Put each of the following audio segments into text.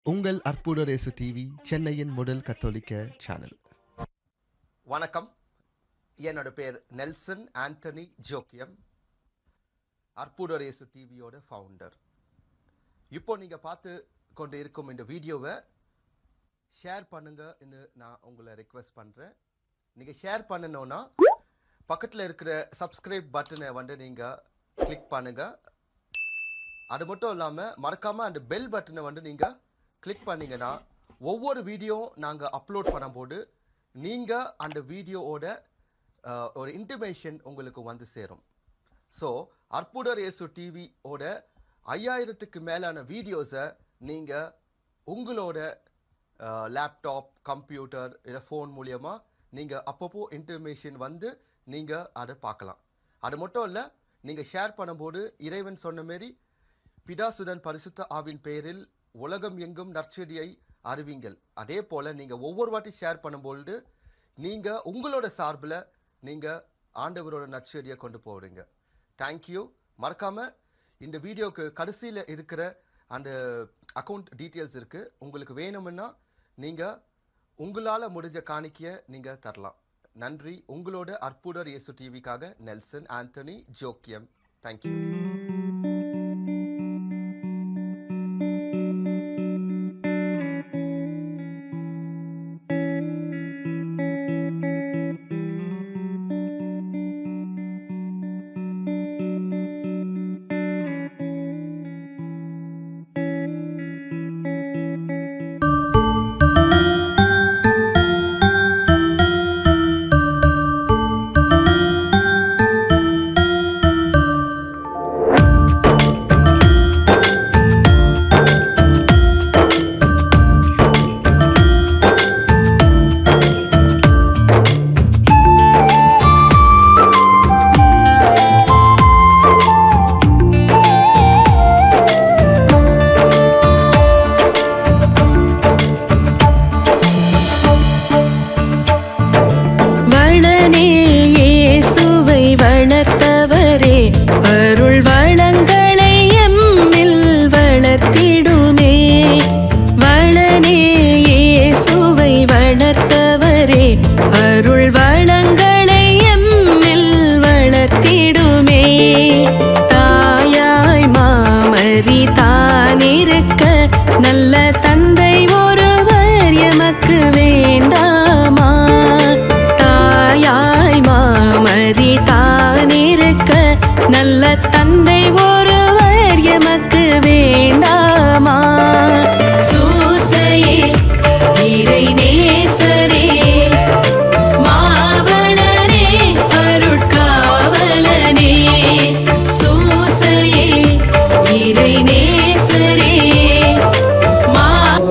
உங்கள் அற்புத race TV சென்னையின் முதல் கத்தோலிக்க சேனல் வணக்கம் என்னோட பேர் நெல்சன் ஆண்டனி ஜோக்கியம் அற்புதரேசு டிவியோட ஃபவுண்டர் இப்போ நீங்கள் பார்த்து கொண்டு இருக்கும் இந்த வீடியோவை ஷேர் பண்ணுங்கன்னு நான் உங்களை ரெக்வெஸ்ட் பண்ணுறேன் நீங்கள் ஷேர் பண்ணணும்னா பக்கத்தில் இருக்கிற சப்ஸ்கிரைப் பட்டனை வந்து நீங்கள் கிளிக் பண்ணுங்கள் அது மட்டும் இல்லாமல் மறக்காமல் அந்த பெல் பட்டனை வந்து நீங்கள் கிளிக் பண்ணீங்கன்னா ஒவ்வொரு வீடியோ நாங்கள் அப்லோட் பண்ணும்போது நீங்கள் அந்த வீடியோவோட அஹ், ஒரு இன்டிமேஷன் உங்களுக்கு வந்து சேரும் ஸோ அற்புதர் இயேசு டிவியோட ஐயாயிரத்துக்கு மேலான வீடியோஸை நீங்கள் உங்களோட லேப்டாப் கம்ப்யூட்டர் இல்லை ஃபோன் மூலியமா நீங்கள் அப்பப்போ இன்டர்மேஷன் வந்து நீங்கள் அதை பார்க்கலாம் அது மட்டும் இல்லை நீங்கள் ஷேர் பண்ணும்போது இறைவன் சொன்ன மாரி பிதாசுடன் பரிசுத்த ஆவின் பெயரில் உலகம் எங்கும் நற்செடியை அறிவிங்கள் அதே போல் நீங்கள் ஒவ்வொரு வாட்டி ஷேர் பண்ணும்பொழுது நீங்கள் உங்களோட சார்பில் நீங்கள் ஆண்டவரோட நற்செடியை கொண்டு போகிறீங்க தேங்க்யூ மறக்காமல் இந்த வீடியோக்கு கடைசியில் இருக்கிற அந்த அக்கௌண்ட் டீட்டெயில்ஸ் இருக்குது உங்களுக்கு வேணும்னா நீங்கள் உங்களால் முடிஞ்ச காணிக்கையை நீங்கள் தரலாம் நன்றி உங்களோட அற்புதர் இயேசு டிவிக்காக நெல்சன் ஆண்டனி ஜோக்கியம் தேங்க்யூ வளனே இயேசுவை வளர்த்தவரே அருள் வளங்களை எம்மில் வளர்த்திடுமே வளனே இயேசுவை வளர்த்தவரே அருள் வளங்களை எம்மில் வளர்த்திடுமே தாயாய் மாமரி தானிருக்க நல்ல தந்தை ஒருவர் எமக்கு வேண்டாமா தாயாய் மாமரி தானிருக்க நல்ல தந்தை ஒருவர் எமக்கு வேண்டாமா சூசையே இறை நேசரே மாவளனே அருட்காவலனே சூசையே இறை நேசரே மா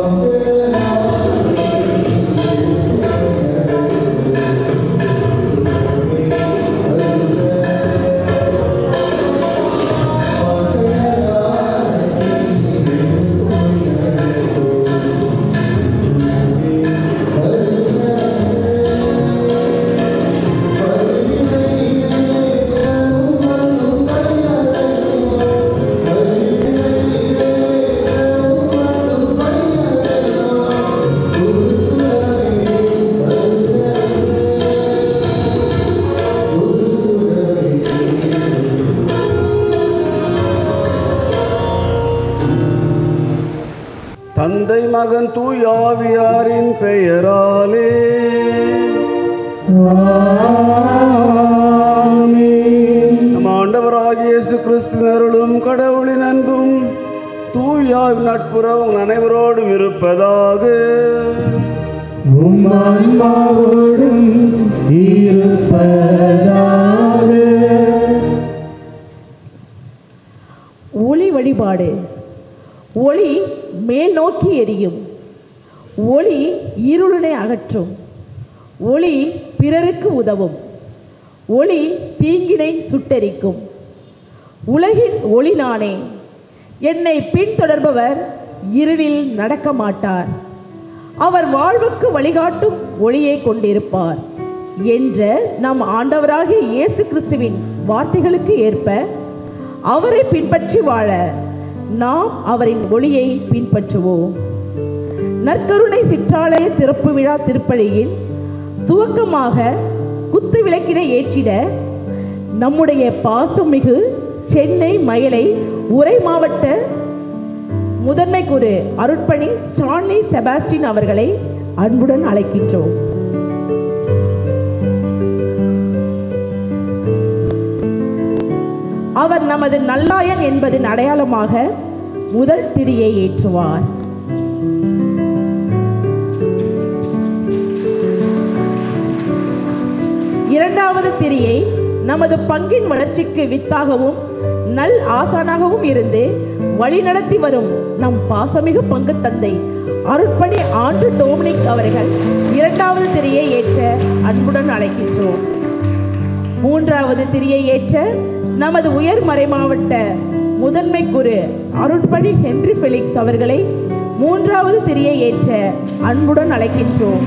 தந்தை மகன் தூயாவியாரின் பெயராலே நம் ஆண்டவராகிய இயேசு கிறிஸ்துவின் அருளும் கடவுளின் அன்பும் தூயாவின் நட்புறவு உங்கள் அனைவரோடும் இருப்பதாக ஒளி வழிபாடு ஒளி மேல் நோக்கி எரியும் ஒளி இருளினை அகற்றும் ஒளி பிறருக்கு உதவும் ஒளி தீங்கினை சுட்டெரிக்கும் உலகின் ஒளி நானே என்னை பின்தொடர்பவர் இருளில் நடக்க மாட்டார் அவர் வாழ்வுக்கு வழிகாட்டும் ஒளியை கொண்டிருப்பார் என்ற நம் ஆண்டவராகிய இயேசு கிறிஸ்துவின் வார்த்தைகளுக்கு ஏற்ப அவரை பின்பற்றி வாழ நாம் அவரின் ஒளியை பின்பற்றுவோம் நற்கருணை சிற்றாலய திறப்பு விழா திருப்பலியின் துவக்கமாக குத்து விளக்கினை ஏற்றிட நம்முடைய பாசமிகு சென்னை மயிலை உரை மாவட்ட முதன்மை குரு அருட்பணி ஸ்டான்லி செபாஸ்டின் அவர்களை அன்புடன் அழைக்கின்றோம் அவர் நமது நல்லாயன் என்பதின் அடையாளமாக முதல் திரியை ஏற்றுவார் இரண்டாவது திரியை நமது பங்கின் வளர்ச்சிக்கு வித்தாகவும் நல் ஆசானாகவும் இருந்து வழிநடத்தி வரும் நம் பாசமிகு பங்கு தந்தை அருட்பணி ஆண்டு டோமினிக் அவர்கள் இரண்டாவது திரியை ஏற்ற அன்புடன் அழைக்கின்றோம் மூன்றாவது திரியை ஏற்ற நமது உயர் மறைமாவட்ட முதன்மை குரு அருட்பணி ஹென்றி ஃபெலிக்ஸ் அவர்களை மூன்றாவது திரியை ஏற்ற அன்புடன் அழைக்கின்றோம்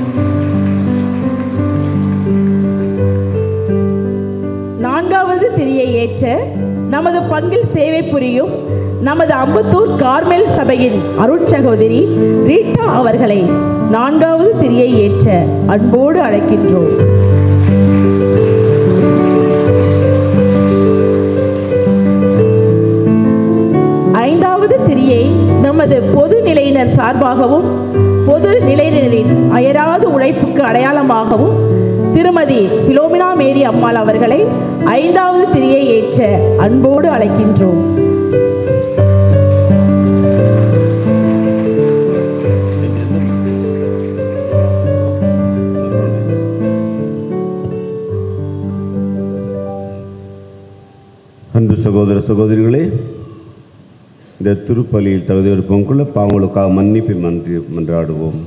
நான்காவது திரியை ஏற்ற நமது பங்கில் சேவை புரியும் நமது அம்பத்தூர் கார்மெல் சபையின் அருட்சகோதரி ரீட்டா அவர்களை நான்காவது திரியை ஏற்ற அன்போடு அழைக்கின்றோம் ஐந்தாவது திரியை நமது பொது நிலையினர் சார்பாகவும் பொது நிலையினரின் அயராத உழைப்புக்கு அடையாளமாகவும் திருமதி பிலோமினா மேரி அம்மாள் அவர்களை ஐந்தாவது திரியை ஏற்ற அன்போடு அழைக்கின்றோம் அன்பு சகோதர சகோதரிகளே இந்த திருப்பலியில் தகுதியெடுப்பவங்களுக்குள்ள பாவங்களுக்காக மன்னிப்பு மன்றி மன்றாடுவோம்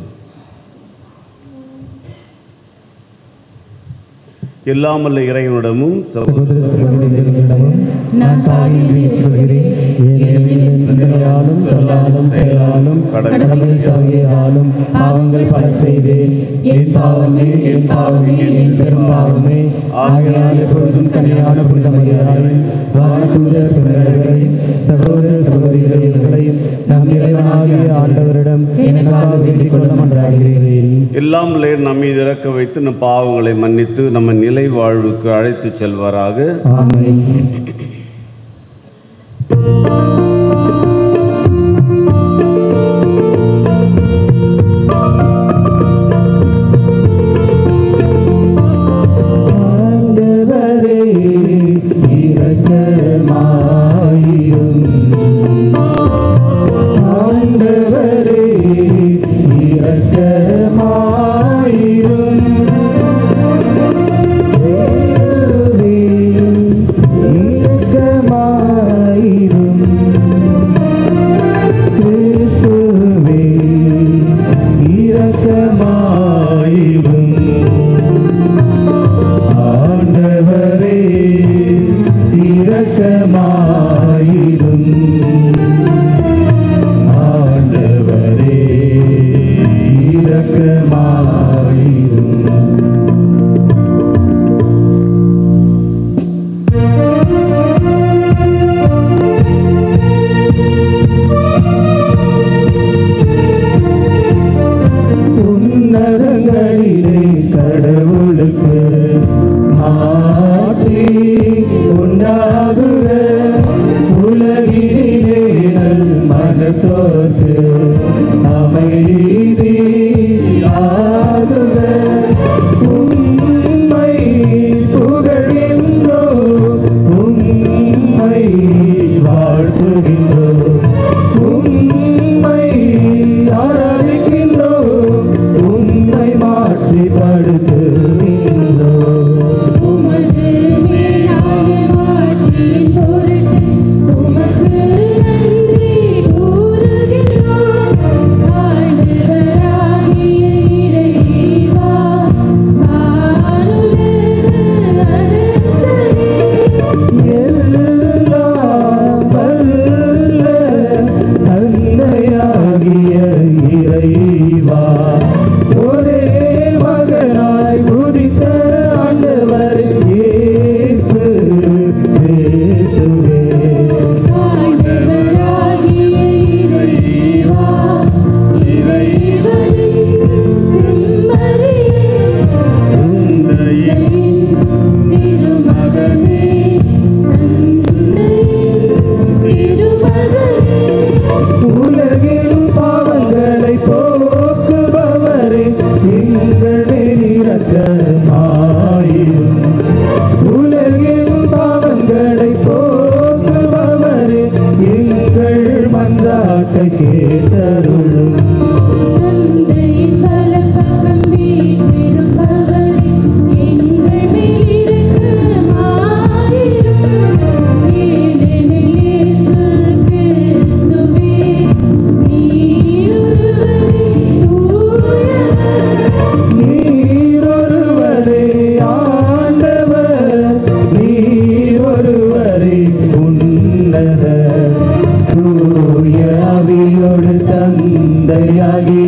எல்லாமல்ல இறைவனிடமும் சகோதர சகோதர சகோதரிகளிடமும் நான் பாவின்றி சொல்கிறேன் ஏனெனில் என் சிந்தனையாலும் சொல்லாலும் செயலாலும் கடமை தவறியதாலும் பாவங்கள் பல செய்தேன் என் பாவமே என் பாவமே என் பெரும் பாவமே ஆகையால் எப்பொழுதும் கல்யாண புனிதமையாரையும் வானதூதர் புனிதர்களையும் சகோதர சகோதரிகளையும் நம் இறைவனாகிய ஆண்டவரிடம் எனக்காக வேண்டிக் கொள்ள மன்றாடுகிறேன் எல்லாம் நம் மீது இறக்க வைத்து நம் பாவங்களை மன்னித்து நம்ம நிலை வாழ்வுக்கு அழைத்து செல்வாராக ஆமென் ஆண்டவரே இரக்கமாயிரும் ஆண்டவரே இரக்கமாயிரும் இயேசுவே, இரக்கமாயிரும் கிறிஸ்துவே இரக்கமாயிரும் ஆண்டவரே இரக்கமாயிரும் ஆண்டவரே இரக்கமாயிரும் உன்னதங்களிலே கடவுளுக்கு ஆட்சி உண்டாகுக உலகிலே நல் மனத்தோர்க்கு அமைதி ஆகுக உம்மை புகழின்றோ உம்மை வாழ்த்துகின்றோ உம்மை ஆராதிக்கின்றோ உம்மை மாற்றிப்படுத்துகின்றோ உமது மேலான மாட்சியின் பொருட்டு உமக்கு நன்றி கூறுகின்றோம். ஆண்டவராகிய இறைவா, வானுலக அரசரே, எல்லாம் வல்ல தந்தையாகிய இறைவா ஒரே மகனாய் உதித்த ஆண்டவர் இயேசு இயேசுவே ஆண்டவராகிய இறைவா, இறைவனே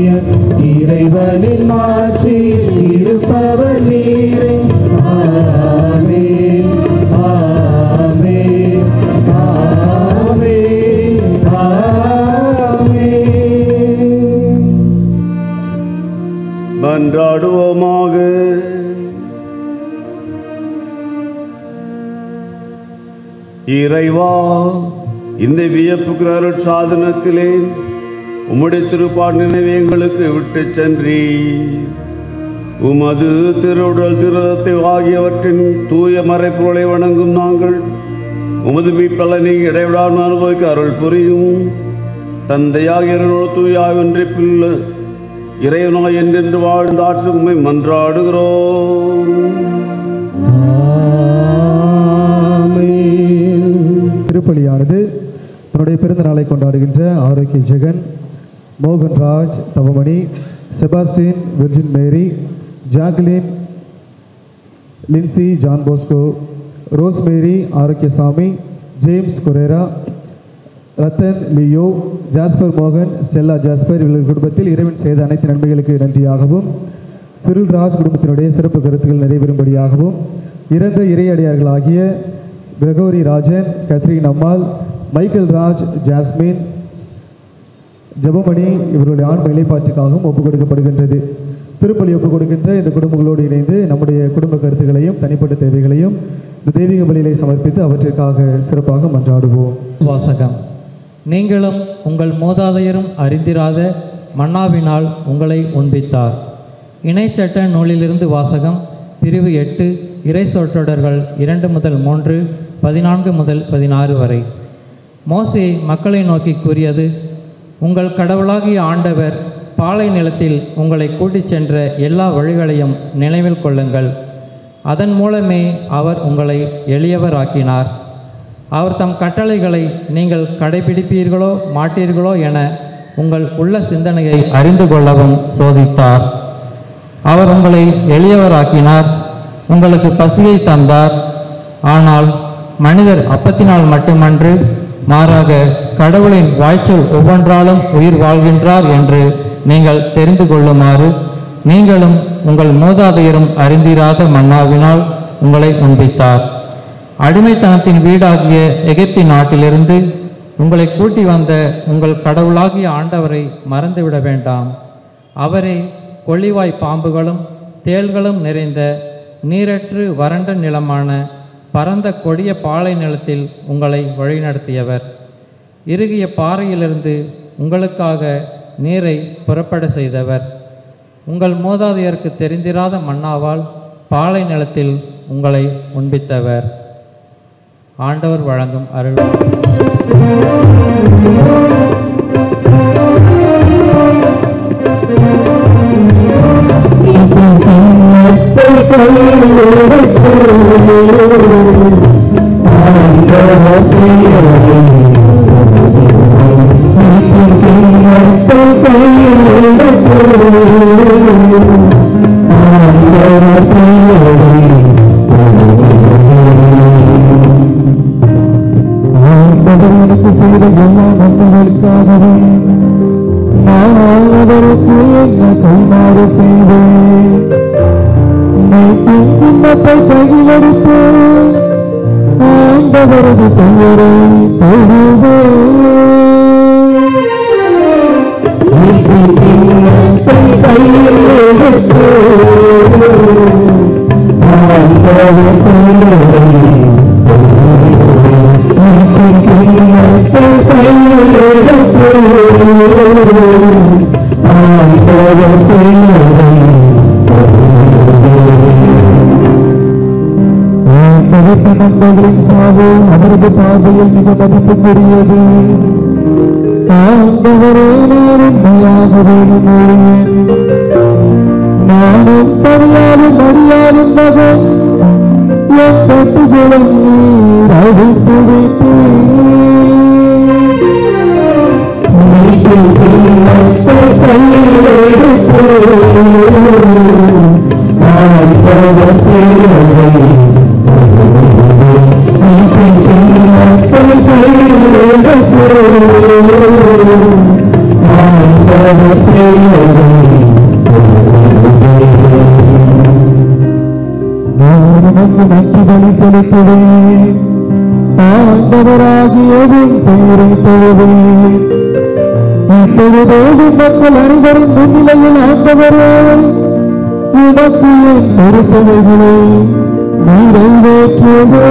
இறைவனின் மாற்றி இருப்பவர் நீரே ஆமென் ஆமென் ஆமென் ஆமென் மன்றாடுவோமாக இறைவா இந்த வியப்புக்கு அருள் சாதனத்திலே உம்முடைய திருப்பாடு நினைவு எங்களுக்கு விட்டுச் சென்றீ உமது திருவுடல் திருரத்தை ஆகியவற்றின் தூய மறைப்பொருளை வணங்கும் நாங்கள் உமது மீட்பலனை இடைவிடாமல் அனுபவிக்க அருள் புரியும் தந்தையாக இருநூறு தூயாவென்றி பிள்ளை இறைவனாய் என்றென்று வாழ்ந்த ஆற்று உம்மை மன்றாடுகிறோம் திருப்பலியானது தன்னுடைய பிறந்த நாளை கொண்டாடுகின்ற Arokiya Jegan Mohanraj Thavamani Sebastin Virgin Mary Jacqueline Lincy John Bosco Rosemary Arokiyasamy James குரேரா ரத்தன் லியோ ஜாஸ்பர் மோகன் ஸ்டெல்லா ஜாஸ்பர் இவர்கள் குடும்பத்தில் இறைவன் செய்த அனைத்து நன்மைகளுக்கு நன்றியாகவும் சிறில் ராஜ் குடும்பத்தினுடைய சிறப்பு கருத்துக்கள் நிறைவேறும்படியாகவும் இறந்த இறையடியார்களாகிய Gregory Rajan Catherine Ammal Michael Raj Jasmine Jebamani இவர்களுடைய ஆன்ம இலைப்பாற்றுக்காகவும் ஒப்புக் கொடுக்கப்படுகின்றது திருப்பலி ஒப்புக் கொடுக்கின்ற இந்த குடும்பங்களோடு இணைந்து நம்முடைய குடும்ப கருத்துக்களையும் தனிப்பட்ட தேவைகளையும் இந்த தெய்வீக பலியிலே சமர்ப்பித்து அவற்றிற்காக சிறப்பாக மன்றாடுவோம் வாசகம் நீங்களும் உங்கள் மூதாதையரும் அறிந்திராத மன்னாவினால் உங்களை உண்பித்தார் இணைச்சட்ட நூலிலிருந்து வாசகம் பிரிவு எட்டு இறை சொற்றொடர்கள் இரண்டு முதல் மூன்று பதினான்கு முதல் பதினாறு வரை மோசே மக்களை நோக்கி கூறியது உங்கள் கடவுளாகிய ஆண்டவர் பாலை நிலத்தில் உங்களை கூட்டிச் சென்ற எல்லா வழிகளையும் நினைவில் கொள்ளுங்கள் அதன் மூலமே அவர் உங்களை எளியவராக்கினார் அவர் தம் கட்டளைகளை நீங்கள் கடைபிடிப்பீர்களோ மாட்டீர்களோ என உங்கள் உள்ள சிந்தனையை அறிந்து கொள்ளவும் சோதித்தார் அவர் உங்களை எளியவராக்கினார் உங்களுக்கு பசியை தந்தார் ஆனால் மனிதர் அப்பத்தினால் மட்டுமன்று மாறாக கடவுளின் வாய்ச்சொல் ஒவ்வொன்றாலும் உயிர் வாழ்கின்றார் என்று நீங்கள் தெரிந்து கொள்ளுமாறு நீங்களும் உங்கள் மூதாதையரும் அறிந்திராத மன்னாவினால் உங்களை உண்பித்தார் அடிமைத்தனத்தின் வீடாகிய எகிப்தி நாட்டிலிருந்து உங்களை கூட்டி வந்த உங்கள் கடவுளாகிய ஆண்டவரை மறந்துவிட வேண்டாம் அவரே கொள்ளிவாய் பாம்புகளும் தேள்களும் நிறைந்த நீரற்று வறண்ட நிலமான பரந்த கொடிய பாலை நிலத்தில் உங்களை வழிநடத்தியவர் இறுகிய பாறையிலிருந்து உங்களுக்காக நீரை புறப்பட செய்தவர் உங்கள் மூதாதையருக்கு தெரிந்திராத மன்னாவால் பாலை நிலத்தில் உங்களை உண்பித்தவர் ஆண்டவர் வழங்கும் அருள் ஆண்டவர் எனக்கு செய்த எல்லா நன்மைகளுக்காகவும் நான் அவருக்கு என்ன கைமாறு செய்தேன் கிண்ணத்தை கையிலெடுத்து ஆண்டவரது பெயரை படைத்த நண்பர்களின் சாவு அவரது பார்வையில் மிக மதிப்புக்குரியது ஆண்டவரே நான் உண்மையாக வேணுமே நானும் பணியாலும் அறியாலும் மகன் என் கட்டுகளை நீர் அழித்து வைத்தேன் உமக்கு நன்றி பலி செலுத்துவேன் ஆண்டவராகியவின் பெயரை தொழுவேன் இப்பொழுதோடு மக்கள் அனைவரும் முன்னிலையில் ஆண்டவரே உமக்கு என் பொறுப்புகளை நிறைவேற்றுவே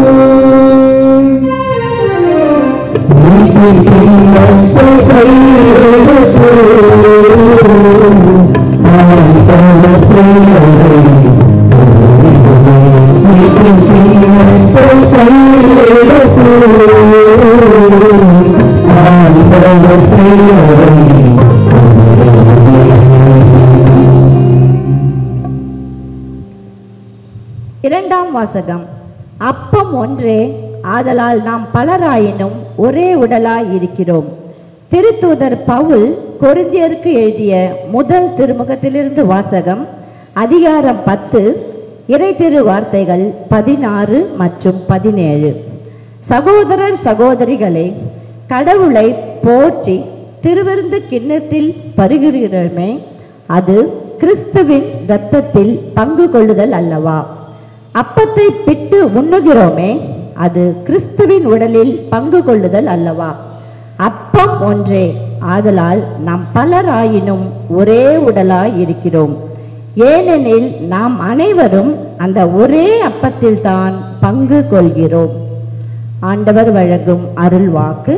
இரண்டாம் வாசகம் அப்பம் ஒன்றே ஆதலால் நாம் பலராயினும் ஒரே உடலாய் இருக்கிறோம் திருத்தூதர் பவுல் கொரிந்தியருக்கு எழுதிய முதல் திருமுகத்திலிருந்து வாசகம் அதிகாரம் பத்து இறை திரு வார்த்தைகள் பதினாறு மற்றும் பதினேழு சகோதரர் சகோதரிகளே கடவுளை போற்றி திருவிருந்து கிண்ணத்தில் பருகிறோமே அது கிறிஸ்துவின் இரத்தத்தில் பங்கு கொள்ளுதல் அல்லவா அப்பத்தை பிட்டு உண்ணுகிறோமே அது கிறிஸ்துவின் உடலில் பங்கு கொள்ளுதல் அல்லவா அப்பம் ஒன்றே ஆதலால் நாம் பலராயினும் ஒரே உடலாய் இருக்கிறோம் ஏனெனில் நாம் அனைவரும் அந்த ஒரே அப்பத்தில் தான் பங்கு கொள்கிறோம் ஆண்டவர் வழங்கும் அருள் வாக்கு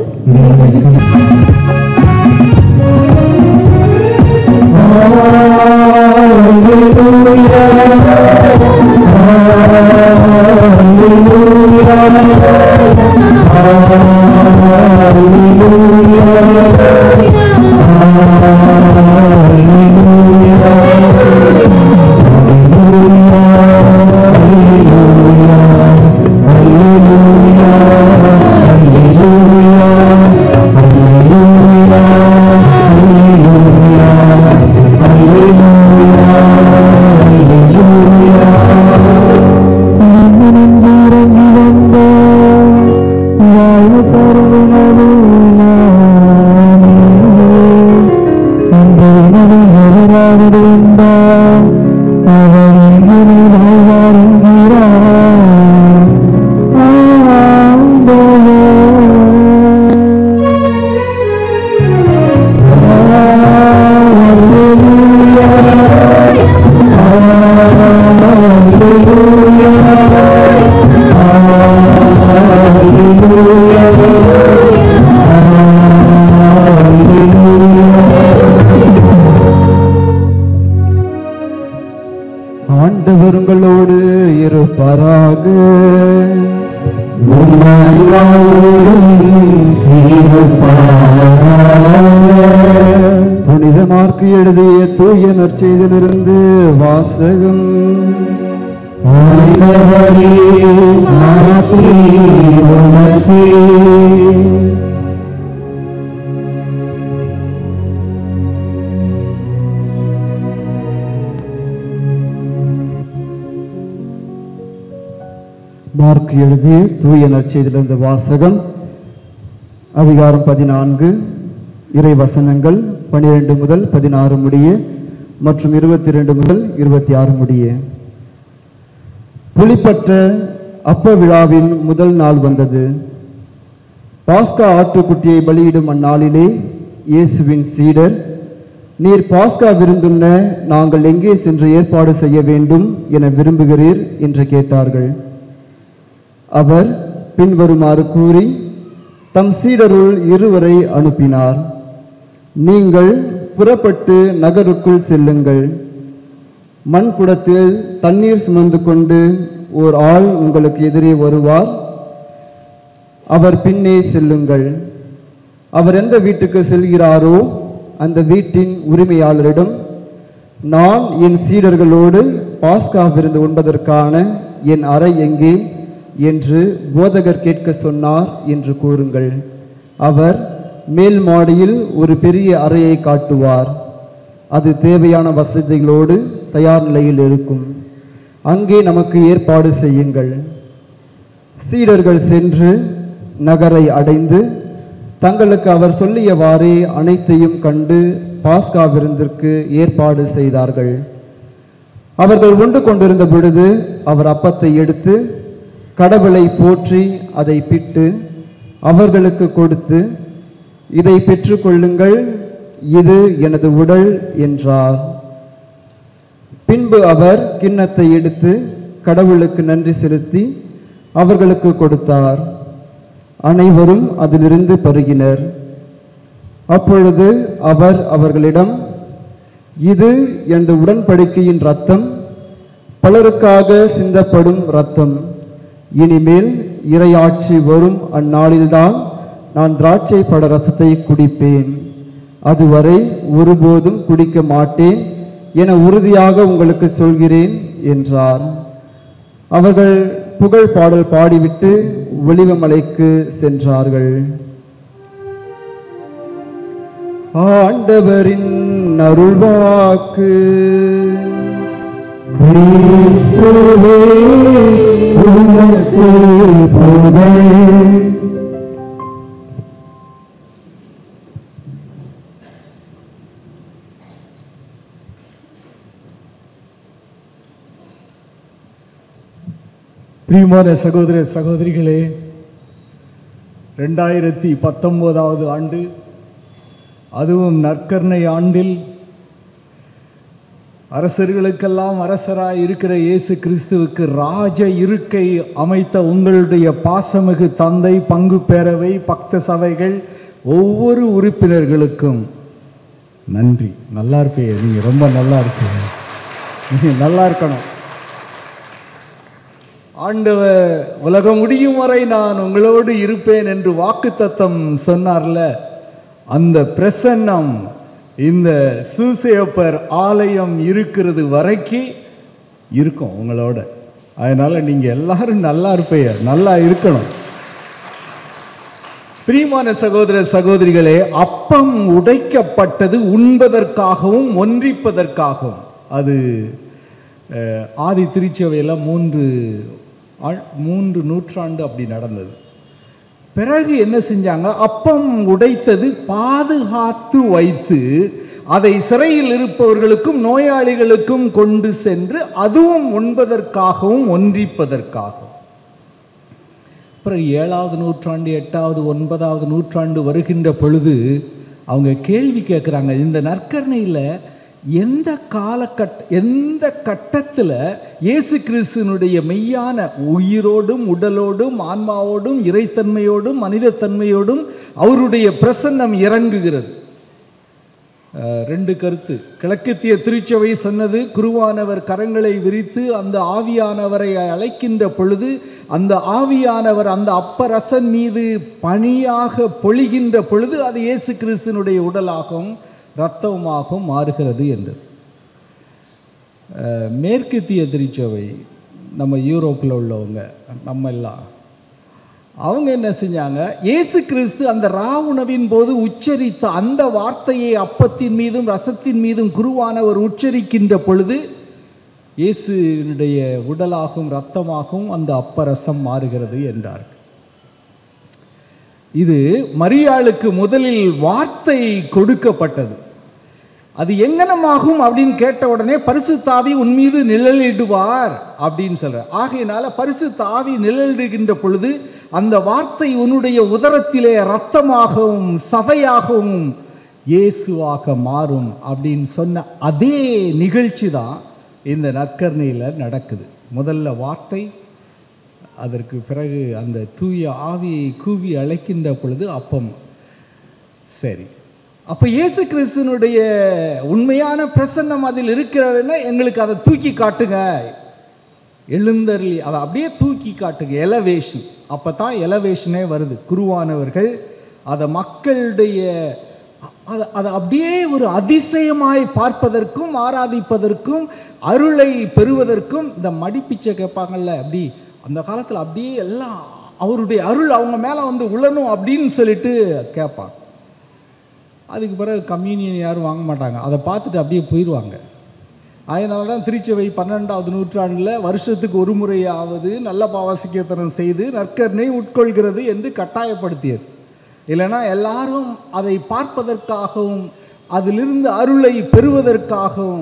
ஆண்டவர் உங்களோடு இருப்பாராக புனித மார்க்கு எழுதிய தூய நற்செய்திலிருந்து வாசகம் மார்க் எழுதிய தூய நற்செய்திலிருந்து வாசகம் அதிகாரம் பதினான்கு இறை வசனங்கள் பனிரெண்டு முதல் பதினாறு முடிய மற்றும் இருபத்தி ரெண்டு முதல் இருபத்தி ஆறு முடிய புலிப்பட்ட அப்ப விழாவின் முதல் நாள் வந்தது பாஸ்கா ஆட்டுக்குட்டியை பலியிடும் அந்நாளிலே இயேசுவின் சீடர் நீர் பாஸ்கா விருந்துண்ண நாங்கள் எங்கே சென்று ஏற்பாடு செய்ய வேண்டும் என விரும்புகிறீர் என்று கேட்டார்கள் அவர் பின்வருமாறு கூறி தம் சீடருள் இருவரை அனுப்பினார் நீங்கள் புறப்பட்டு நகருக்குள் செல்லுங்கள் மண் குடத்தில் தண்ணீர் சுமந்து கொண்டு ஓர் ஆள் உங்களுக்கு எதிரே வருவார் அவர் பின்னே செல்லுங்கள் அவர் எந்த வீட்டுக்கு செல்கிறாரோ அந்த வீட்டின் உரிமையாளரிடம் நான் என் சீடர்களோடு பாஸ்கா விருந்து உண்பதற்கான என் அறை எங்கே என்று போதகர் கேட்க சொன்னார் என்று கூறுங்கள் அவர் மேல் மாடியில் ஒரு பெரிய அறையை காட்டுவார் அது தேவையான வசதிகளோடு தயார் நிலையில் இருக்கும் அங்கே நமக்கு ஏற்பாடு செய்யுங்கள் சீடர்கள் சென்று நகரை அடைந்து தங்களுக்கு அவர் சொல்லியவாறே அனைத்தையும் கண்டு பாஸ்கா விருந்திற்கு ஏற்பாடு செய்தார்கள் அவர்கள் உண்டு கொண்டிருந்த பொழுது அவர் அப்பத்தை எடுத்து கடவுளை போற்றி அதை பிட்டு அவர்களுக்கு கொடுத்து இதை பெற்றுக்கொள்ளுங்கள் இது எனது உடல் என்றார் பின்பு அவர் கிண்ணத்தை எடுத்து கடவுளுக்கு நன்றி செலுத்தி அவர்களுக்கு கொடுத்தார் அனைவரும் அதிலிருந்து பருகினர் அப்பொழுது அவர் அவர்களிடம் இது எனது உடன்படிக்கையின் ரத்தம் பலருக்காக சிந்தப்படும் ரத்தம் இனிமேல் இறையாட்சி வரும் அந்நாளில்தான் நான் திராட்சை பட ரசத்தை குடிப்பேன் அதுவரை ஒருபோதும் குடிக்க மாட்டேன் என உறுதியாக உங்களுக்கு சொல்கிறேன் என்றார் அவர்கள் புகழ் பாடல் பாடிவிட்டு ஒளிவமலைக்கு சென்றார்கள் ஆண்டவரின் அருள்வாக்கு கிறிஸ்துவே உமக்கு புகழ் பிரியமான சகோதர சகோதரிகளே ரெண்டாயிரத்தி பத்தொம்போதாவது ஆண்டு அதுவும் நற்கருணை ஆண்டில் அரசர்களுக்கெல்லாம் அரசராய் இருக்கிற இயேசு கிறிஸ்துவுக்கு ராஜ இருக்கை அமைத்த உங்களுடைய பாசமிகு தந்தை பங்கு பேரவை பக்த சபைகள் ஒவ்வொரு உறுப்பினர்களுக்கும் நன்றி நல்லா இருப்பீங்க நீங்க ரொம்ப நல்லா இருப்பீங்க நீங்க நல்லா இருக்கணும் ஆண்டவர் உலகம் முடியும் வரை நான் உங்களோடு இருப்பேன் என்று வாக்குத்தத்தம் சொன்னார்ல அந்த பிரசன்னம் இந்த சூசையப்பர் ஆலயம் இருக்கிறது வரைக்கு இருக்கும் உங்களோட அதனால நீங்க எல்லாரும் நல்லா இருப்பீங்க நல்லா இருக்கணும் பிரியமான சகோதர சகோதரிகளே அப்பம் உடைக்கப்பட்டது உண்பதற்காகவும் ஒன்றிப்பதற்காகவும் அது அஹ், ஆதி திருச்சபையில் மூன்று ஆ- மூன்று நூற்றாண்டு அப்படி நடந்தது பிறகு என்ன செஞ்சாங்க அப்பம் உடைத்தது பாதுகாத்து வைத்து அதை சிறையில் இருப்பவர்களுக்கும் நோயாளிகளுக்கும் கொண்டு சென்று அதுவும் உண்பதற்காகவும் ஒன்றிப்பதற்காகவும் அப்புறம் ஏழாவது நூற்றாண்டு எட்டாவது ஒன்பதாவது நூற்றாண்டு வருகின்ற பொழுது அவங்க கேள்வி கேட்குறாங்க இந்த நற்கரணையில் எந்த காலகட்ட எந்த கட்டத்தில் இயேசு கிறிஸ்துனுடைய மெய்யான உயிரோடும் உடலோடும் ஆன்மாவோடும் இறைத்தன்மையோடும் மனிதத்தன்மையோடும் அவருடைய பிரசன்னம் இறங்குகிறது அஹ், ரெண்டு கருத்து கிழக்கத்திய திருச்சபை சொன்னது குருவானவர் கரங்களை விரித்து அந்த ஆவியானவரை அழைக்கின்ற பொழுது அந்த ஆவியானவர் அந்த அப்பரசன் மீது பணியாக பொழிகின்ற பொழுது அது இயேசு கிறிஸ்துனுடைய உடலாகவும் இரத்தமாகவும் மாறுகிறது என்று அஹ், மேற்கத்திய திருச்சபை நம்ம யூரோப்பில் உள்ளவங்க நம்ம எல்லாம் அவங்க என்ன செஞ்சாங்க இயேசு கிறிஸ்து அந்த ராவுணவின் போது உச்சரித்த அந்த வார்த்தையை அப்பத்தின் மீதும் ரசத்தின் மீதும் குருவானவர் உச்சரிக்கின்ற பொழுது இயேசுனுடைய உடலாகவும் இரத்தமாகவும் அந்த அப்பரசம் மாறுகிறது என்றார் இது மரியாளுக்கு முதலில் வார்த்தை கொடுக்கப்பட்டது அது எங்கனமாகும் அப்படின்னு கேட்ட உடனே பரிசு தாவி உன் மீது நிழலிடுவார் அப்படின்னு சொல்ற ஆகையினால பரிசு தாவி நிழலிடுகின்ற பொழுது அந்த வார்த்தை உன்னுடைய உதரத்திலே ரத்தமாகவும் சதையாகவும் இயேசுவாக மாறும் அப்படின்னு சொன்ன அதே நிகழ்ச்சி தான் இந்த நற்கர்ணையில் நடக்குது முதல்ல வார்த்தை அதற்கு பிறகு அந்த தூய ஆவியை கூவி அழைக்கின்ற பொழுது அப்பம் சரி அப்போ இயேசு கிறிஸ்துனுடைய உண்மையான பிரசன்னம் அதில் இருக்கிறதுன்னா எங்களுக்கு அதை தூக்கி காட்டுங்க எழுந்தருளி அதை அப்படியே தூக்கி காட்டுங்க எலவேஷன் அப்போ தான் எலவேஷனே வருது குருவானவர்கள் அதை மக்களுடைய அதை அதை அப்படியே ஒரு அதிசயமாய் பார்ப்பதற்கும் ஆராதிப்பதற்கும் அருளை பெறுவதற்கும் இந்த மடிப்பிச்சை கேட்பாங்கல்ல அப்படி அந்த காலத்தில் அப்படியே எல்லாம் அவருடைய அருள் அவங்க மேலே வந்து உழணும் அப்படின்னு சொல்லிட்டு கேட்பாங்க அதுக்கு பிறகு கம்யூனியன் யாரும் வாங்க மாட்டாங்க அதை பார்த்துட்டு அப்படியே போயிடுவாங்க அதனால தான் திருச்சபை பன்னெண்டாவது நூற்றாண்டில் வருஷத்துக்கு ஒரு முறையாவது நல்ல பாவசிக்கத்தனம் செய்து நற்கருணை உட்கொள்கிறது என்று கட்டாயப்படுத்தியது இல்லைன்னா எல்லாரும் அதை பார்ப்பதற்காகவும் அதிலிருந்து அருளை பெறுவதற்காகவும்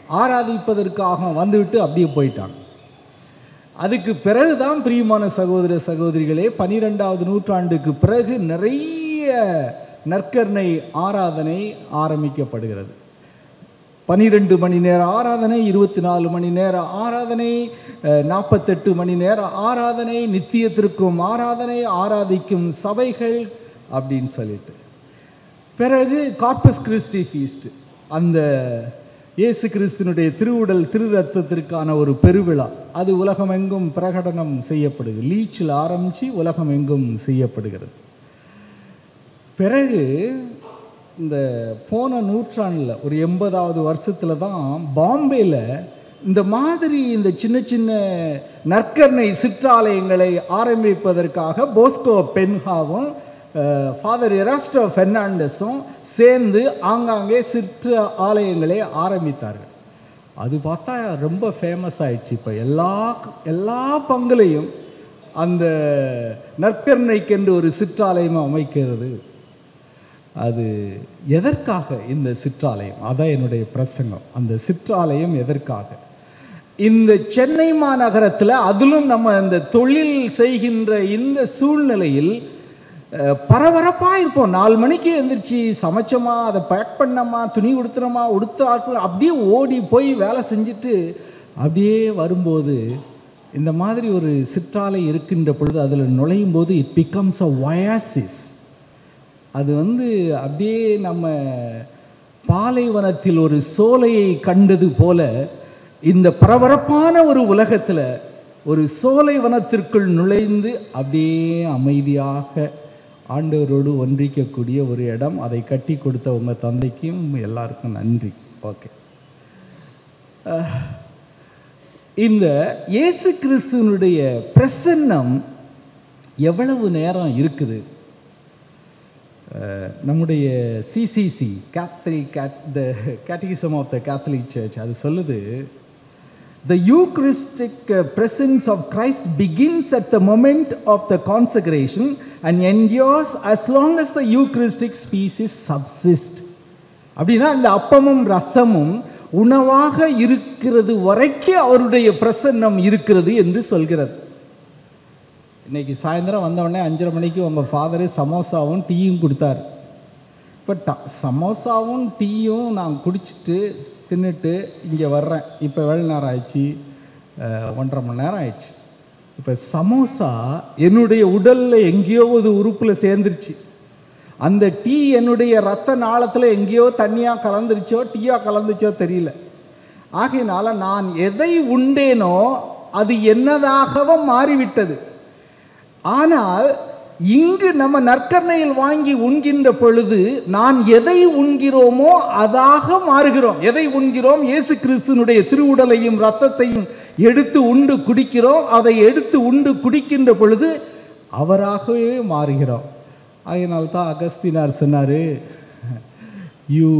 ஆராதிப்பதற்காக வந்துவிட்டு அப்படியே போயிட்டாங்க அதுக்கு பிறகுதான் பிரியமான சகோதர சகோதரிகளே பனிரெண்டாவது நூற்றாண்டுக்கு பிறகு நிறைய நற்கருணை ஆராதனை ஆரம்பிக்கப்படுகிறது பனிரெண்டு மணி நேர ஆராதனை இருபத்தி நாலு மணி நேர ஆராதனை அஹ், நாற்பத்தெட்டு மணி நேர ஆராதனை நித்தியத்திற்கும் ஆராதனை ஆராதிக்கும் சபைகள் அப்படின்னு சொல்லிட்டு பிறகு கார்பஸ் கிறிஸ்டி ஃபீஸ்ட் அந்த இயேசு கிறிஸ்துனுடைய திருவுடல் திரு ரத்தத்திற்கான ஒரு பெருவிழா அது உலகமெங்கும் பிரகடனம் செய்யப்படுது லீச்சில் ஆரம்பித்து உலகமெங்கும் செய்யப்படுகிறது பிறகு இந்த போன நூற்றாண்டில் ஒரு எண்பதாவது வருஷத்தில் தான் பாம்பேயில் இந்த மாதிரி இந்த சின்ன சின்ன நற்கருணை சிற்றாலயங்களை ஆரம்பிப்பதற்காக போஸ்கோ பென்ஹாவும் ஃபாதர் எராஸ்டோ ஃபெர்னாண்டஸும் சேர்ந்து ஆங்காங்கே சிற்று ஆலயங்களை ஆரம்பித்தார்கள் அது பார்த்தா ரொம்ப ஃபேமஸ் ஆயிடுச்சு இப்போ எல்லா எல்லா பங்குலையும் அந்த நற்கருணைக்கென்று ஒரு சிற்றாலயம் அமைக்கிறது அது எதற்காக இந்த சிற்றாலயம் அதான் என்னுடைய பிரசங்கம் அந்த சிற்றாலயம் எதற்காக இந்த சென்னை மாநகரத்தில் அதிலும் நம்ம இந்த தொழில் செய்கின்ற இந்த சூழ்நிலையில் அஹ், பரபரப்பா இருப்போம் நாலு மணிக்கு எந்திரிச்சு சமைச்சோமா அதை பேக் பண்ணோமா துணி உடுத்துறோமா உடுத்த ஆட்கள் அப்படியே ஓடி போய் வேலை செஞ்சுட்டு அப்படியே வரும்போது இந்த மாதிரி ஒரு சிற்றாலை இருக்கின்ற பொழுது அதில் நுழையும் போது இட் பிகம்ஸ் அ வயாசிஸ் அது வந்து அப்படியே நம்ம பாலைவனத்தில் ஒரு சோலையை கண்டது போல இந்த பரபரப்பான ஒரு உலகத்தில் ஒரு சோலை வனத்திற்குள் நுழைந்து அப்படியே அமைதியாக ஆண்டவரோடு ஒன்றிக்கக்கூடிய ஒரு இடம் அதை கட்டி கொடுத்த உங்க தந்தைக்கும் எல்லாருக்கும் நன்றி ஓகே இந்த இயேசு கிறிஸ்துவனுடைய பிரசன்னம் எவ்வளவு நேரம் இருக்குது அஹ், நம்முடைய CCC Catholic cat the catechism of the Catholic Church அது சொல்லுது The Eucharistic uh, presence of Christ begins at the moment of the consecration and endures as long as the Eucharistic species subsist. அப்படின்னா இந்த அப்பமும் ரசமும் உணவாக இருக்கிறது வரைக்கும் அவருடைய பிரசன்னம் இருக்கிறது என்று சொல்கிறது இன்னைக்கு சாயந்தரம் வந்த உடனே அஞ்சரை மணிக்கு உங்கள் ஃபாதரு சமோசாவும் டீயும் கொடுத்தாரு இப்போ ட சமோசாவும் டீயும் நான் குடிச்சிட்டு தின்னுட்டு இங்கே வர்றேன் இப்போ எவ்வளோ நேரம் ஆயிடுச்சு அஹ், ஒன்றரை மணி நேரம் ஆயிடுச்சு இப்போ சமோசா என்னுடைய உடலில் எங்கேயோ ஒரு உறுப்பில் சேர்ந்துருச்சு அந்த டீ என்னுடைய ரத்த நாளத்தில் எங்கேயோ தண்ணியாக கலந்துருச்சோ டீயாக கலந்துச்சோ தெரியல ஆகையினால நான் எதை உண்டேனோ அது என்னதாகவும் மாறிவிட்டது ஆனால் இங்கு நம்ம நற்கரணையில் வாங்கி உண்கின்ற பொழுது நான் எதை உண்கிறோமோ அதாக மாறுகிறோம் எதை உண்கிறோம் இயேசு கிறிஸ்துனுடைய திருவுடலையும் இரத்தத்தையும் எடுத்து உண்டு குடிக்கிறோம் அதை எடுத்து உண்டு குடிக்கின்ற பொழுது அவராகவே மாறுகிறோம் அதனால தான் அகஸ்தினார் சொன்னாரு you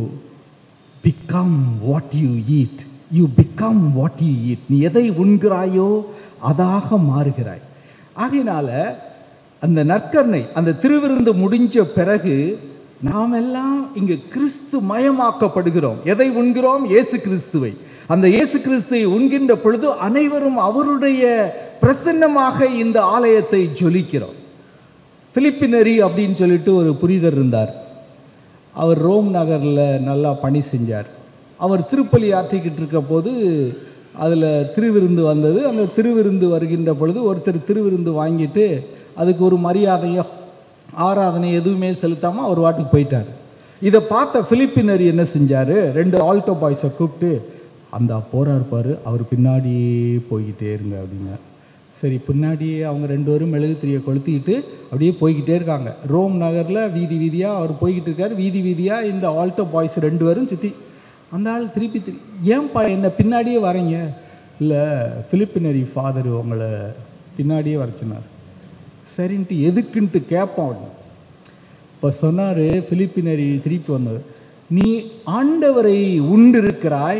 become what you eat you become what you eat நீ எதை உண்கிறாயோ அதாக மாறுகிறாய் ஆகையினால அந்த நற்கருணை அந்த திருவிருந்து முடிஞ்ச பிறகு நாம் எல்லாம் இங்கு கிறிஸ்து மயமாக்கப்படுகிறோம் எதை உண்கிறோம் இயேசு கிறிஸ்துவை அந்த இயேசு கிறிஸ்துவை உண்கின்ற பொழுது அனைவரும் அவருடைய பிரசன்னமாக இந்த ஆலயத்தை ஜொலிக்கிறோம் பிலிப்பினரி அப்படின்னு சொல்லிட்டு ஒரு புரிதர் இருந்தார் அவர் ரோம் நகரில் நல்லா பணி செஞ்சார் அவர் திருப்பலி ஆற்றிக்கிட்டு இருக்க போது அதில் திருவிருந்து வந்தது அந்த திருவிருந்து வருகின்ற பொழுது ஒருத்தர் திருவிருந்து வாங்கிட்டு அதுக்கு ஒரு மரியாதையோ ஆராதனை எதுவுமே செலுத்தாமல் அவர் வாட்டுக்கு போயிட்டார் இதை பார்த்த பிலிப்பினர் என்ன செஞ்சார் ரெண்டு ஆல்டோ பாய்ஸை கூப்பிட்டு அந்த போறார் பாரு அவர் பின்னாடியே போய்கிட்டே இருங்க அப்படின்னார் சரி பின்னாடியே அவங்க ரெண்டு பேரும் மெழுகுத்திரியை கொளுத்திக்கிட்டு அப்படியே போய்கிட்டே இருக்காங்க ரோம் நகரில் வீதி வீதியாக அவர் போய்கிட்டு இருக்கார் வீதி வீதியாக இந்த ஆல்டோ பாய்ஸ் ரெண்டு பேரும் சுற்றி அந்த ஆள் திருப்பி திரு ஏன்பா என்ன பின்னாடியே வரீங்க இல்லை பிலிப்பினரி ஃபாதர் உங்களை பின்னாடியே வர சொன்னார் சரின்ட்டு எதுக்குன்ட்டு கேட்போம் அப்படின்னு இப்போ சொன்னார் பிலிப்பினரி திருப்பி வந்தவர் நீ ஆண்டவரை உண்டு இருக்கிறாய்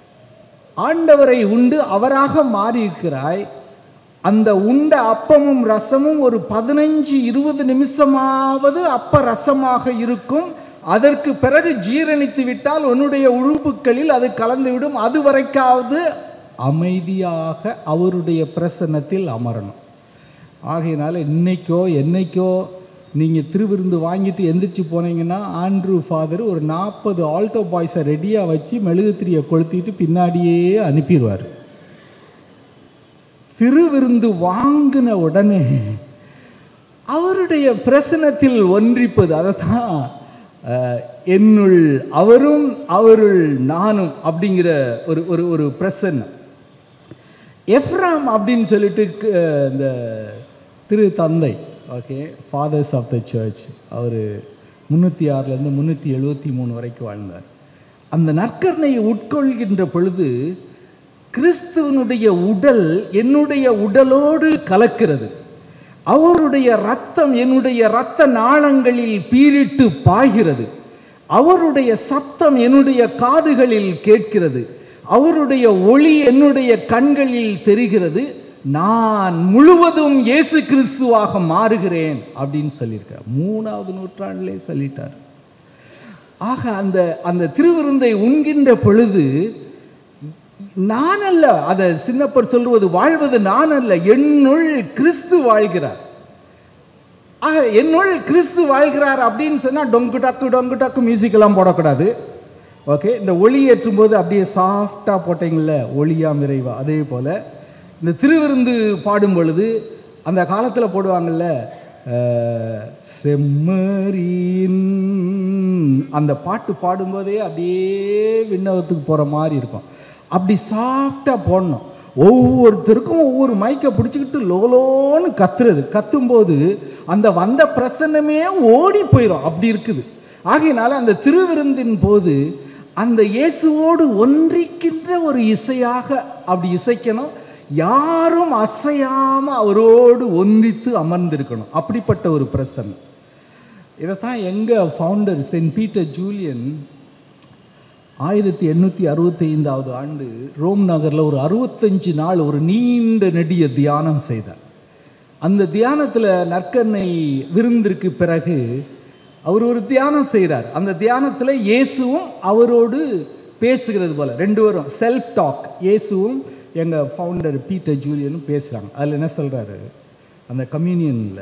ஆண்டவரை உண்டு அவராக மாறி இருக்கிறாய் அந்த உண்ட அப்பமும் ரசமும் ஒரு பதினஞ்சு இருபது நிமிஷமாவது அப்ப ரசமாக இருக்கும் அதற்கு பிறகு ஜீரணித்து விட்டால் உன்னுடைய உறுப்புகளில் அது கலந்துவிடும் அது வரைக்காவது அமைதியாக அவருடைய பிரசன்னத்தில் அமரணும் ஆகையினால இன்னைக்கோ என்னைக்கோ நீங்கள் திருவிருந்து வாங்கிட்டு எந்திரிச்சு போனீங்கன்னா ஆண்ட்ரூ ஃபாதர் ஒரு நாற்பது ஆல்டோ பாய்ஸை ரெடியாக வச்சு மெழுகுத்திரியை கொளுத்திட்டு பின்னாடியே அனுப்பிடுவார் திருவிருந்து வாங்கின உடனே அவருடைய பிரசனத்தில் ஒன்றிப்பது அதைத்தான் அஹ், என்னுள் அவரும் அவருள் நானும் அப்படிங்கிற ஒரு ஒரு ஒரு பிரசன்னம் எஃப்ராம் அப்படின்னு சொல்லிட்டு க- இந்த திரு தந்தை okay fathers of the church அவர் முந்நூற்றி ஆறுலேருந்து முந்நூற்றி எழுபத்தி மூணு வரைக்கும் வாழ்ந்தார் அந்த நற்கரணையை உட்கொள்கின்ற பொழுது கிறிஸ்துவனுடைய உடல் என்னுடைய உடலோடு கலக்கிறது அவருடைய ரத்தம் என்னுடைய இரத்த நாளங்களில் பீரிட்டு பாய்கிறது அவருடைய சத்தம் என்னுடைய காதுகளில் கேட்கிறது அவருடைய ஒளி என்னுடைய கண்களில் தெரிகிறது நான் முழுவதும் இயேசு கிறிஸ்துவாக மாறுகிறேன் அப்படின்னு சொல்லியிருக்கார் மூணாவது நூற்றாண்டிலே சொல்லிட்டார் ஆக அந்த அந்த திருவிருந்தை உண்கின்ற பொழுது நான் அல்ல அதை சின்னப்பர் சொல்லுவது வாழ்வது நான் அல்ல என்னுள் கிறிஸ்து வாழ்கிறார் ஆக என்னுள் கிறிஸ்து வாழ்கிறார் அப்படின்னு சொன்னா டொங்கு டக்கு டொங்கு டக்கு மியூசிக் எல்லாம் போடக்கூடாது ஓகே இந்த ஒளி ஏற்றும் போது அப்படியே சாஃப்டா போட்டீங்கல்ல ஒளியா நிறைவா அதே போல இந்த திருவிருந்து பாடும் பொழுது அந்த காலத்துல போடுவாங்கல்ல அஹ், செம்மறியின் அந்த பாட்டு பாடும்போதே அப்படியே விண்ணகத்துக்கு போற மாதிரி இருக்கும் அப்படி சாஃப்டா போடணும் ஒவ்வொருத்தருக்கும் ஒவ்வொரு மைக்கை பிடிச்சிக்கிட்டு லோலோன்னு கத்துறது கத்தும்போது அந்த வந்த பிரசன்னமே ஓடி போயிடும் அப்படி இருக்குது ஆகையினால அந்த திருவிருந்தின் போது அந்த இயேசுவோடு ஒன்றிக்கின்ற ஒரு இசையாக அப்படி இசைக்கணும் யாரும் அசையாம அவரோடு ஒன்றித்து அமர்ந்திருக்கணும் அப்படிப்பட்ட ஒரு பிரசன்னம் இதைத்தான் எங்க ஃபவுண்டர் சென்ட் பீட்டர் ஜூலியன் ஆயிரத்தி எண்ணூற்றி அறுபத்தி ஐந்தாவது ஆண்டு ரோம் நகரில் ஒரு அறுபத்தஞ்சு நாள் ஒரு நீண்ட நெடிய தியானம் செய்தார் அந்த தியானத்தில் நற்கண்ணை விருந்திற்கு பிறகு அவர் ஒரு தியானம் செய்கிறார் அந்த தியானத்தில் இயேசுவும் அவரோடு பேசுகிறது போல ரெண்டு பேரும் செல்ஃப் டாக் இயேசுவும் எங்கள் ஃபவுண்டர் பீட்டர் ஜூலியனும் பேசுகிறாங்க அதில் என்ன சொல்கிறாரு அந்த கம்யூனியனில்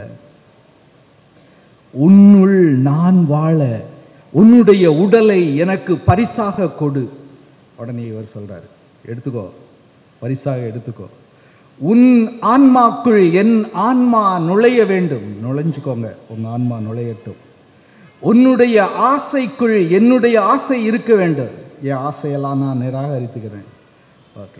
உன்னுள் நான் வாழ உன்னுடைய உடலை எனக்கு பரிசாக கொடு உடனே இவர் சொல்றாரு எடுத்துக்கோ பரிசாக எடுத்துக்கோ உன் ஆன்மாக்குள் என் ஆன்மா நுழைய வேண்டும் நுழைஞ்சுக்கோங்க உங்க ஆன்மா நுழையட்டும் உன்னுடைய ஆசைக்குள் என்னுடைய ஆசை இருக்க வேண்டும் என் ஆசையெல்லாம் நான் நிராகரித்துக்கிறேன் ஓகே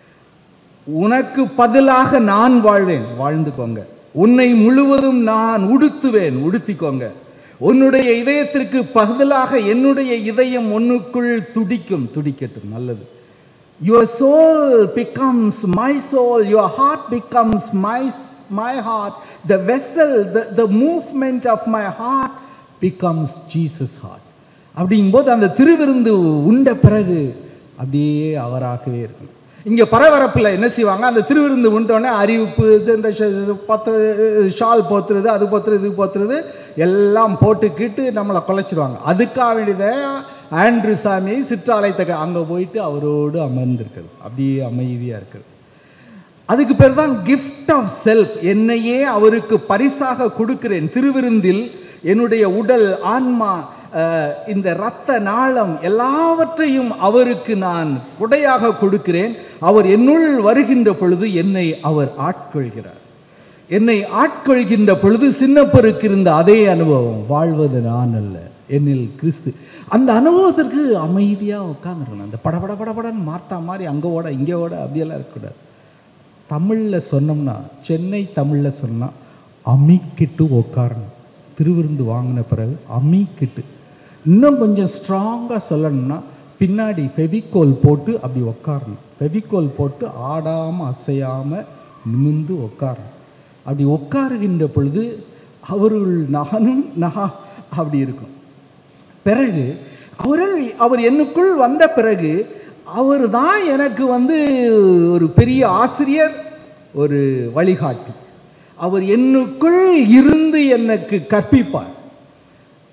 உனக்கு பதிலாக நான் வாழ்வேன் வாழ்ந்துக்கோங்க உன்னை முழுவதும் நான் உடுத்துவேன் உடுத்திக்கோங்க உன்னுடைய இதயத்திற்கு பதிலாக என்னுடைய இதயம் உன்னுக்குள் துடிக்கும் துடிக்கட்டும் நல்லது Your soul becomes my soul, your heart becomes my, my heart. The vessel, the, the movement of my heart becomes Jesus' heart. அப்படிங்கும்போது அந்த திருவிருந்து உண்ட பிறகு அப்படியே அவராகவே இருக்கும் இங்க பரபரப்புல என்ன செய்வாங்க அந்த திருவிருந்து உண்டோடனே அறிவிப்பு இது இந்த ஷ- பத்து ஷால் போத்துறது அது போத்துறது இது போத்துறது எல்லாம் போட்டுக்கிட்டு நம்மளை குலைச்சிருவாங்க அதுக்காக வேண்டியதை ஆண்ட்ரு சாமி சிற்றாலயத்தை அங்க போயிட்டு அவரோடு அமர்ந்திருக்கிறது அப்படியே அமைதியா இருக்கிறது அதுக்கு பேர் தான் கிஃப்ட் ஆஃப் செல்ஃப் என்னையே அவருக்கு பரிசாக கொடுக்கிறேன் திருவிருந்தில் என்னுடைய உடல் ஆன்மா அஹ், இந்த இரத்த நாளம் எல்லாவற்றையும் அவருக்கு நான் கொடையாக கொடுக்கிறேன் அவர் என்னுள் வருகின்ற பொழுது என்னை அவர் ஆட்கொள்கிறார் என்னை ஆட்கொள்கின்ற பொழுது சின்னப்பருக்கு இருந்த அதே அனுபவம் வாழ்வது நான் அல்ல என்னில் கிறிஸ்து அந்த அனுபவத்திற்கு அமைதியா உட்காந்துருக்கணும் அந்த படபட படபடன்னு மாத்தா மாதிரி அங்க ஓட இங்க ஓட அப்படியெல்லாம் இருக்கக்கூடாது தமிழ்ல சொன்னோம்னா சென்னை தமிழ்ல சொன்னா அமிக்கிட்டு உட்காரணும் திருவிருந்து வாங்கின பிறகு அமிக்கிட்டு இன்னும் கொஞ்சம் ஸ்ட்ராங்கா சொல்லணும்னா பின்னாடி ஃபெவிகோல் போட்டு அப்படி உட்காரணும் ஃபெவிகோல் போட்டு ஆடாம அசையாம நிமிர்ந்து உட்காரணும் அப்படி உட்காருகின்ற பொழுது அவருள் நானும் நகா அப்படி இருக்கும் பிறகு அவர்கள் அவர் என்னுக்குள் வந்த பிறகு அவர் தான் எனக்கு வந்து ஒரு பெரிய ஆசிரியர் ஒரு வழிகாட்டி அவர் என்னுக்குள் இருந்து எனக்கு கற்பிப்பார்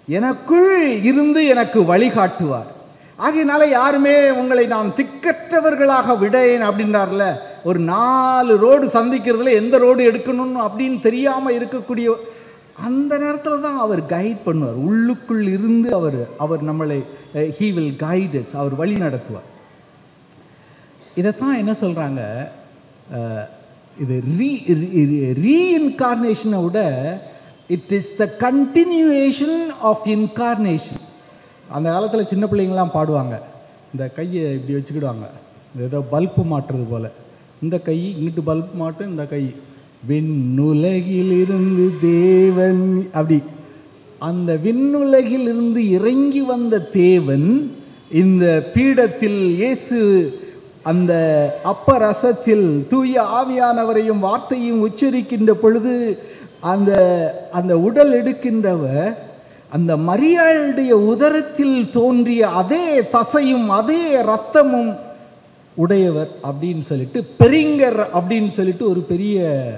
எனக்குள் இருந்து எனக்கு வழிகாட்டுவார் ஆகையினால யாருமே உங்களை நான் திக்கற்றவர்களாக விடேன் அப்படின்றார்ல ஒரு நாலு ரோடு சந்திக்கிறதுல எந்த ரோடு எடுக்கணும்னு அப்படின்னு தெரியாம இருக்கக்கூடிய அந்த நேரத்தில் தான் அவர் கைட் பண்ணுவார் உள்ளுக்குள் இருந்து அவர் அவர் நம்மளை ஹீ வில் கைடஸ் அவர் வழி நடத்துவார் இதைத்தான் என்ன சொல்றாங்க அஹ், இது ரீ ரீஇன்கார்னேஷனை விட it is the continuation of incarnation அந்த காலத்தில் சின்ன பிள்ளைங்களாம் பாடுவாங்க இந்த கையை இப்படி வச்சுக்கிடுவாங்க ஏதோ பல்பு மாட்டுறது போல இந்த கை இங்கிட்டு பல்ப் மாட்டும் இந்த கை விண்ணுலகிலிருந்து தேவன் அப்படி அந்த விண்ணுலகிலிருந்து இறங்கி வந்த தேவன் இந்த பீடத்தில் இயேசு அந்த அப்ப ரசத்தில் தூய ஆவியானவரையும் வார்த்தையும் உச்சரிக்கின்ற பொழுது அந்த அந்த உடல் எடுக்கின்றவர் அந்த மரியாளுடைய உதரத்தில் தோன்றிய அதே தசையும் அதே ரத்தமும் உடையவர் அப்படின்னு சொல்லிட்டு பெரிங்கர் அப்படின்னு சொல்லிட்டு ஒரு பெரிய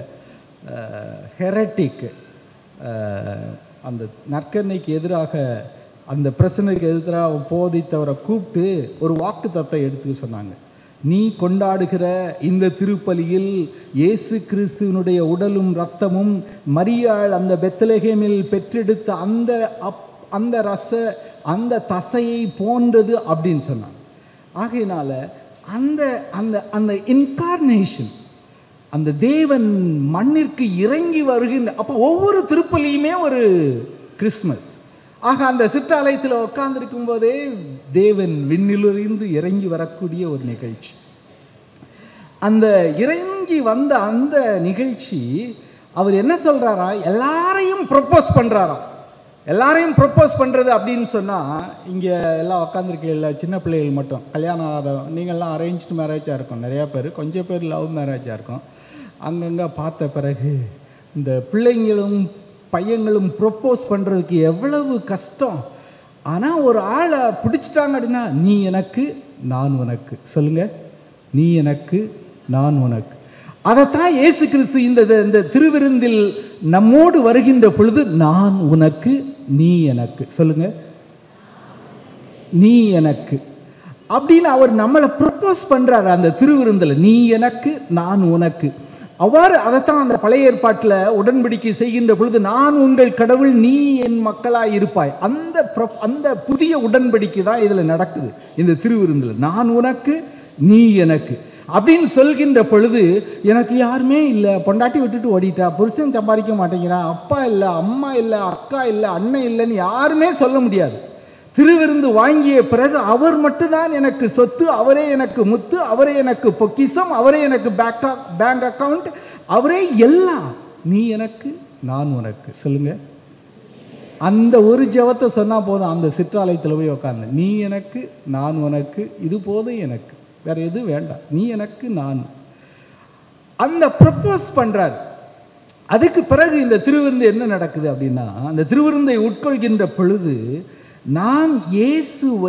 ஹெரட்டிக் அந்த நற்கண்ணைக்கு எதிராக அந்த பிரச்சனைக்கு எதிராக போதித்தவரை கூப்பிட்டு ஒரு வாக்கு தத்தை எடுத்து சொன்னாங்க நீ கொண்டாடுகிற இந்த திருப்பலியில் இயேசு கிறிஸ்துவனுடைய உடலும் இரத்தமும் மரியாள் அந்த பெத்லகேமில் பெற்றெடுத்த அந்த அப் அந்த ரச அந்த தசையை போன்றது அப்படின்னு சொன்னாங்க ஆகையினால அந்த அந்த அந்த இன்கார்னேஷன் அந்த தேவன் மண்ணிற்கு இறங்கி வருகின்ற அப்போ ஒவ்வொரு திருப்பலியுமே ஒரு கிறிஸ்மஸ் ஆக அந்த சிற்றாலயத்தில் உட்கார்ந்திருக்கும் போதே தேவன் விண்ணிலிருந்து இறங்கி வரக்கூடிய ஒரு நிகழ்ச்சி அந்த இறங்கி வந்த அந்த நிகழ்ச்சி அவர் என்ன சொல்றாரா எல்லாரையும் ப்ரொப்போஸ் பண்றாராம் எல்லாரையும் ப்ரொப்போஸ் பண்றது அப்படின்னு சொன்னா இங்க எல்லாம் உட்காந்துருக்கீங்கல்ல சின்ன பிள்ளைகள் மட்டும் கல்யாணம் ஆகாத நீங்கள்லாம் அரேஞ்ச்டு மேரேஜாக இருக்கும் நிறையா பேர் கொஞ்சம் பேர் லவ் மேரேஜாக இருக்கும் அங்கங்கே பார்த்த பிறகு இந்த பிள்ளைங்களும் பையங்களும் ப்ரொப்போஸ் பண்ணுறதுக்கு எவ்வளவு கஷ்டம் ஆனால் ஒரு ஆளை பிடிச்சிட்டாங்க அப்படின்னா நீ எனக்கு நான் உனக்கு சொல்லுங்க நீ எனக்கு நான் உனக்கு அதைத்தான் இயேசு கிறிஸ்து இந்த இந்த திருவிருந்தில் நம்மோடு வருகின்ற பொழுது நான் உனக்கு நீ எனக்கு சொல்லுங்க நீ எனக்கு அப்படின்னு அவர் நம்மளை ப்ரப்போஸ் பண்றாரு அந்த திருவிருந்தில் நீ எனக்கு நான் உனக்கு அவ்வாறு அதைத்தான் அந்த பழைய ஏற்பாட்டில் உடன்படிக்கை செய்கின்ற பொழுது நான் உங்கள் கடவுள் நீ என் மக்களாய் இருப்பாய் அந்த pro- அந்த புதிய உடன்படிக்கை தான் இதில் நடக்குது இந்த திருவிருந்தில் நான் உனக்கு நீ எனக்கு அப்படின்னு சொல்கின்ற பொழுது எனக்கு யாருமே இல்லை பொண்டாட்டி விட்டுட்டு ஓடிட்டா புருஷன் சம்பாதிக்க மாட்டேங்கிறான் அப்பா இல்லை அம்மா இல்லை அக்கா இல்லை அண்ணன் இல்லைன்னு யாருமே சொல்ல முடியாது திருவிருந்து வாங்கிய பிறகு அவர் மட்டும்தான் எனக்கு சொத்து அவரே எனக்கு முத்து அவரே எனக்கு பொக்கிஷம் அவரே எனக்கு பேக் பேங்க் அக்கவுண்ட் அவரே எல்லாம் நீ எனக்கு நான் உனக்கு சொல்லுங்க அந்த ஒரு ஜெபத்தை சொன்னா போதும் அந்த சிற்றாலயத்தில் போய் உட்கார்ந்து நீ எனக்கு நான் உனக்கு இது போதும் எனக்கு வேற எதுவும் வேண்டாம் நீ எனக்கு நான் அந்த ப்ரப்போஸ் பண்றார் அதுக்கு பிறகு இந்த திருவிருந்து என்ன நடக்குது அப்படின்னா அந்த திருவிருந்தை உட்கொள்கின்ற பொழுது நாம் இயேசுவை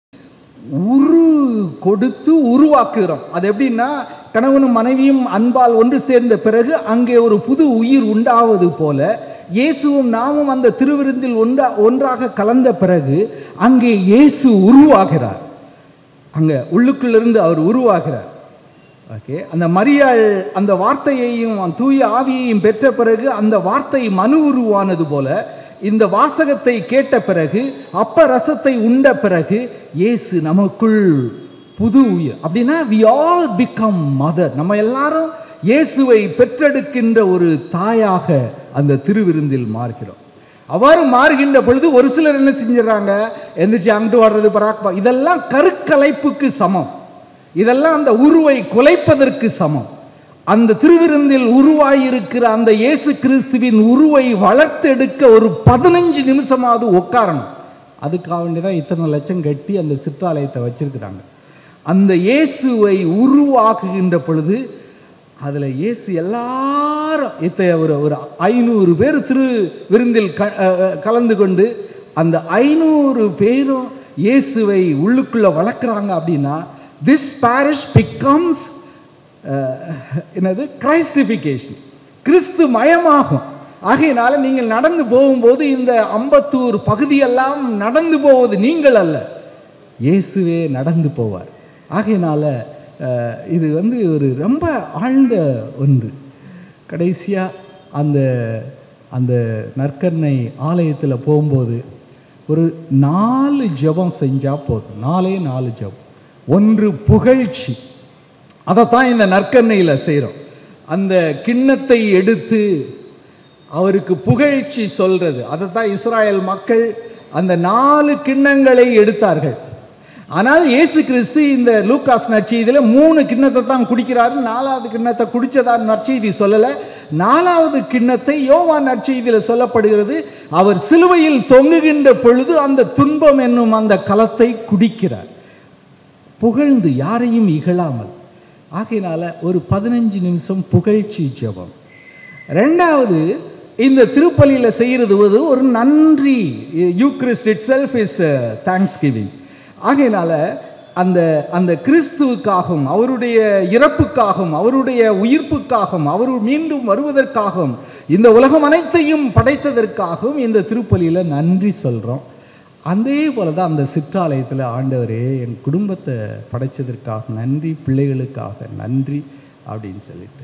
உரு கொடுத்து உருவாக்குகிறோம் அது எப்படின்னா கணவனும் மனைவியும் அன்பால் ஒன்று சேர்ந்த பிறகு அங்கே ஒரு புது உயிர் உண்டாவது போல இயேசுவும் நாமும் அந்த திருவிருந்தில் ஒன்றா ஒன்றாக கலந்த பிறகு அங்கே இயேசு உருவாகிறார் அங்க உள்ளுக்குள்ளிருந்து அவர் உருவாகிறார் ஓகே அந்த மரியாள் அந்த வார்த்தையையும் தூய ஆவியையும் பெற்ற பிறகு அந்த வார்த்தை மனு உருவானது போல இந்த வாசகத்தை கேட்ட பிறகு அப்ப ரசத்தை உண்ட பிறகு இயேசு நமக்குள் புது உயிர் அப்படின்னா வி ஆல் பிகம் மதர் நம்ம எல்லாரும் இயேசுவை பெற்றெடுக்கின்ற ஒரு தாயாக அந்த திருவிருந்தில் மாறுகிறோம் அவ்வாறு மாறுகின்ற பொழுது ஒரு சிலர் என்ன செஞ்சிடறாங்க எந்திரிச்சு அங்கிட்டு வர்றது பராக் இதெல்லாம் கருக்கலைப்புக்கு சமம் இதெல்லாம் அந்த உருவை குலைப்பதற்கு சமம் அந்த திருவிருந்தில் உருவாயிருக்கிற அந்த இயேசு கிறிஸ்துவின் உருவை வளர்த்தெடுக்க ஒரு பதினஞ்சு நிமிஷமாவது உட்காரணும் அதுக்காக வேண்டிதான் இத்தனை லட்சம் கட்டி அந்த சிற்றாலயத்தை வச்சிருக்கிறாங்க அந்த இயேசுவை உருவாக்குகின்ற பொழுது அதுல இயேசு எல்லாரும் இத்தகைய ஒரு ஒரு ஐநூறு பேர் திரு விருந்தில் க அஹ் அஹ் கலந்து கொண்டு அந்த ஐநூறு பேரும் இயேசுவை உள்ளுக்குள்ள வளர்க்குறாங்க அப்படின்னா திஸ் பாரிஷ் பிகம்ஸ் என்னது கிரைஸ்டிஃபிகேஷன் கிறிஸ்து மயமாகும் ஆகையினால நீங்கள் நடந்து போகும்போது இந்த அம்பத்தூர் பகுதியெல்லாம் நடந்து போவது நீங்கள் அல்ல இயேசுவே நடந்து போவார் ஆகையினால அஹ், இது வந்து ஒரு ரொம்ப ஆழ்ந்த ஒன்று கடைசியாக அந்த அந்த நற்கருணை ஆலயத்தில் போகும்போது ஒரு நாலு ஜெபம் செஞ்சால் போதும் நாலே நாலு ஜெபம் ஒன்று புகழ்ச்சி அதைத்தான் இந்த நற்கருணையில் செய்கிறோம் அந்த கிண்ணத்தை எடுத்து அவருக்கு புகழ்ச்சி சொல்றது அதைத்தான் இஸ்ராயல் மக்கள் அந்த நாலு கிண்ணங்களை எடுத்தார்கள் ஆனால் இயேசு கிறிஸ்து இந்த லூக்காஸ் நற்செய்தியில மூணு கிண்ணத்தை தான் குடிக்கிறாரு நாலாவது கிண்ணத்தை குடிச்சதா நற்செய்தி சொல்லல நாலாவது கிண்ணத்தை யோவான் நற்செய்தியில சொல்லப்படுகிறது அவர் சிலுவையில் தொங்குகின்ற பொழுது அந்த துன்பம் என்னும் அந்த கலத்தை குடிக்கிறார் புகழ்ந்து யாரையும் இகழாமல் ஆகையினால ஒரு பதினஞ்சு நிமிஷம் புகழ்ச்சி ஜெபம் ரெண்டாவது இந்த திருப்பலியில் செய்கிறது வந்து ஒரு நன்றி Eucharist itself is thanksgiving ஆகையினால அந்த அந்த கிறிஸ்துவுக்காகவும் அவருடைய இறப்புக்காகவும் அவருடைய உயிர்ப்புக்காகவும் அவர் மீண்டும் வருவதற்காகவும் இந்த உலகம் அனைத்தையும் படைத்ததற்காகவும் இந்த திருப்பலியில் நன்றி சொல்கிறோம் அதே போல தான் அந்த சிற்றாலயத்தில் ஆண்டவரே என் குடும்பத்தை படைச்சதற்காக நன்றி பிள்ளைகளுக்காக நன்றி அப்படின்னு சொல்லிட்டு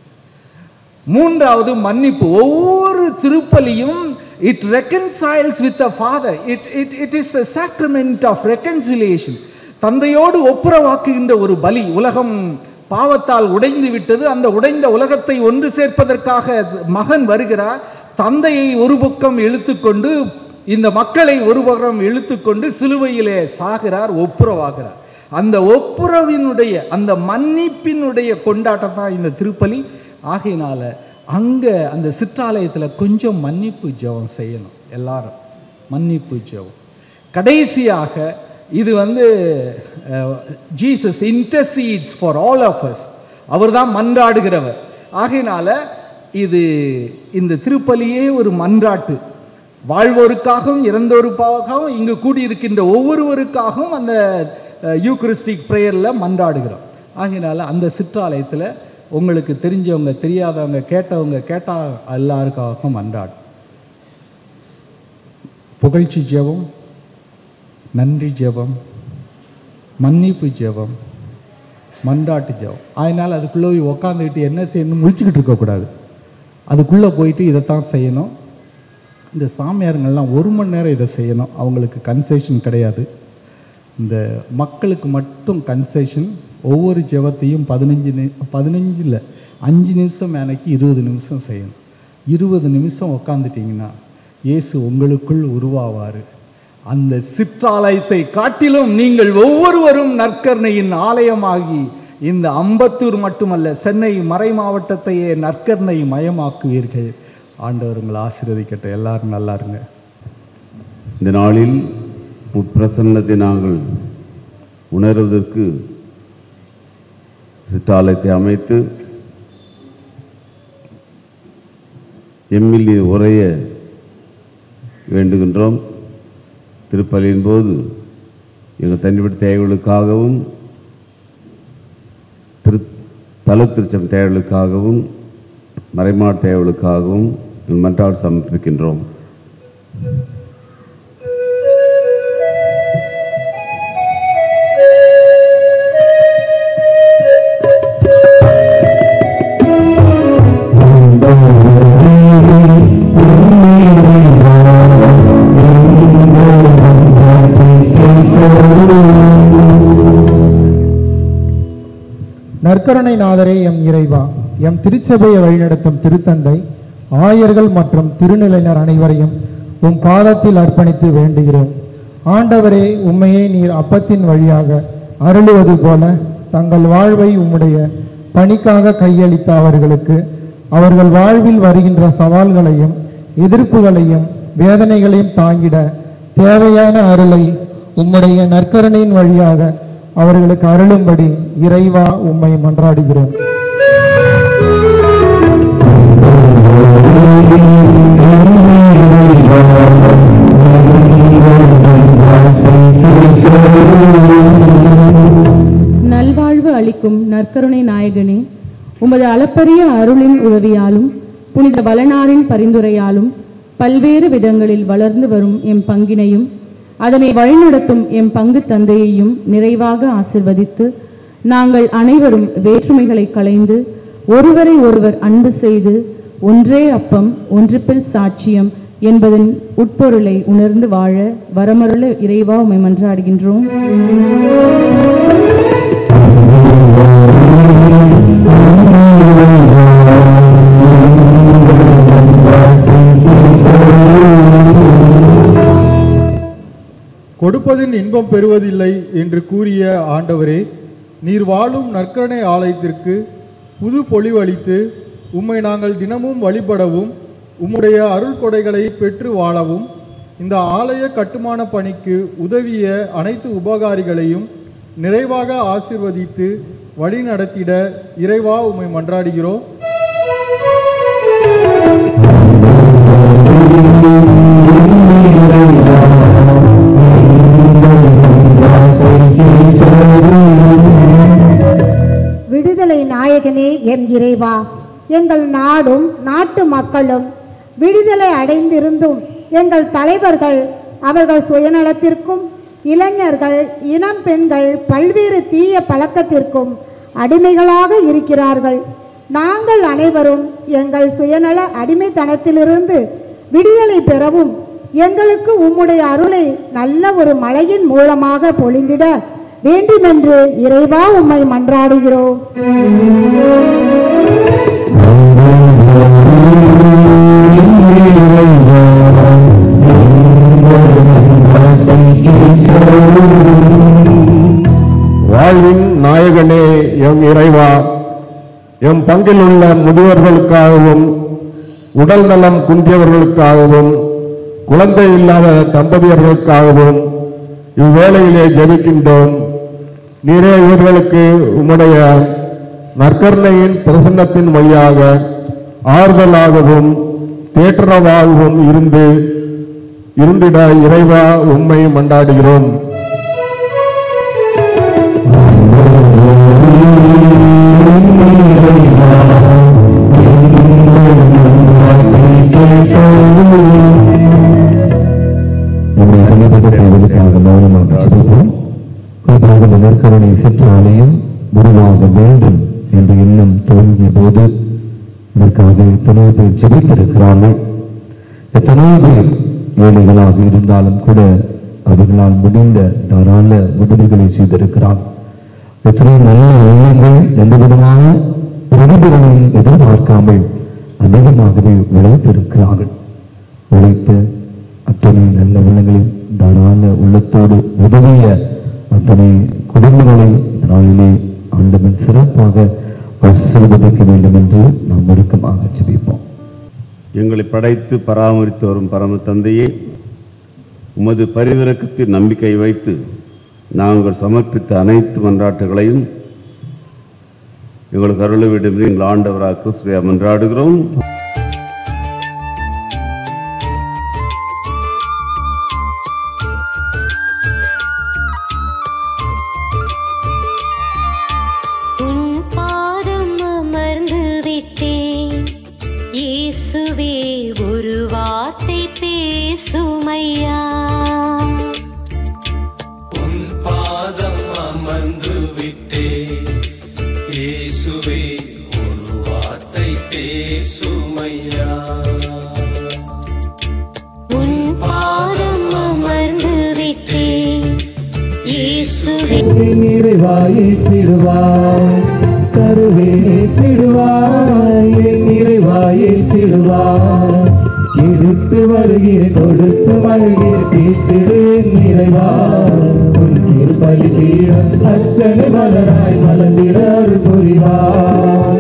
மூன்றாவது மன்னிப்பு ஒவ்வொரு திருப்பலியும் it reconciles with a father it it it is a sacrament of reconciliation தந்தையோடு ஒப்புரவாக்குகின்ற ஒரு பலி உலகம் பாவத்தால் உடைந்து விட்டது அந்த உடைந்த உலகத்தை ஒன்று சேர்ப்பதற்காக மகன் வருகிறார் தந்தையை ஒரு பக்கம் இழுத்துக்கொண்டு இந்த மக்களை ஒரு பக்கம் இழுத்துக்கொண்டு சிலுவையிலே சாகிறார் ஒப்புரவாகிறார் அந்த ஒப்புரவினுடைய அந்த மன்னிப்பினுடைய கொண்டாட்டம் தான் இந்த திருப்பலி ஆகையினால அங்க அந்த சிற்றாலயத்தில் கொஞ்சம் மன்னிப்பு ஜெபம் செய்யணும் எல்லாரும் மன்னிப்பு ஜெபம் கடைசியாக இது வந்து Jesus intercedes for all of us அவர் தான் மன்றாடுகிறவர் ஆகையினால இது இந்த திருப்பலியே ஒரு மன்றாட்டு வாழ்வோருக்காகவும் இறந்தோருக்காகவும் இங்கு கூடியிருக்கின்ற ஒவ்வொருவருக்காகவும் அந்த யூக்ரிஸ்டிக் ப்ரேயரில் மன்றாடுகிறோம் ஆகையினால அந்த சிற்றாலயத்தில் உங்களுக்கு தெரிஞ்சவங்க தெரியாதவங்க கேட்டவங்க கேட்டால் எல்லாருக்காகவும் மன்றாடு புகழ்ச்சி ஜெபம் நன்றி ஜெபம் மன்னிப்பு ஜெபம் மன்றாட்டு ஜெபம் அதனால் அதுக்குள்ளே போய் உக்காந்துக்கிட்டு என்ன செய்யணும் முழிச்சுக்கிட்டு இருக்கக்கூடாது அதுக்குள்ளே போயிட்டு இதைத்தான் செய்யணும் இந்த சாமியாருங்கள்லாம் ஒரு மணி நேரம் இதை செய்யணும் அவங்களுக்கு கன்செஷன் கிடையாது இந்த மக்களுக்கு மட்டும் கன்செஷன் ஒவ்வொரு ஜெபத்தையும் பதினஞ்சு நி பதினஞ்சில் அஞ்சு நிமிஷம் மேனைக்கு இருபது நிமிஷம் செய்யணும் இருபது நிமிஷம் உக்காந்துட்டிங்கன்னா இயேசு உங்களுக்குள் உருவாவார் அந்த சிற்றாலயத்தை காட்டிலும் நீங்கள் ஒவ்வொருவரும் நற்கருணையின் ஆலயமாகி இந்த அம்பத்தூர் மட்டுமல்ல சென்னை மறை மாவட்டத்தையே நற்கருணை மயமாக்குவீர்கள் ஆண்டவர் உங்களை ஆசீர்வதிக்கட்டும் எல்லாரும் நல்லா இருங்க இந்த நாளில் உட்பிரசன்னத்தை நாங்கள் உணர்வதற்கு சிற்றாலயத்தை அமைத்து எம்மில் உரைய வேண்டுகின்றோம் திருப்பலியின் போது எங்கள் தனிப்பட்ட தேவைகளுக்காகவும் திரு தல திருச்சம் தேவைகளுக்காகவும் மறைமாட் தேவைகளுக்காகவும் எங்கள் மன்றாடு சமர்ப்பிக்கின்றோம் நற்கருணை நாதரே எம் இறைவா எம் திருச்சபையை வழிநடத்தும் திருத்தந்தை ஆயர்கள் மற்றும் திருநிலையினர் அனைவரையும் உம் பாதத்தில் அர்ப்பணித்து வேண்டுகிறோம் ஆண்டவரே உம்மையே நீர் அப்பத்தின் வழியாக அருளுவது போல தங்கள் வாழ்வை உம்முடைய பணிக்காக கையளித்த அவர்களுக்கு அவர்கள் வாழ்வில் வருகின்ற சவால்களையும் எதிர்ப்புகளையும் வேதனைகளையும் தாங்கிட தேவையான அருளை உம்முடைய நற்கருணையின் வழியாக அவர்களுக்கு அருளும்படி இறைவா உம்மை மன்றாடுகிறோம் நல்வாழ்வு அளிக்கும் நற்கருணை நாயகனே உமது அளப்பரிய அருளின் உதவியாலும் புனித வளனாரின் பரிந்துரையாலும் பல்வேறு விதங்களில் வளர்ந்து வரும் எம் பங்கினையும் அதனை வழிநடத்தும் எம் பங்கு தந்தையையும் நிறைவாக ஆசிர்வதித்து நாங்கள் அனைவரும் வேற்றுமைகளை களைந்து ஒருவரை ஒருவர் அன்பு செய்து ஒன்றே அப்பம் ஒன்றுப்பில் சாட்சியம் என்பதன் உட்பொருளை உணர்ந்து வாழ வரமருள இறைவா உமை மன்றாடுகின்றோம் கொடுப்பதின் இன்பம் பெறுவதில்லை என்று கூறிய ஆண்டவரே நீர் வாழும் நற்கரணை ஆலயத்திற்கு புது பொலிவளித்து உம்மை நாங்கள் தினமும் வழிபடவும் உம்முடைய அருள் கொடைகளை பெற்று வாழவும் இந்த ஆலய கட்டுமான பணிக்கு உதவிய அனைத்து உபகாரிகளையும் நிறைவாக ஆசிர்வதித்து வழி நடத்திட இறைவா உம்மை மன்றாடுகிறோம் விடுதலை நாயகனே எம் இறைவா எங்கள் நாடும் நாட்டு மக்களும் விடுதலை அடைந்திருந்தும் எங்கள் தலைவர்கள் அவர்கள் சுயநலத்திற்கும் இளைஞர்கள் இளம் பெண்கள் பல்வேறு தீய பழக்கத்திற்கும் அடிமைகளாக இருக்கிறார்கள் நாங்கள் அனைவரும் எங்கள் சுயநல அடிமைத்தனத்திலிருந்து விடுதலை பெறவும் எங்களுக்கு உம்முடைய அருளை நல்ல ஒரு மழையின் மூலமாக பொழிந்திட வேண்டுமென்று இறைவா உம்மை மன்றாடுகிறோம் வாழ்வின் நாயகனே எம் இறைவா எம் பங்கில் உள்ள முதியோர்களுக்காகவும் உடல் நலம் குன்றியவர்களுக்காகவும் குழந்தை இல்லாத தம்பதியர்களுக்காகவும் இவ்வேளையிலே ஜெபிக்கின்றோம் நீரே இவர்களுக்கு உம்முடைய நற்கருணையின் பிரசன்னத்தின் வழியாக ஆறுதலாகவும் தேற்றவாகவும் இருந்து இருந்திட இறைவா உம்மை மண்டாடுகிறோம் நம்மை அறிமுகத்தை தேவனுக்காக மௌனமாக ஜெபிப்போம் குறிப்பாக இந்த நற்கருணை சிற்றாலயம் உருவாக வேண்டும் என்ற எண்ணம் தோன்றிய போது இதற்காக எத்தனையோ பேர் ஜெபித்திருக்கிறார்கள் எத்தனையோ பேர் ஏழைகளாக இருந்தாலும் கூட அவர்களால் முடிந்த தாராள உதவிகளை செய்திருக்கிறார் எத்தனையோ நல்ல உள்ளங்கள் எந்த விதமான பிரதிபலனையும் எதிர்பார்க்காமல் அதிகமாகவே உழைத்திருக்கிறார்கள் உழைத்த அத்தனை நல்ல உள்ளங்களில் தாராள உள்ளத்தோடு உதவிய அத்தனை குடும்பங்களை இந்த நாளிலே ஆண்டவன் சிறப்பாக ஆசீர்வதிக்க வேண்டும் என்று நாம் நெருக்கமாக ஜெபிப்போம் எங்களை படைத்து பராமரித்து வரும் பரம தந்தையே உமது பரிவிறக்கத்தில் நம்பிக்கை வைத்து நாங்கள் சமர்ப்பித்த அனைத்து மன்றாட்டுகளையும் எங்களுக்கு அருள வேண்டும் என்று எங்கள் ஆண்டவராக கிறிஸ்துவையா மன்றாடுகிறோம் உன் பாதம் அமர்ந்து விட்டேன் இயேசுவே ஒரு வார்த்தை பேசுமையா பாதம் அமர்ந்து விட்டே இயேசுவே ஒரு வார்த்தை பேசுமையா உன் பாதம் அமர்ந்து விட்டேன் இயேசுவே நிறைவாயிற்றிடுவாய் கருவே ஏற்றிடுவாய் என் நிறைவாயிற்றிடுவாய் எடுத்து வருகிறேன் கொடுத்து மழுகிறேன் தீர்த்திடு என் நிறைவா உன் திருப்பலி பீடம் அச்சனை மலராய் மலர்ந்திட அருள் புரிவாய்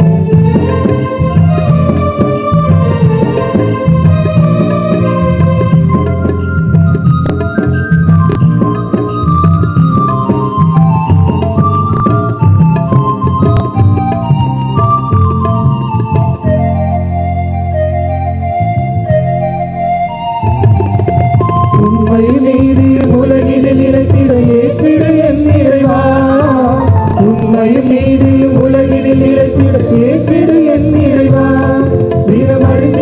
உண்மை நீதி உலகில் நிலைத்திட ஏற்றிடு என் நிறைவா உண்மையும் நீதியும் உலகில் நிலைத்திட ஏற்றிடு என் நிறைவா தினமழி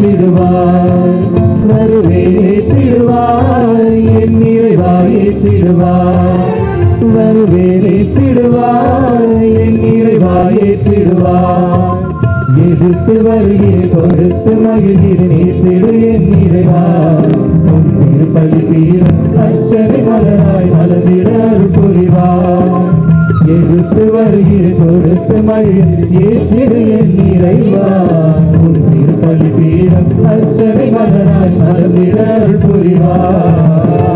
ஏற்றிடுவார் வருவேன் ஏற்றிடுவார் என் நிறைவா ஏற்றிடுவார் வருவேன் ஏற்றிடுவார் என் நிறைவா ஏற்றிடுவார் எடுத்து வருகிறேன் கொடுத்து மகிழ்கிறேன் ஏற்றிடு என் நிறைவா உன் திருப்பலி தீரம் அச்சனை மலராய் மலர்ந்திட அருள் புரிவார் எடுத்து வருகிறேன் கொடுத்து மகிழ் ஏற்றிடு என் நிறைவா உன் திருப்பலி தீரம் அச்சனை மலராய் மலர்ந்திட அருள் புரிவார்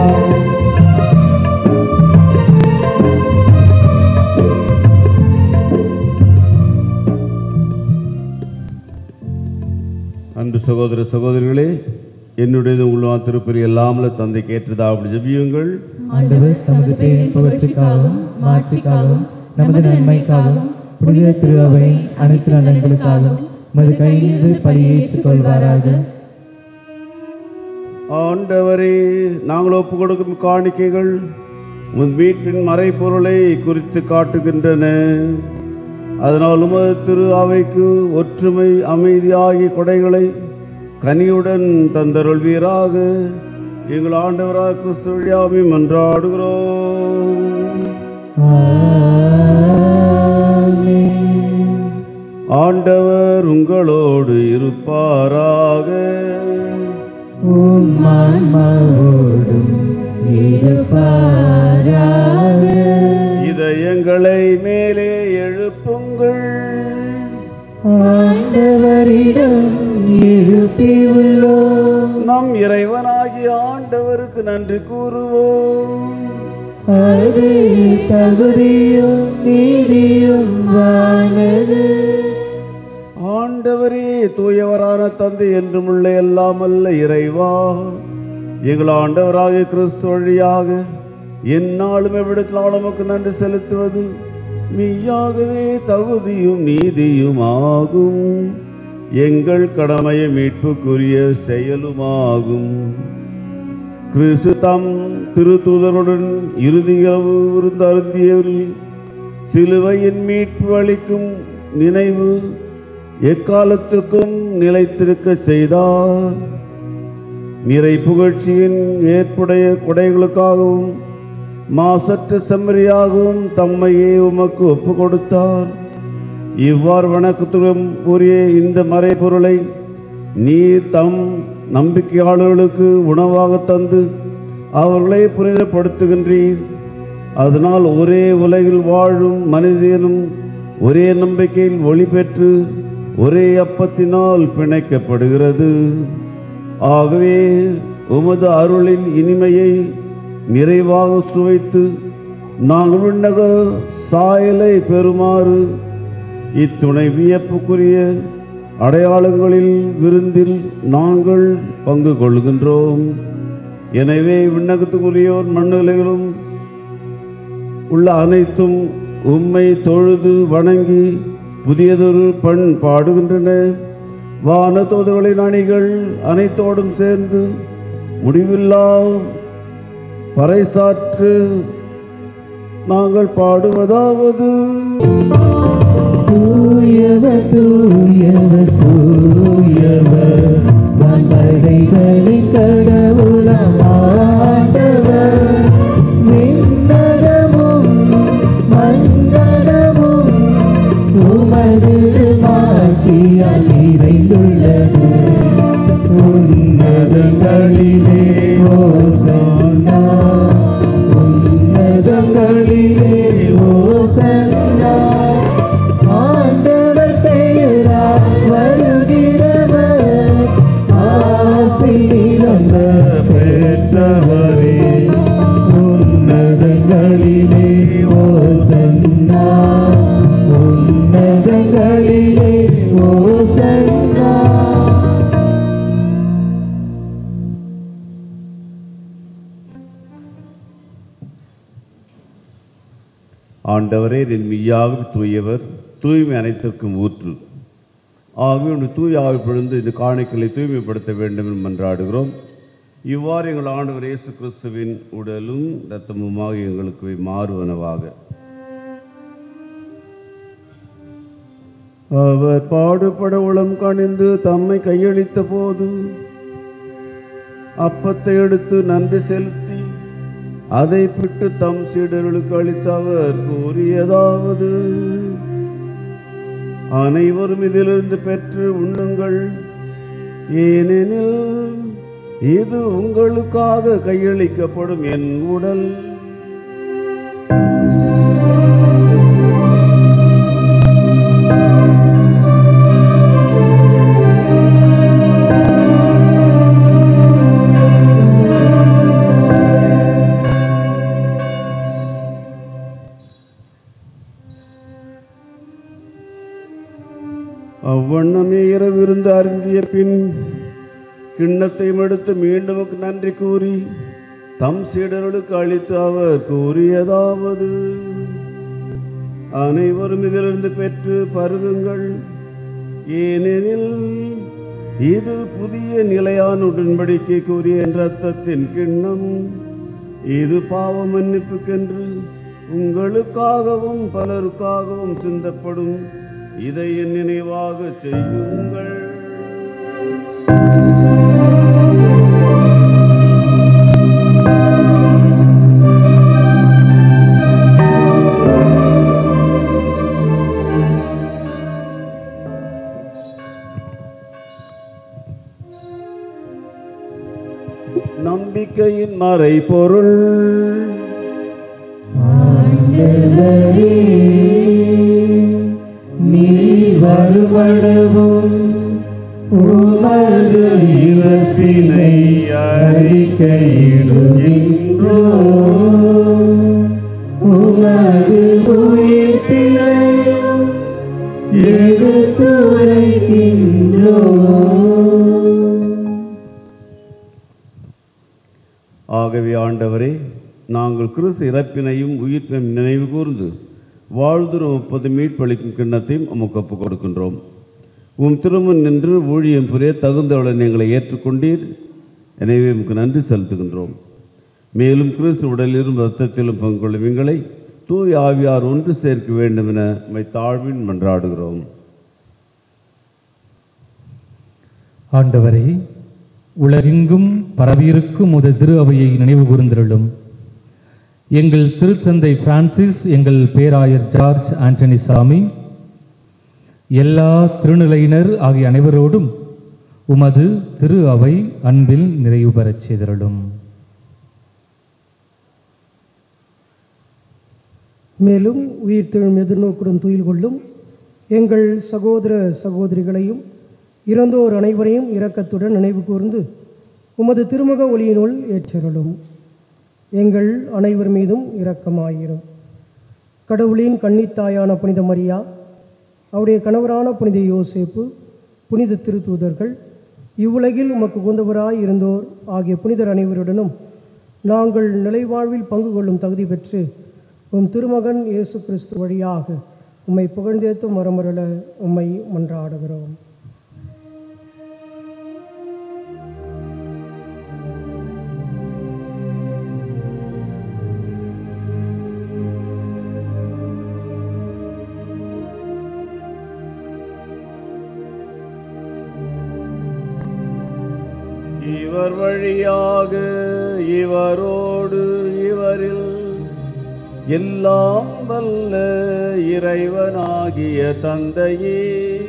அன்பு சகோதர சகோதரிகளே என்னுடையது உள்ள திருப்பதி எல்லாமல தந்தைக்கு ஏற்றதா அப்படி ஜெபியுங்கள் ஆண்டவர் தமது பேரின் புகழ்ச்சிக்காகவும் மாட்சிக்காகவும் நமது நன்மைக்காகவும் புனித திருவை அனைத்து நலன்களுக்காகவும் உமது கையின்று பலியேற்றுக் கொள்வாராக ஆண்டவரே நாங்கள் ஒப்பு கொடுக்கும் காணிக்கைகள் உன் வீட்டின் மறைப்பொருளை குறித்து காட்டுகின்றன அதனால் உமது திரு அவைக்கு ஒற்றுமை அமைதி ஆகிய கொடைகளை கனியுடன் தந்தருள்வீராக எங்கள் ஆண்டவராக கிறிஸ்து வழியாமை மன்றாடுகிறோம் ஆண்டவர் உங்களோடு இருப்பாராக உம் ஆன்மாவோடும் இருப்பாராக இதயங்களை மேலே எழுப்புங்கள் ஆண்டவரிடம் எழுப்பியுள்ளோம் நம் இறைவனாகிய ஆண்டவருக்கு நன்றி கூறுவோம் அது தகுதியும் நீதியும் வானது ஆண்டவரே தூயவரான தந்தை என்றும் உள்ள எல்லாம் அல்ல இறைவா எங்கள் ஆண்டவராகிய கிறிஸ்து வழியாக எந்நாளும் எவ்விடத்தில் நமக்கு நன்றி செலுத்துவது மெய்யாகவே தகுதியும் நீதியும் ஆகும் எங்கள் கடமையை மீட்புக்குரிய செயலுமாகும் கிறிஸ்து தம் திருத்தூதருடன் இறுதியளவு விருந்து அருந்தியவரில் சிலுவையின் மீட்பு அளிக்கும் நினைவு எக்காலத்துக்கும் நிலைத்திருக்க செய்தார் நிறை புகழ்ச்சியின் ஏற்புடைய கொடைகளுக்காகவும் மாசற்ற செம்மறியாகவும் தம்மையே உமக்கு ஒப்பு கொடுத்தார் இவ்வாறு வணக்கத்துடன் கூறிய இந்த மறைபொருளை நீர் தம் நம்பிக்கையாளர்களுக்கு உணவாக தந்து அவர்களை புனிதப்படுத்துகின்றீர் அதனால் ஒரே உலகில் வாழும் மனிதனும் ஒரே நம்பிக்கையில் ஒளி பெற்று ஒரே அப்பத்தினால் பிணைக்கப்படுகிறது ஆகவே உமது அருளின் இனிமையை நிறைவாக சுவைத்து நாங்கள் விண்ணக சாயலை பெறுமாறு இத்துணை வியப்புக்குரிய அடையாளங்களில் விருந்தில் நாங்கள் பங்கு கொள்கின்றோம் எனவே விண்ணகத்துக்குரியோர் மண்ணுலைகளும் உள்ள அனைத்தும் உம்மை தொழுது வணங்கி புதியதொரு பண் பாடுகின்றன வானதோதுகளின் அணிகள் அனைத்தோடும் சேர்ந்து முடிவில்லா பறைசாற்று நாங்கள் பாடுவதாவது தூயவர் தூயவர் தூயவர் வந்தடைகளின் கடவுளாம் ஆண்டவர் விண்ணகமும் மன்னகமும் உமது மாட்சியால் நிறைந்துள்ளது உன்னதங்களிலே ஓசன்னா உன்னதங்களிலே ஓசன்னா ஆண்டவர் பெயரால் வருகிறவர் ஆசீர்வந்த பெற்றவரே உன்னதங்களிலே ஓசன்னா உன்னதங்களிலே ஓசன்னா ஆண்டவரே என் மெய்யாக தூயவர் தூய்மை அனைத்திற்கும் ஊற்று ஆகவே உன் தூய ஆவி பொழுது இந்த காணிக்கைகளை தூய்மைப்படுத்த வேண்டும் என்று மன்றாடுகிறோம் இவ்வாறு எங்கள் ஆண்டவர் இயேசு கிறிஸ்துவின் உடலும் இரத்தமுமாக எங்களுக்கு மாறுவனவாக அவர் பாடுபட உளம் கணிந்து தம்மை கையளித்த போது அப்பத்தை எடுத்து நன்றி செலுத்தி அதை பிட்டு தம் சீடர்களுக்கு அளித்து அவர் கூறியதாவது அனைவரும் இதிலிருந்து பெற்று உண்ணுங்கள் ஏனெனில் இது உங்களுக்காக கையளிக்கப்படும் என் உடல் அவ்வண்ணமே இரவிருந்து அருந்திய பின் கிண்ணத்தையும் எடுத்து மீண்டும் நன்றி கூறி தம் சீடர்களுக்கு அளித்து அவர் கூறியதாவது அனைவரும் இதிலிருந்து பெற்று பருகுங்கள் ஏனெனில் இது புதிய நிலையான உடன்படிக்கை கூறிய என் ரத்தத்தின் கிண்ணம் இது பாவ மன்னிப்புக்கென்று உங்களுக்காகவும் பலருக்காகவும் சிந்தப்படும் இதை என் நினைவாக செய்யுங்கள் நம்பிக்கையின் மறைபொருள் நீ வருவடவும் உமது இறப்பினை அறிக்கையிடுகின்றோ உமது உயிர்ப்பினையும் எடுத்துரைக்கின்றோ ஆகவே ஆண்டவரே நாங்கள் கிறிஸ்து இறப்பினையும் உயிர்ப்பினையும் நினைவு கூர்ந்து வாழ்ந்துரும் முப்பது மீட்பளிக்கும் கிண்ணத்தையும் உமக்கு ஒப்புக் கொடுக்கின்றோம் உம் திருமன் நின்று ஊழியம் புரிய தகுந்தவுடன் எங்களை ஏற்றுக்கொண்டீர் எனவே உமக்கு நன்றி செலுத்துகின்றோம் மேலும் கிறிஸ்து உடலிலும் ரத்தத்திலும் பங்குள்ளும் எங்களை தூய் ஆவியார் ஒன்று சேர்க்க வேண்டும் என உம்மை தாழ்வின் மன்றாடுகிறோம் ஆண்டவரே உலகெங்கும் பரவியிருக்கும் உத திரு அவையை நினைவு கூர்ந்திருளும் எங்கள் திருத்தந்தை பிரான்சிஸ் எங்கள் பேராயர் ஜார்ஜ் ஆண்டனி சாமி எல்லா திருநிலையினர் ஆகிய அனைவரோடும் உமது திரு அவை அன்பில் நிறைவு பெறச் செய்திருளும் மேலும் உயிர்த்தெழும் எதிர்நோக்குடன் துயில் கொள்ளும் எங்கள் சகோதர சகோதரிகளையும் இறந்தோர் அனைவரையும் இரக்கத்துடன் நினைவு கூர்ந்து உமது திருமுக ஒளியினுள் ஏற்றருளும் எங்கள் அனைவர் மீதும் இரக்கமாயிரும் கடவுளின் கன்னித்தாயான புனித மரியா அவருடைய கணவரான புனித யோசேப்பு புனித திருத்தூதர்கள் இவ்வுலகில் உமக்கு உகந்தவராய் இருந்தோர் ஆகிய புனிதர் அனைவருடனும் நாங்கள் நிலைவாழ்வில் பங்கு கொள்ளும் தகுதி பெற்று உம் திருமகன் இயேசு கிறிஸ்து வழியாக உம்மை புகழ்ந்தேத்தும் மரமருள உம்மை மன்றாடுகிறோம் இவர் வழியாக இவரோடு இவரில் எல்லாம் வல்ல இறைவனாகிய தந்தையே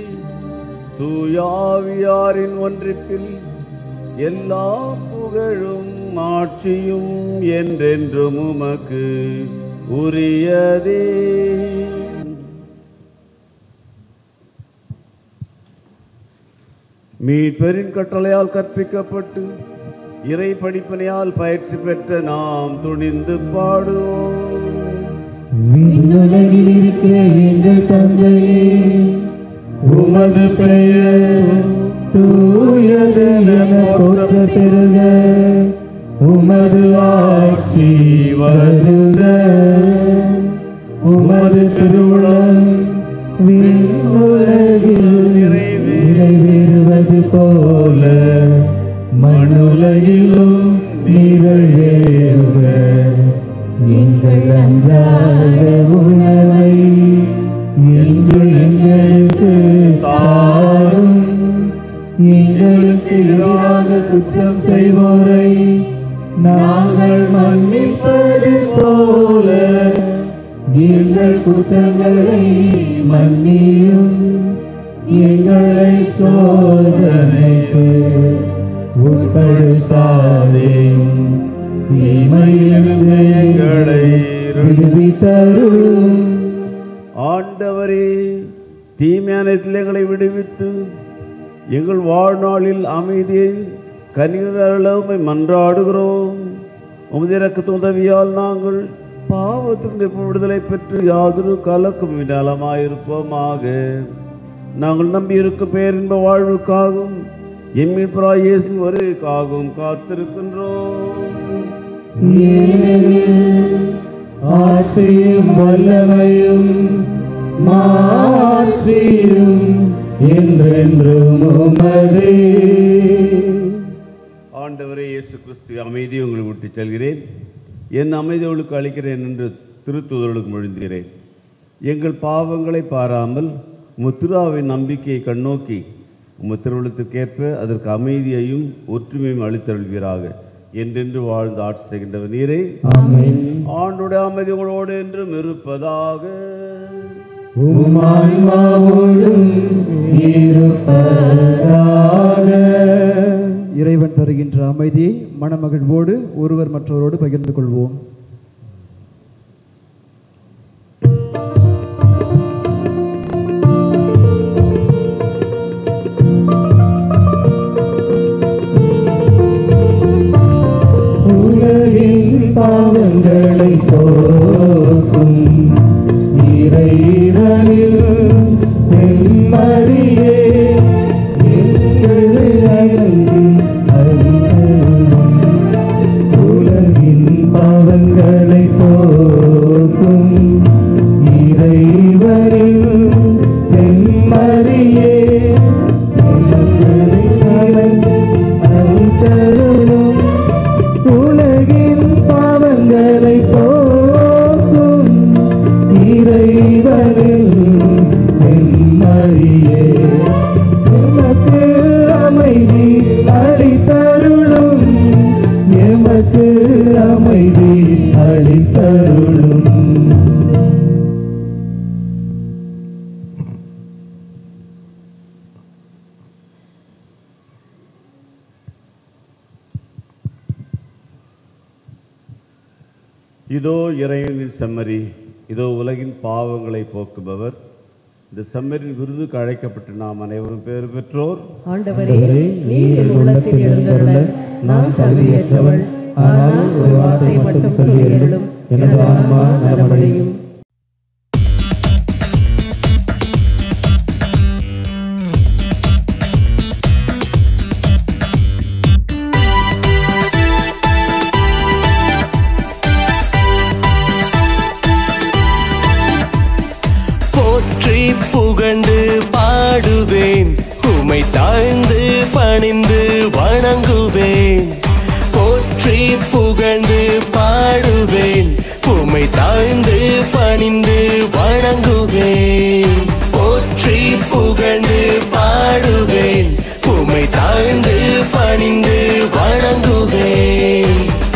தூயாவியாரின் ஒன்றிப்பில் எல்லா புகழும் ஆட்சியும் என்றென்றும் உமக்கு உரியதே மீட்பரின் கட்டளையால் கற்பிக்கப்பட்டு இறை படிப்பனையால் பயிற்சி பெற்ற நாம் துணிந்து பாடுவோம் விண்ணுலகில் இருக்கிற எங்கள் தந்தையே உமது பெயர் தூயது என போற்ற பெறுக உமது ஆட்சி வருக உமது திருவுளம் விண்ணுலகில் நிறைவேறுவது போல மண்ணுலகிலும் நிறைவேறுக எங்கள் அன்றாட உணவை இன்று எங்களுக்கு எங்களுக்கு எதிராக குற்றம் செய்வோரை நாங்கள் மன்னிப்பது போல எங்கள் குற்றங்களை மன்னியும் எங்களை சோதனைக்கு உட்படுத்தாதேயும் தீமையிலிருந்து எங்களை விடுவித்தருளும் ஆண்டவரே தீமையானத்தில் எங்களை விடுவித்து எங்கள் வாழ்நாளில் அமைதியை கனிகளவை மன்றாடுகிறோம் உமது இறக்கத்து உதவியால் நாங்கள் பாவத்திற்கு விடுதலை பெற்று யாதொரு கலக்கும் நலமாயிருப்போமாக நாங்கள் நம்பியிருக்கும் பேரின்ப வாழ்வுக்காகவும் எம்மிப்ரா இயேசு வருகைக்காகவும் காத்திருக்கின்றோம் ஆட்சியும் வல்லமையும் மாற்றியும் என்றென்றும் உமதே ஆண்டவரே இயேசு கிறிஸ்து அமைதியை உங்களுக்கு விட்டு செல்கிறேன் என் அமைதி உங்களுக்கு அளிக்கிறேன் என்று திருத்துதலுக்கு மொழிந்தீரேன் எங்கள் பாவங்களை பாராமல் முத்துராவின் நம்பிக்கையை கண்ணோக்கி உமது திருவிழத்துக்கேற்ப அதற்கு அமைதியையும் ஒற்றுமையும் அளித்தருள்வீராக என்றென்று வாழ்ந்து ஆட்சி செய்கின்றவர் நீரே ஆண்டுடைய அமைதி உங்களோடு என்றும் இருப்பதாக உம் ஆன்மாவோடும் இருப்பதாக இறைவன் தருகின்ற அமைதியை மனமகிழ்வோடு ஒருவர் மற்றவரோடு பகிர்ந்து கொள்வோம் உலகின் பாவங்களை போக்கும் இறைவனில் செம்மறியே எங்களை அழைத்து அருளும். உலகின் பாவங்களை போக்கும் இறைவனில் செம்மறியே எங்களை அழைத்து அருளும். உலகின் பாவங்களை போக்கும் இறைவனில் செம்மறியே எமக்கு அமைதி அளித்தருளும் எமக்கு அமைதி அளித்தருளும் இதோ இறைவனின் செம்மறி இதோ உலகின் பாவங்களை போக்குபவர் இந்த செம்மறின் விருதுக்கு அழைக்கப்பட்டு நாம் அனைவரும் பேர் பெற்றோர் ஆண்டவரே நீர் என் உள்ளத்தில் எழுந்தருள நான் தகுதியற்றவள் ஆனால் ஒரு வார்த்தை மட்டும் சொல்லி அருளும் எனது ஆன்மா நலமடையும் போற்றி புகழ்ந்து பாடுவேன் உமை தாழ்ந்து பணிந்து வணங்குவேன் போற்றி புகழ்ந்து பாடுவேன் உமை தாழ்ந்து பணிந்து வணங்குவேன் போற்றி புகழ்ந்து பாடுவேன் உமை தாழ்ந்து பணிந்து வணங்குவேன்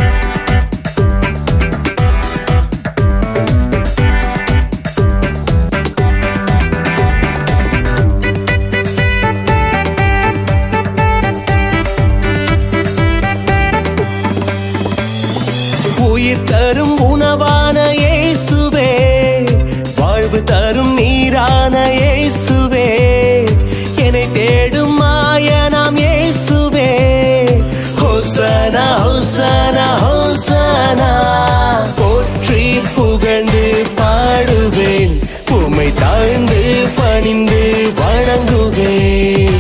உயிர் தரும் உணவான இயேசுவே வாழ்வு தரும் நீரான இயேசுவே என்னை தேடும் மாயனாம் இயேசுவே ஹோசனா ஹோசனா ஹோசனா போற்றி புகழ்ந்து பாடுவேன் உம்மை தாழ்ந்து பணிந்து வணங்குவேன்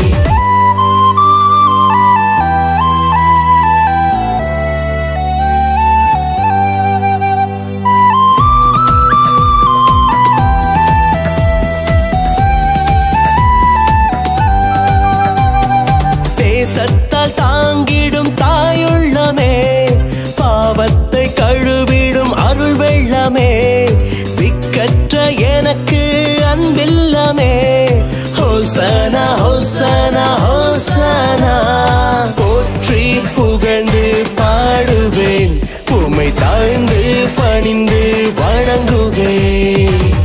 தேசத்தால் தாங்கிடும் தாயுள்ளமே பாவத்தை கழுவிடும் அருள் வெள்ளமே திக்கற்ற எனக்கு அன்பில் பாடுவேன் உம்மை தாழ்ந்து பணிந்து வணங்குவேன்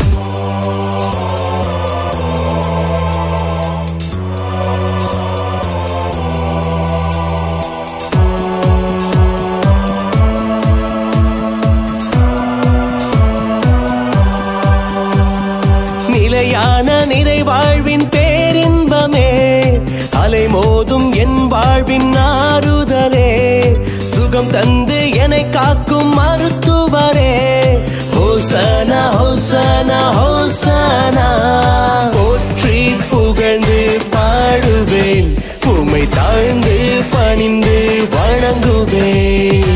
நிலையான நிறைவாழ்வின் பேரின்பமே அலைமோதும் என் வாழ்வின் ஆறுதலே சுகம் தந்து என்னை காக்கும் மருத்துவரே ஹோசனா ஹோசனா ஹோசனா போற்றி புகழ்ந்து பாடுவேன் உம்மை தாழ்ந்து பணிந்து வணங்குவேன்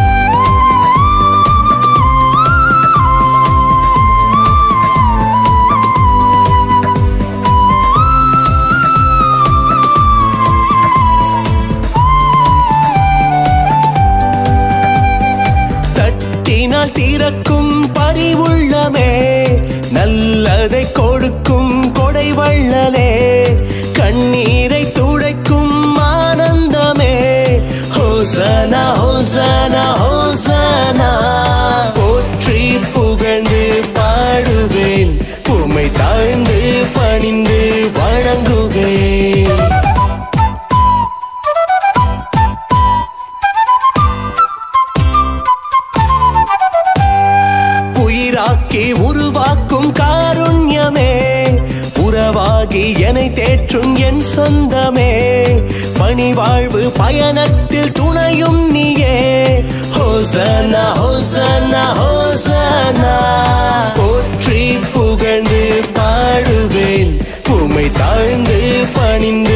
தட்டினால் திறக்கும் பரிவுள்ளமே நல்லதை கொடுக்கும் கொடை வள்ளலே கண்ணீரை துடைக்கும் ஆனந்தமே ஹோசனா ஹோசனா ஹோசனா போற்றி புகழ்ந்து பாடுவேன் உம்மை தாழ்ந்து பணிந்து வணங்குவேன் உயிராக்கி உருவாக்கும் காருண்யமே உறவாகி என்னை தேற்றும் என் சொந்தமே பணிவாழ்வு பயணத்தில் துணையும் நீயே ஹோசனா ஹோசனா ஹோசனா போற்றி புகழ்ந்து பாடுவேன் உம்மை தாழ்ந்து பணிந்து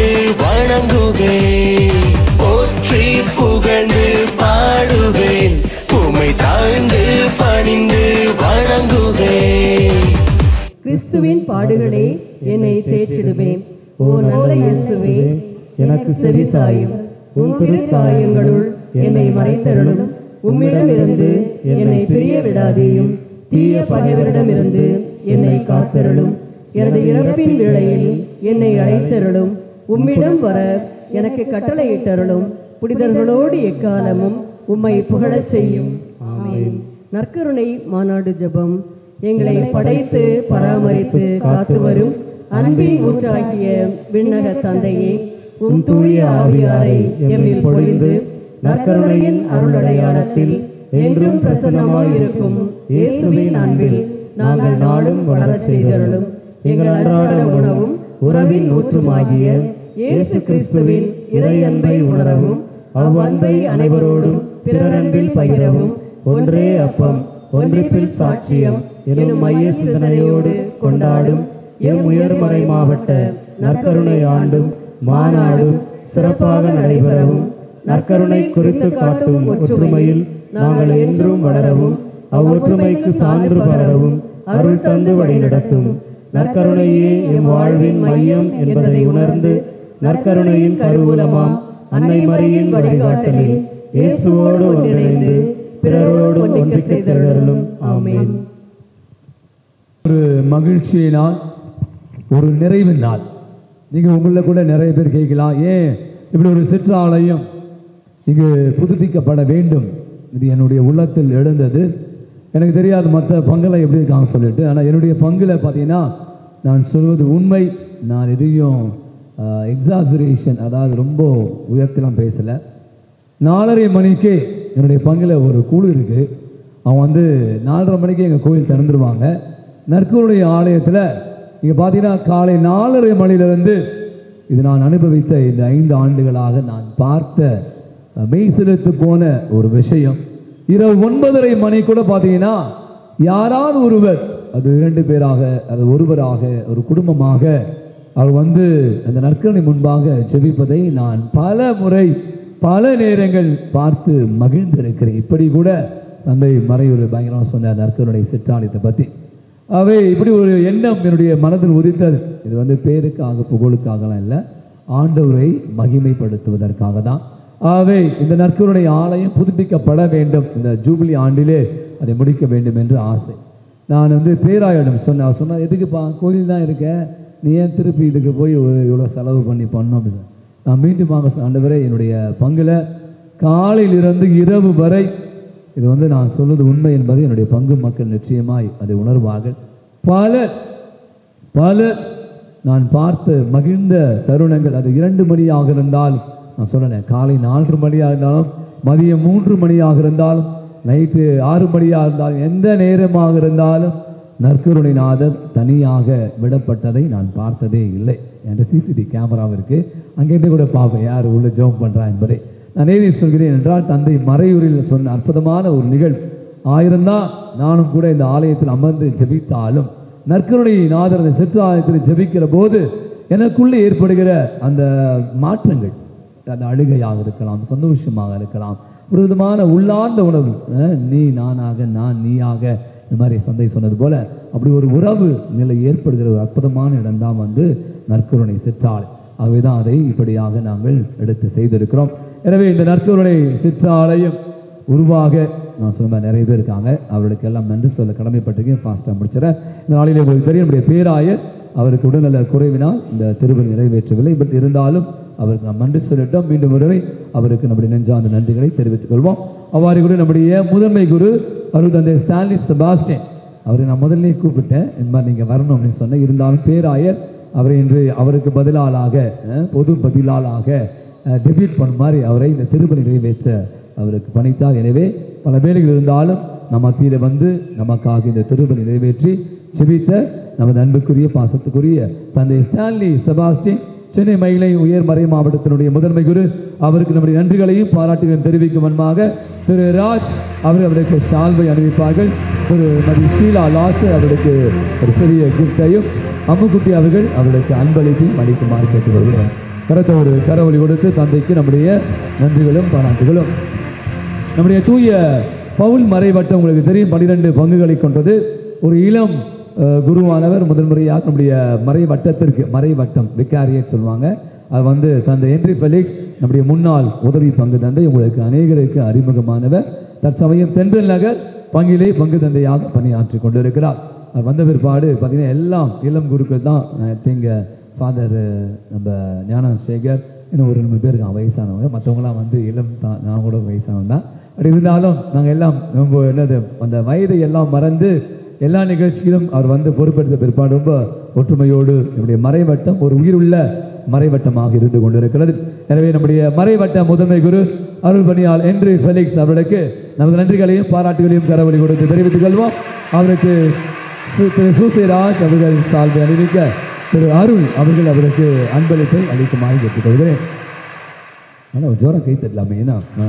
வணங்குவேன் போற்றி புகழ்ந்து பாடுவேன் உம்மை தாழ்ந்து பணிந்து வணங்குவேன் கிறிஸ்துவின் பாடுகளே என்னை தேற்றிடுவேன் ஓ நல்ல இயேசுவே எனக்கு செவிசாயும் உன் திருக்காயங்களுள் என்னை மறைத்தருளும் உம்மிடமிருந்து என்னை பிரிய விடாதேயும் தீய பகைவரிடமிருந்து என்னை காத்தருளும் எனது இறப்பின் வேளையில் என்னை அழைத்தருளும் உம்மிடம் வர எனக்கு கட்டளையிட்டருளும் புனிதர்களோடு எக்காலமும் உம்மை புகழச் செய்யும் ஆமென் நற்கருணை மாநாடு ஜெபம் எங்களை படைத்து பராமரித்து காத்து வரும் அன்பின் ஊற்றாகிய விண்ணக தந்தையே உம் தூய ஆவியாரை எம்மில் பொழிந்து நற்கருணையின் அருளடையாளத்தில் என்றும் பிரசன்னமாயிருக்கும் இயேசுவின் அன்பில் நாங்கள் நாளும் வளரச் செய்தருளும் எங்கள் அன்றாட உணவும் உறவின் ஊற்றுமாகிய இயேசு கிறிஸ்துவின் இறை அன்பை உணரவும் அவ்வன்பை அனைவரோடும் பிறரன்பில் பகிரவும் ஒன்றே அப்பம் ஒன்றிப்பில் சாட்சியம் எனும் மைய சிந்தனையோடு கொண்டாடும் எம் உயர்மறை மாவட்ட நற்கருணை ஆண்டும் மாநாடும் சிறப்பாக நடைபெறவும் நற்கருணை குறித்து காட்டும் ஒற்றுமையில் நாங்கள் என்றும் வளரவும் அவ்வொற்றுமைக்கு சான்று பகரவும் அருள் தந்து வழிநடத்தும் நற்கருணையே எம் வாழ்வின் மையம் என்பதை உணர்ந்து நற்கருணையின் கருவூலமாம் அன்னை மரியின் வழிகாட்டலில் இயேசுவோடு ஒன்றிணைந்து பிறரோடு ஒன்றிக்க செய்தருளும் ஆமென் ஒரு மகிழ்ச்சியை நாள் ஒரு நிறைவு நாள் நீங்கள் உங்களில் கூட நிறைய பேர் கேட்கலாம் ஏன் இப்படி ஒரு சிற்றாலயம் இங்கு புதுப்பிக்கப்பட வேண்டும் இது என்னுடைய உள்ளத்தில் எழுந்தது எனக்கு தெரியாது மற்ற பங்கில் எப்படி இருக்காங்க சொல்லிட்டு ஆனால் என்னுடைய பங்கில் பார்த்தீங்கன்னா நான் சொல்வது உண்மை நான் எதையும் எக்ஸாசரேஷன் அதாவது ரொம்ப உயர்த்திலாம் பேசலை நாலரை மணிக்கு என்னுடைய பங்கில் ஒரு குழு இருக்குது அவன் வந்து நாலரை மணிக்கு எங்கள் கோயில் திறந்துருவாங்க நற்கருடைய ஆலயத்தில் இங்கே பார்த்தீங்கன்னா காலை நாலரை மணியிலிருந்து இது நான் அனுபவித்த இந்த ஐந்து ஆண்டுகளாக நான் பார்த்த அஹ், மெய் சிலிர்த்து போன ஒரு விஷயம் இரவு ஒன்பதரை மணி கூட பார்த்தீங்கன்னா யாராவது ஒருவர் அது இரண்டு பேராக அது ஒருவராக ஒரு குடும்பமாக அவர் வந்து அந்த நற்கரணை முன்பாக ஜெபிப்பதை நான் பல முறை பல நேரங்கள் பார்த்து மகிழ்ந்திருக்கிறேன் இப்படி கூட தந்தை மறையூர் பயங்கரமாக சொன்ன நற்கருணை சிற்றாலயத்தை பற்றி அவை இப்படி ஒரு எண்ணம் என்னுடைய மனதில் உதித்தது இது வந்து பேருக்காக புகழுக்காகலாம் இல்லை ஆண்டவரை மகிமைப்படுத்துவதற்காக தான் ஆகவே இந்த நற்கருணை ஆலயம் புதுப்பிக்கப்பட வேண்டும் இந்த ஜூபிலி ஆண்டிலே அதை முடிக்க வேண்டும் என்று ஆசை நான் வந்து பேராயிடம் சொன்னேன் அவர் சொன்னா எதுக்குப்பா கோயில் தான் இருக்க நீ ஏன் திருப்பி இதுக்கு போய் ஒரு இவ்வளோ செலவு பண்ணி பண்ணோம் அப்படின்னு சொன்னேன். நான் மீண்டும் வாங்க ஆண்டவரே என்னுடைய பங்குல காலையிலிருந்து இரவு வரை இது வந்து நான் சொல்வது உண்மை என்பதை என்னுடைய பங்கு மக்கள் நிச்சயமாய் அதை உணர்வார்கள் பலர் பலர் நான் பார்த்து மகிழ்ந்த தருணங்கள் அது இரண்டு மணியாக இருந்தால் நான் சொன்னேன் காலை நான்கு மணியாக இருந்தாலும் மதியம் மூன்று மணியாக இருந்தாலும் நைட்டு ஆறு மணியாக இருந்தாலும் எந்த நேரமாக இருந்தாலும் நற்கருணைநாதர் தனியாக விடப்பட்டதை நான் பார்த்ததே இல்லை என்ற சிசிடிவி கேமரா இருக்கு அங்கேருந்து கூட பார்ப்பேன் யார் உள்ள ஜோம் பண்ணுறா என்பதை நான் ஏதை சொல்கிறேன் என்றால் தந்தை மறையூரில் சொன்ன அற்புதமான ஒரு நிகழ்வு ஆயிரம்தான் நானும் கூட இந்த ஆலயத்தில் அமர்ந்து ஜெபித்தாலும் நற்கருணை நாதர் அந்த சிற்றாலயத்தில் ஜெபிக்கிற போது எனக்குள்ளே ஏற்படுகிற அந்த மாற்றங்கள் அந்த அழுகையாக இருக்கலாம் சந்தோஷமாக இருக்கலாம் ஒரு விதமான உள்ளார்ந்த உணர்வு அஹ், நீ நானாக நான் நீயாக இந்த மாதிரி சந்தை சொன்னது போல அப்படி ஒரு உறவு நிலை ஏற்படுகிற ஒரு அற்புதமான இடம்தான் வந்து நற்கருணை சிற்றாலை ஆகவே தான் அதை இப்படியாக நாங்கள் எடுத்து செய்திருக்கிறோம் எனவே இந்த நற்கருணை சிற்றாலயம் உருவாக நான் சொன்ன மாதிரி நிறைய பேர் இருக்காங்க அவர்களுக்கு எல்லாம் நன்றி சொல்ல கடமைப்பட்டிருக்கேன் ஃபாஸ்ட்டாக முடிச்சிடறேன் இந்த நாளிலே உங்களுக்கு தெரியும் நம்முடைய பேராயர் அவருக்கு உடல்நல குறைவினால் இந்த திருவள் நிறைவேற்றவில்லை பட் இருந்தாலும் அவருக்கு நாம் நன்றி சொல்லிட்டோம் மீண்டும் ஒருவை அவருக்கு நம்முடைய நெஞ்சார்ந்த நன்றிகளை தெரிவித்துக் கொள்வோம் அவ்வாறு கூட நம்முடைய முதன்மை குரு அருள் தந்தை ஸ்டான்லி செபாஸ்டின் அவரை நான் முதல்ல கூப்பிட்டேன் இந்த மாதிரி நீங்கள் வரணும் அப்படின்னு சொன்னேன் இருந்தாலும் பேராயர் அவரை இன்று அவருக்கு பதிலாளாக அஹ், பொது பதிலாளாக டெபியூட் பண்ண மாதிரி அவரை இந்த திருப்பணி நிறைவேற்ற அவருக்கு பணித்தார் எனவே பல வேலைகள் இருந்தாலும் நம் மத்தியில் வந்து நமக்காக இந்த திருப்பணி நிறைவேற்றி செபித்த நமது அன்புக்குரிய பாசத்துக்குரிய தந்தை ஸ்டான்லி செபாஸ்டின் சென்னை மயிலை உயர்மறை மாவட்டத்தினுடைய முதன்மை குரு அவருக்கு நம்முடைய நன்றிகளையும் பாராட்டுகளையும் தெரிவிக்கும் வண்ணமாக திரு ராஜ் அவர் அவருக்கு சால்வை அணிவிப்பார்கள் திரு மதி ஷீலா லாஸ் அவருக்கு ஒரு சிறிய கிஃப்டையும் அம்முக்குட்டி அவர்கள் அவருக்கு அன்பளிப்பையும் அளிக்குமாறு கேட்டுக்கொள்கிறேன் கரத்தை ஒரு கரவொலி கொடுத்து தந்தைக்கு நம்முடைய நன்றிகளும் பாராட்டுகளும் நம்முடைய தூய பவுல் மறைவட்டம் உங்களுக்கு தெரியும் பன்னிரெண்டு பங்குகளை கொண்டது ஒரு இளம் அஹ், குருவானவர் முதல் முறையாக நம்முடைய மறைவட்டத்திற்கு மறைவட்டம் விக்காரியட் சொல்லுவாங்க அது வந்து தந்தை ஹென்றி ஃபெலிக்ஸ் நம்முடைய முன்னாள் உதவி பங்கு தந்தை உங்களுக்கு அநேகருக்கு அறிமுகமானவர் தற்சமயம் தென்றல் நகர் பங்கிலே பங்கு தந்தையாக பணியாற்றி கொண்டிருக்கிறார் அவர் வந்த பிற்பாடு பார்த்தீங்கன்னா எல்லாம் இளம் குருக்கள் தான் திங்க ஃபாதர் நம்ம ஞானசேகர் இன்னும் ஒரு ரெண்டு பேர் இருக்காங்க வயசானவங்க மற்றவங்களாம் வந்து இளம் தான் நான் கூட வயசானவன் தான் அப்படி இருந்தாலும் நாங்கள் எல்லாம் ரொம்ப என்னது அந்த வயதை எல்லாம் மறந்து எல்லா நிகழ்ச்சியிலும் அவர் வந்து பொறுப்பெடுத்த பிற்பாடு ரொம்ப ஒற்றுமையோடு நம்முடைய மறைவட்டம் ஒரு உயிருள்ள மறைவட்டமாக இருந்து கொண்டிருக்கிறது எனவே நம்முடைய மறைவட்ட முதன்மை குரு அருள் பணியால் என்று ஃபெலிக்ஸ் அவர்களுக்கு நமது நன்றிகளையும் பாராட்டுகளையும் கரவழி கொடுத்து தெரிவித்துக் கொள்வோம் அவருக்கு சு- திரு சூசேராஜ் அவர்கள் சால்வை அணிவிக்க திரு அருள் அவர்கள் அவருக்கு அன்பளிப்பை அளிக்குமாறு கேட்டுக்கொள்கிறேன் ஆனால் ஒரு ஜோரம் கை தட்டலாமே ஏன்னா ஆ.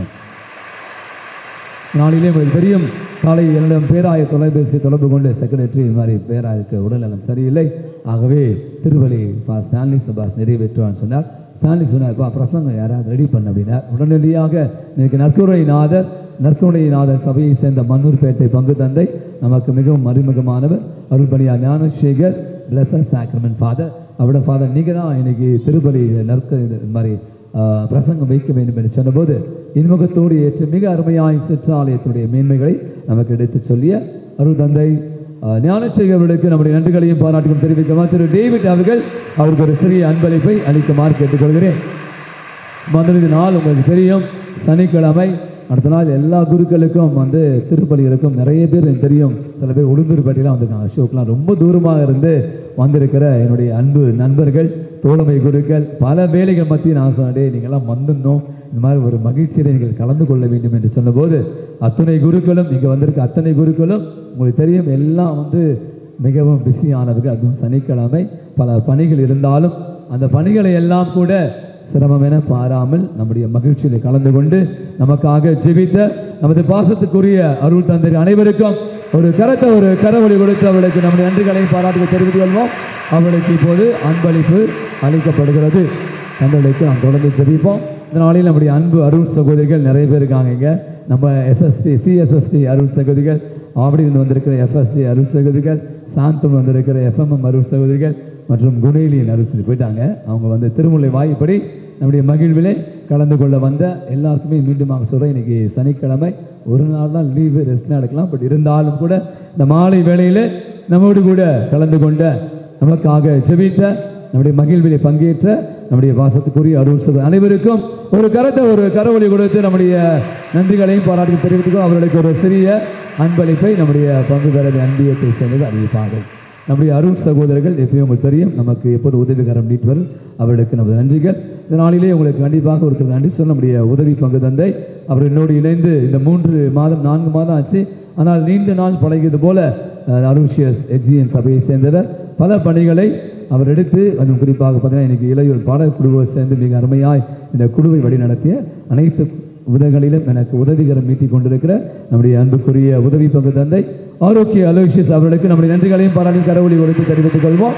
நாளிலே உங்களுக்கு தெரியும் காலை என்னிடம் பேராய தொலைபேசி தொடர்பு கொண்டு செக்ரட்டரி இது மாதிரி பேராயருக்கு உடல்நலம் சரியில்லை ஆகவே திருவள்ளி பா ஸ்டான்லி சபாஸ் நிறைவேற்றுவான்னு சொன்னார் ஸ்டான்லி சொன்னார்ப்பா பிரசங்கம் யாராவது ரெடி பண்ண அப்படின்னார் உடனடியாக இன்னைக்கு நற்கருணை நாதர் நற்கருணை நாதர் சபையை சேர்ந்த மன்னூர்பேட்டை பங்கு தந்தை நமக்கு மிகவும் அறிமுகமானவர் அருள்பணியா ஞானசேகர் பிளஸர் சாக்ரமெண்ட் ஃபாதர் அவரோட ஃபாதர் நீங்கள் தான் இன்னைக்கு திருப்பலி நற்க இது மாதிரி ஆஹ், பிரசங்கம் வைக்க வேண்டும் என்று சொன்னபோது இன்முகத்தோடு ஏற்று மிக அருமையாய் சிற்றாலயத்துடைய மேன்மைகளை நமக்கு எடுத்துச் சொல்லிய அருள் தந்தை ஆஹ், ஞானசேகர் அவர்களுக்கு நம்முடைய நன்றிகளையும் பாராட்டுகளும் தெரிவிக்குமா திரு டேவிட் அவர்கள் அவருக்கு ஒரு சிறிய அன்பளிப்பை அளிக்குமாறு கேட்டுக்கொள்கிறேன் முதலிது நாள் உங்களுக்கு தெரியும் சனிக்கிழமை அடுத்த நாள் எல்லா குருக்களுக்கும் வந்து திருப்பலி இருக்கும் நிறைய பேர் எனக்கு தெரியும் சில பேர் உளுந்தூர்பேட்டையெல்லாம் வந்திருக்காங்க அசோக்லாம் ரொம்ப தூரமாக இருந்து வந்திருக்கிற என்னுடைய அன்பு நண்பர்கள் தோழமை குருக்கள் பல வேலைகள் மத்தியில் நான் சொன்னேன் "டேய், நீங்கெல்லாம் வந்துடணும் இந்த மாதிரி ஒரு மகிழ்ச்சியில் நீங்கள் கலந்து கொள்ள வேண்டும் என்று சொன்னபோது அத்தனை குருக்களும் இங்கே வந்திருக்க அத்தனை குருக்களும் உங்களுக்கு தெரியும் எல்லாம் வந்து மிகவும் பிஸியானவர்கள் அதுவும் சனிக்கிழமை பல பணிகள் இருந்தாலும் அந்த பணிகளை எல்லாம் கூட சிரமம் என பாராமல் நம்முடைய மகிழ்ச்சியில் கலந்து கொண்டு நமக்காக ஜெபித்த நமது பாசத்துக்குரிய அருள் தந்தை அனைவருக்கும் ஒரு கரத்தை ஒரு கரவொலி கொடுத்து அவளுக்கு நம்முடைய நன்றிகளை பாராட்டுகள் தெரிவித்துக் கொள்வோம் அவளுக்கு இப்போது அன்பளிப்பு அளிக்கப்படுகிறது தந்தைகளுக்கு நாம் தொடர்ந்து ஜெபிப்போம் இந்த நாளில் நம்முடைய அன்பு அருள் சகோதரிகள் நிறைய பேர் இருக்காங்க இங்க நம்ம எஸ்எஸ்டி சிஎஸ்எஸ்டி அருள் சகோதரிகள் ஆவடியில் வந்திருக்கிற எஃப்எஸ்டி அருள் சகோதரிகள் சாந்தம் வந்திருக்கிற எஃப்எம்எம் அருள் சகோதரிகள் மற்றும் குணேலியின் அருள் சகோதரி போயிட்டாங்க அவங்க வந்து திருமுல்லை வாய்ப்படி நம்முடைய மகிழ்விலே கலந்து கொள்ள வந்த எல்லாருக்குமே மீண்டுமாக சொல்கிறேன் இன்னைக்கு சனிக்கிழமை ஒரு நாள் தான் லீவு ரெஸ்ட் எடுக்கலாம் பட் இருந்தாலும் கூட இந்த மாலை வேளையில் நம்மோடு கூட கலந்து கொண்ட நமக்காக ஜெபித்த நம்முடைய மகிழ்விலே பங்கேற்ற நம்முடைய பாசத்துக்குரிய அருள் சகோ அனைவருக்கும் ஒரு கரத்தை ஒரு கரவொலி கொடுத்து நம்முடைய நன்றிகளையும் பாராட்டி தெரிவித்துக்கோ அவர்களுக்கு ஒரு சிறிய அன்பளிப்பை நம்முடைய பங்கு பெறவை அன்பியத்தை சேர்ந்தது அறிவிப்பார்கள் நம்முடைய அருள் சகோதரர்கள் எப்பயும் உங்களுக்கு தெரியும் நமக்கு எப்போது உதவிகரம் நீட்டுவர் அவர்களுக்கு நமது நன்றிகள் இந்த நாளிலே உங்களுக்கு கண்டிப்பாக ஒருத்தர் நன்றி சொல்ல நம்முடைய உதவி பங்கு தந்தை அவர் என்னோடு இணைந்து இந்த மூன்று மாதம் நான்கு மாதம் ஆச்சு ஆனால் நீண்ட நாள் பழகியது போல அருஷியஸ் எஜிஎன் சபையை சேர்ந்தவர் பல பணிகளை அவர் எடுத்து அதுவும் குறிப்பாக பார்த்தீங்கன்னா இன்னைக்கு இளையோர் பாடக்குழுவை சேர்ந்து மிக அருமையாய் இந்த குழுவை வழிநடத்திய அனைத்து விதங்களிலும் எனக்கு உதவிகரம் மீட்டிக் கொண்டிருக்கிற நம்முடைய அன்புக்குரிய உதவி பங்கு தந்தை ஆரோக்கிய அலோசியஸ் அவர்களுக்கு நம்முடைய நன்றிகளையும் பாராட்டி கரவொலி கொடுத்து தெரிவித்துக் கொள்வோம்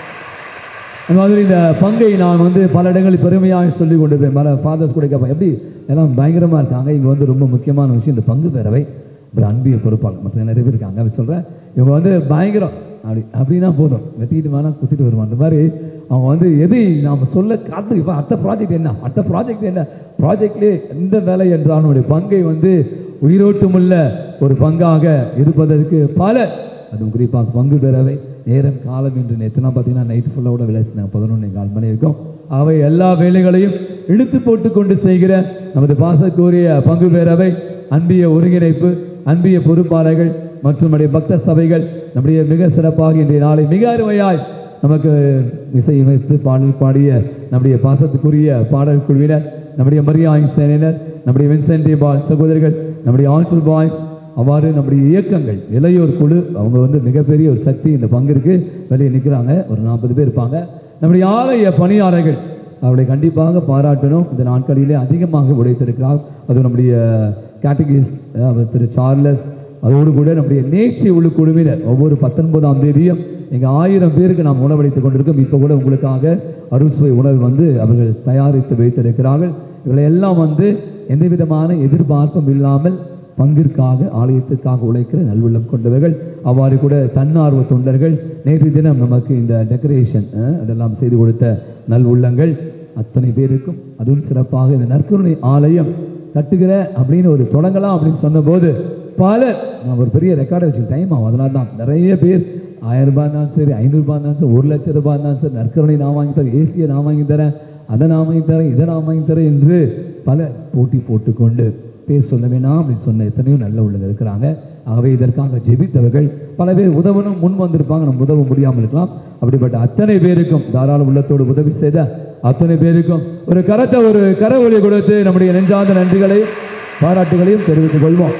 அந்த மாதிரி இந்த பங்கை நான் வந்து பல இடங்களில் பெருமையாக சொல்லி கொண்டிருப்பேன் பல ஃபாதர்ஸ் கூட கேட்பேன் எப்படி எல்லாம் பயங்கரமாக இருக்காங்க இங்கே வந்து ரொம்ப முக்கியமான விஷயம் இந்த பங்கு பேரவை ஒரு அன்பிய பொறுப்பாளர் மற்ற நிறைய பேர் இருக்காங்க அப்படி சொல்கிறேன் இவங்க வந்து பயங்கரம் அப்படி அப்படின்னா போதும் வெட்டிட்டு வேணா குத்திட்டு வருவான் அந்த மாதிரி அவங்க வந்து எது நாம் சொல்ல காத்து இப்போ அடுத்த ப்ராஜெக்ட் என்ன அடுத்த ப்ராஜெக்ட் என்ன ப்ராஜெக்ட்லேயே எந்த வேலை என்றால் நம்முடைய பங்கை வந்து உயிரோட்டமுள்ள ஒரு பங்காக இருப்பதற்கு பல அதுவும் குறிப்பாக பங்கு பெறவை நேரம் காலம் என்று நேற்றுலாம் பார்த்தீங்கன்னா நைட் ஃபுல்லாக கூட விளையாடினாங்க பதினொன்று கால் மணி இருக்கும் அவை எல்லா வேலைகளையும் இழுத்து போட்டு கொண்டு செய்கிற நமது பாசக்கூறிய பங்கு பேரவை அன்பிய ஒருங்கிணைப்பு அன்பிய பொறுப்பாளர்கள் மற்றும் நம்முடைய பக்த சபைகள் நம்முடைய மிக சிறப்பாக இன்றைய நாளை மிக அருமையாய் நமக்கு இசை அமைத்து பாடல் பாடிய நம்முடைய பாசத்துக்குரிய பாடல் குழுவினர் நம்முடைய மரியாய் சேனையினர் நம்முடைய வின்சென்டி பால் சகோதரர்கள் நம்முடைய ஆல்டர் பாய்ஸ் அவ்வாறு நம்முடைய இயக்கங்கள் இளையோர் குழு அவங்க வந்து மிகப்பெரிய ஒரு சக்தி இந்த பங்கிற்கு வெளியே நிற்கிறாங்க ஒரு நாற்பது பேர் இருப்பாங்க நம்முடைய ஆலய பணியாளர்கள் அவர்களை கண்டிப்பாக பாராட்டணும் இந்த நாட்களிலே அதிகமாக உழைத்திருக்கிறார் அது நம்முடைய கேட்டகிஸ்ட் அவர் திரு சார்லஸ் அதோடு கூட நம்முடைய நேர்ச்சி உள்ள குழுவினர் ஒவ்வொரு பத்தொன்பதாம் தேதியும் எங்கள் ஆயிரம் பேருக்கு நாம் உணவளித்துக் கொண்டிருக்கோம் இப்போ கூட உங்களுக்காக அறுசுவை உணவு வந்து அவர்கள் தயாரித்து வைத்திருக்கிறார்கள் இவர்களை எல்லாம் வந்து எந்த விதமான எதிர்பார்ப்பும் இல்லாமல் பங்கிற்காக ஆலயத்துக்காக உழைக்கிற நல்வுள்ளம் கொண்டவர்கள் அவ்வாறு கூட தன்னார்வ தொண்டர்கள் நேற்று தினம் நமக்கு இந்த டெக்கரேஷன் அதெல்லாம் செய்து கொடுத்த நல்வுள்ளங்கள் அத்தனை பேருக்கும் அதுவும் சிறப்பாக இந்த நற்கருணை ஆலயம் கட்டுகிற அப்படின்னு ஒரு தொடங்கலாம் அப்படின்னு சொன்னபோது பல நான் ஒரு பெரிய ரெக்கார்டை வச்சு டைம் ஆகும் அதனால தான் நிறைய பேர் ஆயிரம் ரூபாய் இருந்தாலும் சரி ஐநூறுரூபா இருந்தாலும் சரி ஒரு லட்சம் ரூபாய் இருந்தாலும் சரி நற்கருணை நான் வாங்கி தரேன் ஏசியை நான் வாங்கி தரேன் அதை நான் வாங்கி தரேன் இதை நான் வாங்கி தரேன் என்று பல போட்டி போட்டுக்கொண்டு பேர் சொல்ல வேணாம் அப்படின்னு சொன்ன எத்தனையோ நல்ல உள்ளங்க இருக்கிறாங்க ஆகவே இதற்காக ஜெபித்தவர்கள் பல பேர் உதவணும் முன் வந்திருப்பாங்க நம்ம உதவ முடியாமல் இருக்கலாம் அப்படிப்பட்ட அத்தனை பேருக்கும் தாராள உள்ளத்தோடு உதவி செய்த அத்தனை பேருக்கும் ஒரு கரத்தை ஒரு கர ஒலி கொடுத்து நம்முடைய நெஞ்சார்ந்த நன்றிகளையும் பாராட்டுகளையும் தெரிவித்துக் கொள்வோம்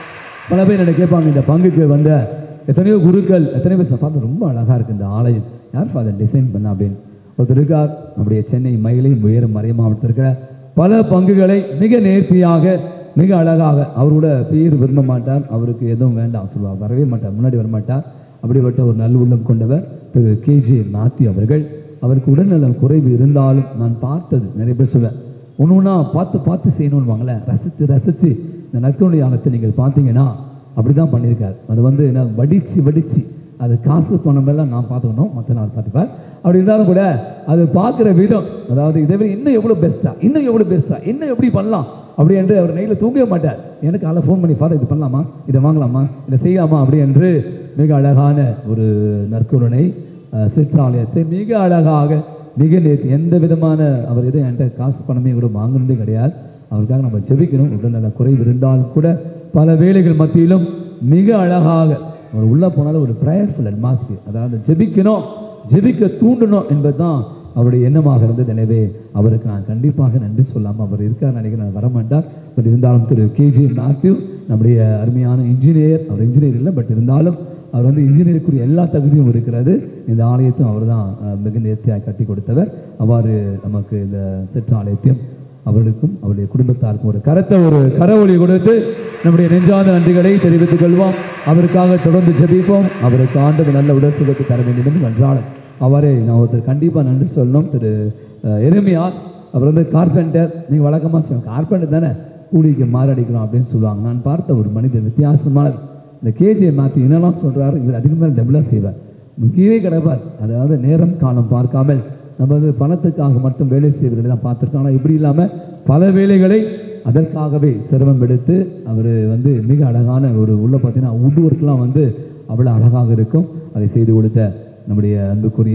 பல பேர் என்ன கேட்பாங்க இந்த பங்குக்கு வந்த எத்தனையோ குருக்கள் எத்தனை பேர் பார்த்து ரொம்ப அழகாக இருக்குது இந்த ஆலயம் யார் ஃபாதர் டிசைன் பண்ண அப்படின்னு ஒருத்தர் இருக்கார் நம்முடைய சென்னை மயிலை உயரம் மறை மாவட்டத்தில் இருக்கிற பல பங்குகளை மிக நேர்த்தியாக மிக அழகாக அவரோட பேர் விரும்ப மாட்டார் அவருக்கு எதுவும் வேண்டாம் சொல்லுவார் வரவே மாட்டார் முன்னாடி வரமாட்டார் அப்படிப்பட்ட ஒரு நல்ல உள்ளம் கொண்டவர் திரு கேஜே மாத்தி அவர்கள் அவருக்கு உடல்நலம் குறைவு இருந்தாலும் நான் பார்த்தது நிறைய பேர் சொல்லுவேன் ஒன்று ஒன்றா பார்த்து பார்த்து செய்யணும்னு வாங்களேன் ரசித்து ரசித்து இந்த நற்கருணை யாகத்தை நீங்கள் பார்த்தீங்கன்னா அப்படி தான் பண்ணியிருக்காரு அது வந்து என்ன வடித்து வடித்து அது காசு பணமெல்லாம் நான் பார்த்துக்கணும் மற்ற நாள் பார்த்துப்பேன் அப்படி இருந்தாலும் கூட அது பார்க்குற விதம் அதாவது இதை விட இன்னும் எவ்வளோ பெஸ்ட்டாக இன்னும் எவ்வளோ பெஸ்ட்டாக இன்னும் எப்படி பண்ணலாம் அப்படி என்று அவர் நைட்டில் தூங்கவே மாட்டார் எனக்கு அதில் ஃபோன் பண்ணி ஃபாதர் இது பண்ணலாமா இதை வாங்கலாமா இதை செய்யலாமா அப்படி என்று மிக அழகான ஒரு நற்கருணை அஹ், சிற்றாலயத்தை மிக அழகாக மிக நேர்த்தி எந்த விதமான அவர் எதுவும் என்கிட்ட காசு பணமே கூட வாங்கினதே கிடையாது அவருக்காக நம்ம ஜெபிக்கணும் உடல்நல குறைவு இருந்தாலும் கூட பல வேலைகள் மத்தியிலும் மிக அழகாக அவர் உள்ளே போனாலும் ஒரு ப்ரேயர்ஃபுல் அட்மாஸ்பியர் அதாவது ஜெபிக்கணும் ஜெபிக்க தூண்டணும் என்பது தான் அவருடைய எண்ணமாக இருந்தது எனவே அவருக்கு நான் கண்டிப்பாக நன்றி சொல்லாமல் அவர் இருக்கார் நினைக்கிறேன் அவர் வரமாட்டார் பட் இருந்தாலும் திரு கேஜி மேத்யூ நம்முடைய அருமையான இன்ஜினியர் அவர் இன்ஜினியர் இல்லை பட் இருந்தாலும் அவர் வந்து இன்ஜினியருக்குரிய எல்லா தகுதியும் இருக்கிறது இந்த ஆலயத்தையும் அவர் தான் மிக நேர்த்தியாக கட்டி கொடுத்தவர் அவ்வாறு நமக்கு இந்த செற்ற ஆலயத்தையும் அவர்களுக்கும் அவருடைய குடும்பத்தாருக்கும் ஒரு கரத்தை ஒரு கரவொலி கொடுத்து நம்முடைய நெஞ்சாத நன்றிகளை தெரிவித்துக் கொள்வோம் அவருக்காக தொடர்ந்து ஜெபிப்போம் அவருக்கு ஆண்டவர் நல்ல உடல் சுகத்தை தர வேண்டும் நன்றாளன் அவரை நான் ஒருத்தர் கண்டிப்பாக நன்றி சொல்லணும் திரு அஹ், எரேமியாஸ் அவர் வந்து கார்பெண்டர் நீங்கள் வழக்கமாக சொல்லுங்க கார்பெண்டர் தானே கூலிக்கு மாரடிக்கிறோம் அப்படின்னு சொல்லுவாங்க நான் பார்த்த ஒரு மனிதர் வித்தியாசமானது இந்த கேஜே மாற்றி என்னெல்லாம் சொல்கிறாரு இவர் அதிக மேலே டபுளாக செய்வார் முக்கியவே கிடப்பார் அதாவது நேரம் காலம் பார்க்காமல் நம்ம வந்து பணத்துக்காக மட்டும் வேலை செய்வதை தான் பார்த்துருக்கோம் ஆனால் இப்படி இல்லாமல் பல வேலைகளை அதற்காகவே சிரமம் எடுத்து அவர் வந்து மிக அழகான ஒரு உள்ள பார்த்தீங்கன்னா உட் ஒர்க்லாம் வந்து அவ்வளோ அழகாக இருக்கும் அதை செய்து கொடுத்த நம்முடைய அன்புக்குரிய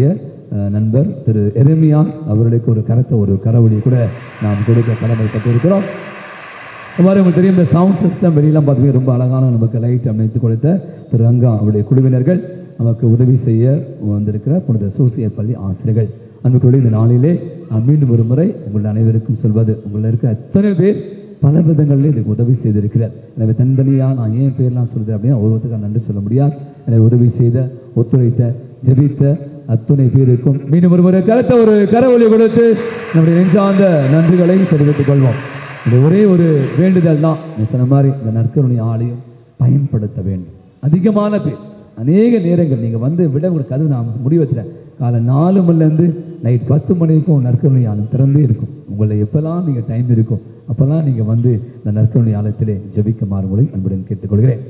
அஹ், நண்பர் திரு எரேமியாஸ் அவர்களுக்கு ஒரு கரத்தை ஒரு கரவொலி கூட நாம் கொடுக்க கடமைப்பட்டிருக்கிறோம் இந்த மாதிரி உங்களுக்கு தெரியும் இந்த சவுண்ட் சிஸ்டம் வெளியெல்லாம் பார்த்தீங்கன்னா ரொம்ப அழகான நமக்கு லைட் அமைத்து கொடுத்த திரு ரங்கா அவருடைய குழுவினர்கள் நமக்கு உதவி செய்ய வந்திருக்கிற புனித சோசியல் பள்ளி ஆசிரியர்கள் அன்புக்குரிய இந்த நாளிலே நான் மீண்டும் ஒரு முறை உங்கள் அனைவருக்கும் சொல்வது உங்களில் இருக்க அத்தனை பேர் பல விதங்களில் எனக்கு உதவி செய்திருக்கிறார் எனவே தனித்தனியாக நான் ஏன் பேர்லாம் சொல்கிறேன் அப்படின்னா ஒருவருக்காக நன்றி சொல்ல முடியாது எனவே உதவி செய்த ஒத்துழைத்த ஜெபித்த அத்துணை பேருக்கும் மீண்டும் ஒரு முறை கருத்த ஒரு கரவொலி கொடுத்து நம்முடைய நெஞ்சார்ந்த நன்றிகளை தெரிவித்துக் கொள்வோம் இது ஒரே ஒரு வேண்டுதல் தான் நீ சொன்ன மாதிரி இந்த நற்கருணை ஆலயம் பயன்படுத்த வேண்டும் அதிகமான பேர் அநேக நேரங்கள் நீங்கள் வந்து விட உங்களுக்கு கதவு நான் முடிவு வைக்கிறேன் காலை நாலு மணிலேருந்து நைட் பத்து மணிக்கும் நற்கருணை ஆலயம் திறந்தே இருக்கும் உங்களை எப்போல்லாம் நீங்கள் டைம் இருக்கும் அப்போல்லாம் நீங்கள் வந்து இந்த நற்கருணை ஆலயத்திலே ஜெபிக்குமாறு உங்களை அன்புடன் கேட்டுக்கொள்கிறேன்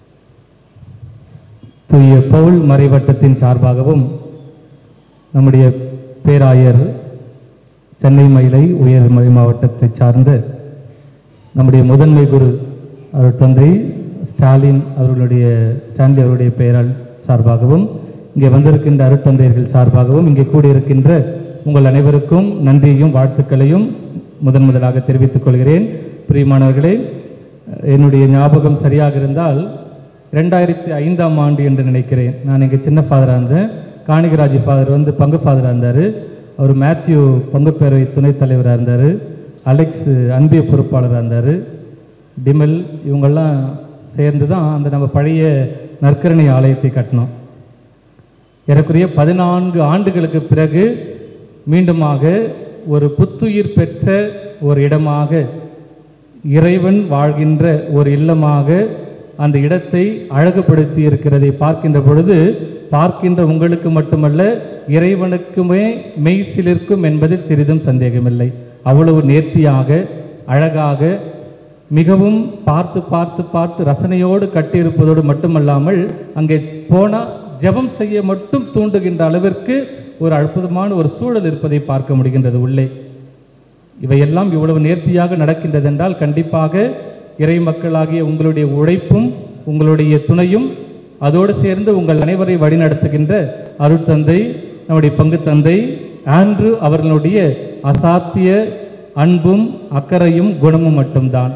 தூய பவுல் மறைவட்டத்தின் சார்பாகவும் நம்முடைய பேராயர் சென்னை மயிலை உயர்மறை மாவட்டத்தை சார்ந்த நம்முடைய முதன்மை குரு அவர் தந்தை ஸ்டாலின் அவர்களுடைய ஸ்டான்லி அவருடைய பெயரால் சார்பாகவும் இங்கே வந்திருக்கின்ற அருட்தந்தையர்கள் சார்பாகவும் இங்கே கூடியிருக்கின்ற உங்கள் அனைவருக்கும் நன்றியையும் வாழ்த்துக்களையும் முதன் முதலாக தெரிவித்துக் கொள்கிறேன் பிரியமானவர்களே என்னுடைய ஞாபகம் சரியாக இருந்தால் ரெண்டாயிரத்தி ஐந்தாம் ஆண்டு என்று நினைக்கிறேன் நான் இங்கே சின்ன ஃபாதராக இருந்தேன் காணிகராஜ் ஃபாதர் வந்து பங்கு ஃபாதராக இருந்தார் அவர் மேத்யூ பங்கு பேரவை துணைத் தலைவராக இருந்தார் அலெக்ஸ் அன்பிய பொறுப்பாளராக இருந்தார் டிமெல் இவங்கெல்லாம் சேர்ந்து தான் அந்த நம்ம பழைய நற்கரணை ஆலயத்தை கட்டினோம் ஏறக்குறைய பதினான்கு ஆண்டுகளுக்கு பிறகு மீண்டுமாக ஒரு புத்துயிர் பெற்ற ஒரு இடமாக இறைவன் வாழ்கின்ற ஒரு இல்லமாக அந்த இடத்தை அழகுபடுத்தி இருக்கிறதை பார்க்கின்ற பொழுது பார்க்கின்ற உங்களுக்கு மட்டுமல்ல இறைவனுக்குமே மெய் சிலிர்க்கும் என்பதில் சிறிதும் சந்தேகமில்லை அவ்வளவு நேர்த்தியாக அழகாக மிகவும் பார்த்து பார்த்து பார்த்து ரசனையோடு கட்டியிருப்பதோடு மட்டுமல்லாமல் அங்கே போனால் ஜெபம் செய்ய மட்டும் தூண்டுகின்ற அளவிற்கு ஒரு அற்புதமான ஒரு சூழல் இருப்பதை பார்க்க முடிகின்றது உள்ளே இவையெல்லாம் இவ்வளவு நேர்த்தியாக நடக்கின்றது என்றால் கண்டிப்பாக இறை மக்களாகிய உங்களுடைய உழைப்பும் உங்களுடைய துணையும் அதோடு சேர்ந்து உங்கள் அனைவரை வழிநடத்துகின்ற அருட்தந்தை நம்முடைய பங்கு தந்தை ஆண்ட்ரு அவர்களுடைய அசாத்திய அன்பும் அக்கறையும் குணமும் மட்டும்தான்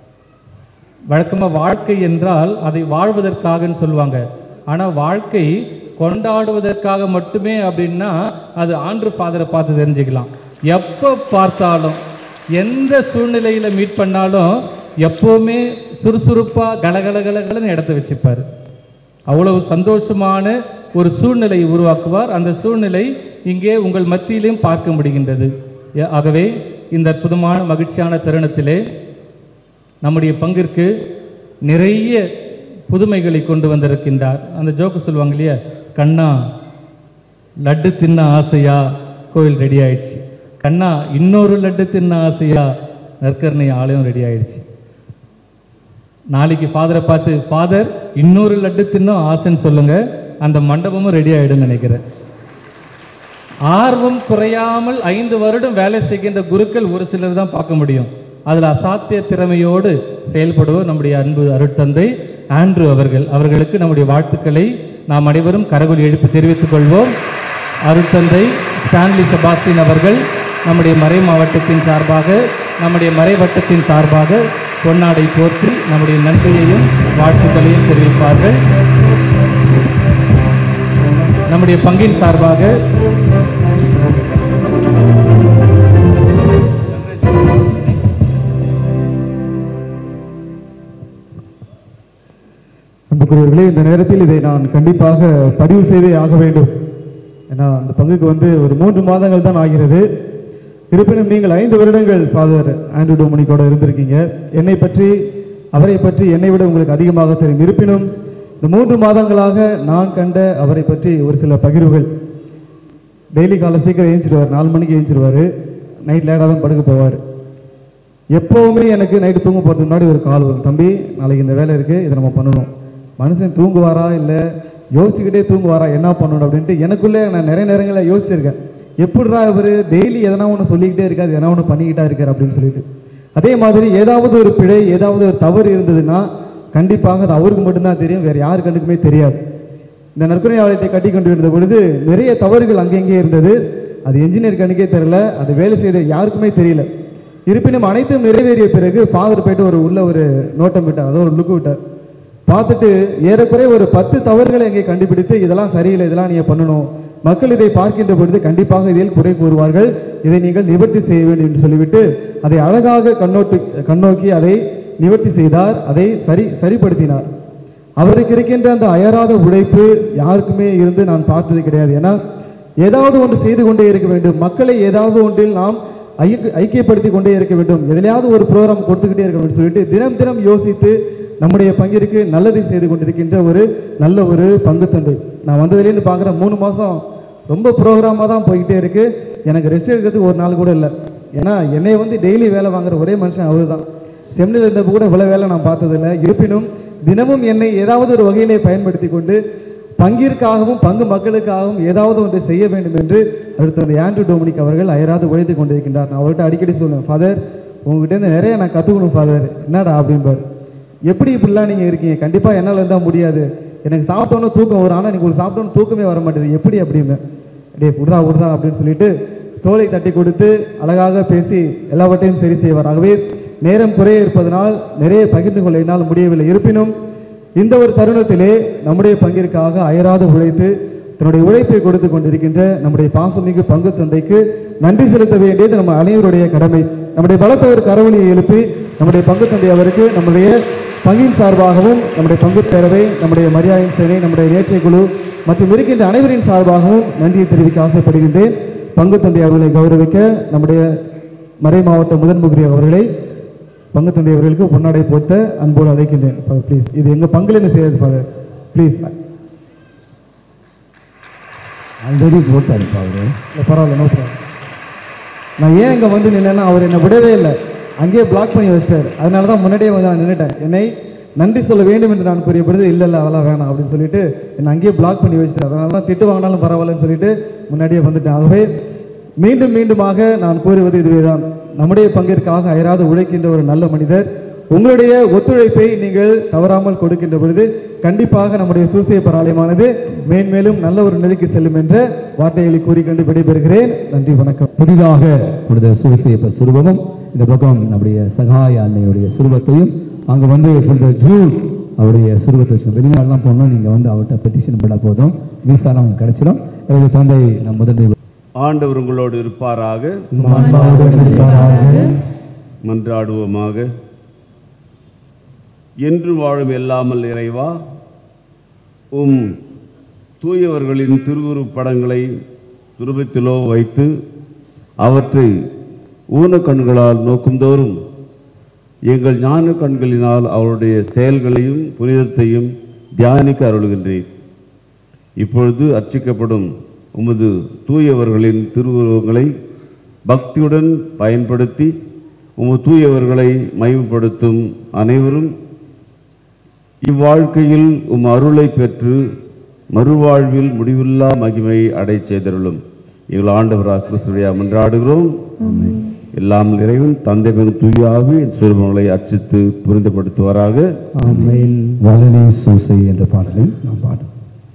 வழக்கமாக வாழ்க்கை என்றால் அதை வாழ்வதற்காகன்னு சொல்லுவாங்க ஆனால் வாழ்க்கை கொண்டாடுவதற்காக மட்டுமே அப்படின்னா அது ஆண்டு ஃபாதரை பார்த்து தெரிஞ்சுக்கலாம் எப்போ பார்த்தாலும் எந்த சூழ்நிலையில் மீட் பண்ணாலும் எப்போவுமே சுறுசுறுப்பாக கலகலகலகலன்னு இடத்த வச்சுப்பார் அவ்வளவு சந்தோஷமான ஒரு சூழ்நிலையை உருவாக்குவார் அந்த சூழ்நிலை இங்கே உங்கள் மத்தியிலையும் பார்க்க முடிகின்றது ஏ- ஆகவே இந்த அற்புதமான மகிழ்ச்சியான தருணத்திலே நம்முடைய பங்கிற்கு நிறைய புதுமைகளை கொண்டு வந்திருக்கின்றார் அந்த ஜோக்கு சொல்லுவாங்க இல்லையா கண்ணா லட்டு தின்ன ஆசையா கோயில் ரெடி ஆயிடுச்சு கண்ணா இன்னொரு லட்டு தின்ன ஆசையா நற்கரணை ஆலயம் ரெடி ஆயிடுச்சு நாளைக்கு ஃபாதரை பார்த்து ஃபாதர் இன்னொரு லட்டு தின்னும் ஆசைன்னு சொல்லுங்க அந்த மண்டபமும் ரெடி ஆயிடும்னு நினைக்கிறேன் ஆர்வம் குறையாமல் ஐந்து வருடம் வேலை செய்கின்ற குருக்கள் ஒரு சிலர் தான் பார்க்க முடியும் அதில் அசாத்திய திறமையோடு செயல்படுவோர் நம்முடைய அன்பு அருட்தந்தை ஆண்ட்ரு அவர்கள் அவர்களுக்கு நம்முடைய வாழ்த்துக்களை நாம் அனைவரும் கரகொலி எழுப்பி தெரிவித்துக் கொள்வோம் அருட்தந்தை ஸ்டான்லி செபாஸ்டின் அவர்கள் நம்முடைய மறை மாவட்டத்தின் சார்பாக நம்முடைய மறை வட்டத்தின் சார்பாக பொன்னாடை போர்த்தி நம்முடைய நன்றியையும் வாழ்த்துக்களையும் தெரிவிப்பார்கள் நம்முடைய பங்கின் சார்பாக அன்புக்குரியவர்களே இந்த நேரத்தில் இதை நான் கண்டிப்பாக பதிவு செய்தே ஆக வேண்டும் ஏன்னா அந்த பங்குக்கு வந்து ஒரு மூன்று மாதங்கள் தான் ஆகிறது இருப்பினும் நீங்கள் ஐந்து வருடங்கள் ஃபாதர் ஆண்ட்ரூ டோமனிக்கோட இருந்திருக்கீங்க என்னை பற்றி அவரை பற்றி என்னை விட உங்களுக்கு அதிகமாக தெரியும் இருப்பினும் இந்த மூன்று மாதங்களாக நான் கண்ட அவரை பற்றி ஒரு சில பகிர்வுகள் டெய்லி காலை சீக்கிரம் ஏஞ்சிடுவார் நாலு மணிக்கு ஏஞ்சிடுவார் நைட் லேட்டாக தான் படுக்க போவார் எப்போவுமே எனக்கு நைட்டு தூங்க போகிறதுக்கு முன்னாடி ஒரு கால் வரும் தம்பி நாளைக்கு இந்த வேலை இருக்குது இதை நம்ம பண்ணணும் மனுஷன் தூங்குவாரா இல்லை யோசிச்சுக்கிட்டே தூங்குவாரா என்ன பண்ணணும் அப்படின்ட்டு எனக்குள்ளே நான் நிறைய நேரங்களில் யோசிச்சிருக்கேன் எப்படிடா இவர் டெய்லி எதனா ஒன்று சொல்லிக்கிட்டே இருக்காது எதனா ஒன்று பண்ணிக்கிட்டா இருக்கார் அப்படின்னு சொல்லிட்டு அதே மாதிரி ஏதாவது ஒரு பிழை ஏதாவது ஒரு தவறு இருந்ததுன்னா கண்டிப்பாக அது அவருக்கு மட்டும்தான் தெரியும் வேறு யாரு கண்ணுக்குமே தெரியாது இந்த நற்கருணை ஆலயத்தை கட்டி கொண்டு இருந்த பொழுது நிறைய தவறுகள் அங்கங்கே இருந்தது அது என்ஜினியர் கணக்கே தெரியல அது வேலை செய்த யாருக்குமே தெரியல இருப்பினும் அனைத்தும் நிறைவேறிய பிறகு ஃபாதர் போயிட்டு ஒரு உள்ள ஒரு நோட்டம் விட்டார் அதோ ஒரு லுக்கு விட்டார் பார்த்துட்டு ஏறக்குறைய ஒரு பத்து தவறுகளை அங்கே கண்டுபிடித்து இதெல்லாம் சரியில்லை இதெல்லாம் நீங்கள் பண்ணணும் மக்கள் இதை பார்க்கின்ற பொழுது கண்டிப்பாக இதில் குறை கூறுவார்கள் இதை நீங்கள் நிவர்த்தி செய்ய வேண்டும் என்று சொல்லிவிட்டு அதை அழகாக கண்ணோட்டு கண்ணோக்கி அதை நிவர்த்தி செய்தார் அதை சரி சரிப்படுத்தினார் அவருக்கு இருக்கின்ற அந்த அயராத உழைப்பு யாருக்குமே இருந்து நான் பார்த்தது கிடையாது ஏன்னா ஏதாவது ஒன்று செய்து கொண்டே இருக்க வேண்டும் மக்களை ஏதாவது ஒன்றில் நாம் ஐக்கிய ஐக்கியப்படுத்தி கொண்டே இருக்க வேண்டும் எதிலையாவது ஒரு ப்ரோக்ராம் கொடுத்துக்கிட்டே இருக்க வேண்டும் சொல்லிட்டு தினம் தினம் யோசித்து நம்முடைய பங்கிற்கு நல்லதை செய்து கொண்டிருக்கின்ற ஒரு நல்ல ஒரு பங்கு தந்தை நான் வந்ததுலேருந்து பார்க்குறேன் மூணு மாதம் ரொம்ப ப்ரோக்ராமாக தான் போய்கிட்டே இருக்கு எனக்கு ரெஸ்ட் எடுக்கிறதுக்கு ஒரு நாள் கூட இல்லை ஏன்னா என்னை வந்து டெய்லி வேலை வாங்குற ஒரே மனுஷன் அவர் தான் செம்னில் இருந்தப்போ கூட இவ்வளோ வேலை நான் பார்த்ததில்லை இருப்பினும் தினமும் என்னை ஏதாவது ஒரு வகையிலே பயன்படுத்தி கொண்டு பங்கிற்காகவும் பங்கு மக்களுக்காகவும் ஏதாவது ஒன்றை செய்ய வேண்டும் என்று அடுத்த அந்த ஆண்ட்ரூ டொமினிக் அவர்கள் அயராது உழைத்து கொண்டிருக்கின்றார் நான் அவர்கிட்ட அடிக்கடி சொல்லுவேன் ஃபாதர் உங்ககிட்ட இருந்து நிறைய நான் கற்றுக்கணும் ஃபாதர் என்னடா அப்படிம்பார் எப்படி இப்படிலாம் நீங்கள் இருக்கீங்க கண்டிப்பாக என்னால் இருந்தால் முடியாது எனக்கு சாப்பிட்டோன்னு தூக்கம் வரும் ஆனால் நீங்கள் சாப்பிட்டோன்னு தூக்கமே வர மாட்டேது எப்படி அப்படின்னு டேய் விட்றா விட்றா அப்படின்னு சொல்லிட்டு தோலை தட்டி கொடுத்து அழகாக பேசி எல்லாவற்றையும் சரி செய்வார் ஆகவே நேரம் குறைய இருப்பதனால் நிறைய பகிர்ந்து கொள்ள என்னால் முடியவில்லை இருப்பினும் இந்த ஒரு தருணத்திலே நம்முடைய பங்கிற்காக அயராது உழைத்து தன்னுடைய உழைப்பை கொடுத்து கொண்டிருக்கின்ற நம்முடைய பாசமிகு பங்கு தந்தைக்கு நன்றி செலுத்த வேண்டியது நம்ம அனைவருடைய கடமை நம்முடைய பலத்த ஒரு கரவொலியை எழுப்பி நம்முடைய பங்கு தந்தை அவருக்கு நம்முடைய பங்கின் சார்பாகவும் நம்முடைய பங்கு பேரவை நம்முடைய மரியாதை சேனை நம்முடைய நேற்றை குழு மற்றும் இருக்கின்ற அனைவரின் சார்பாகவும் நன்றியை தெரிவிக்க ஆசைப்படுகின்றேன் பங்கு தந்தை அவர்களை கௌரவிக்க நம்முடைய மறை மாவட்ட முதன் முகிரி அவர்களை பங்கு தந்தை அவர்களுக்கு பொன்னாடை போத்த அன்போடு அழைக்கின்றேன் ப்ளீஸ் இது எங்கள் பங்குல என்ன செய்யாது ஃபாதர் ப்ளீஸ் ஆல்ரெடி போட்டாருப்பா அவரு இல்லை பரவாயில்ல நோ ப்ராப்ளம் நான் ஏன் இங்கே வந்து நின்னேன்னா அவர் என்னை விடவே இல்லை அங்கேயே பிளாக் பண்ணி வச்சிட்டார் அதனால தான் முன்னாடியே வந்து நான் நின்றுட்டேன் என்னை நன்றி சொல்ல வேண்டும் என்று நான் கூறிய பொழுது இல்லை இல்லை அதெல்லாம் வேணாம் அப்படின்னு சொல்லிட்டு என்னை அங்கேயே பிளாக் பண்ணி வச்சிட்டார் அதனால தான் திட்டு வாங்கினாலும் பரவாயில்லன்னு சொல்லிட்டு முன்னாடியே வந்துட்டேன் ஆகவே மீண்டும் மீண்டுமாக நான் கூறுவது இதுவே தான் நம்முடைய பங்கிற்காக அயராது உழைக்கின்ற ஒரு நல்ல மனிதர் உங்களுடைய ஒத்துழைப்பை நீங்கள் தவறாமல் கொடுக்கின்ற பொழுது கண்டிப்பாக நம்முடைய சூசிய பராலயமானது மேன்மேலும் நல்ல ஒரு நிலைக்கு செல்லும் என்ற வார்த்தைகளை கூறிக்கொண்டு விடைபெறுகிறேன் நன்றி வணக்கம் புதிதாக புனித சுவிசேப்ப சுரூபமும் இந்த பக்கம் நம்முடைய சகாய அன்னையுடைய சுரூபத்தையும் அங்கே வந்து புனித ஜூட் அவருடைய சுரூபத்தை வச்சு வெளிநாடுலாம் போகணும் நீங்கள் வந்து அவர்கிட்ட பெட்டிஷன் பண்ண போதும் விசாலாம் உங்களுக்கு கிடைச்சிடும் எங்கள் தந்தை நம் முதன்மை ஆண்டவர் உங்களோடு இருப்பாராக மன்றாடுவோமாக என்று வாழும் எல்லாமல் இறைவா உம் தூயவர்களின் திருவுருப் படங்களை துருபத்திலோ வைத்து அவற்றை ஊனக்கண்களால் நோக்கும்தோறும் எங்கள் ஞான கண்களினால் அவருடைய செயல்களையும் புனிதத்தையும் தியானிக்க அருளுகின்றேன் இப்பொழுது அர்ச்சிக்கப்படும் உமது தூயவர்களின் திருவுருவங்களை பக்தியுடன் பயன்படுத்தி உமது தூயவர்களை மகிமைப்படுத்தும் அனைவரும் இவ்வாழ்க்கையில் உம் அருளை பெற்று மறுவாழ்வில் முடிவில்லா மகிமை அடை செய்தருளும் எங்கள் ஆண்டவராக கிறிஸ்துடைய மன்றாடுகிறோம் எல்லாம் இறைவன் தந்தை மகன் தூயாவி சுரூபங்களை அர்ச்சித்து புரிந்துபடுத்துவாராக ஆமென் வளனே சூசை என்ற பாடலை நாம் பாடும்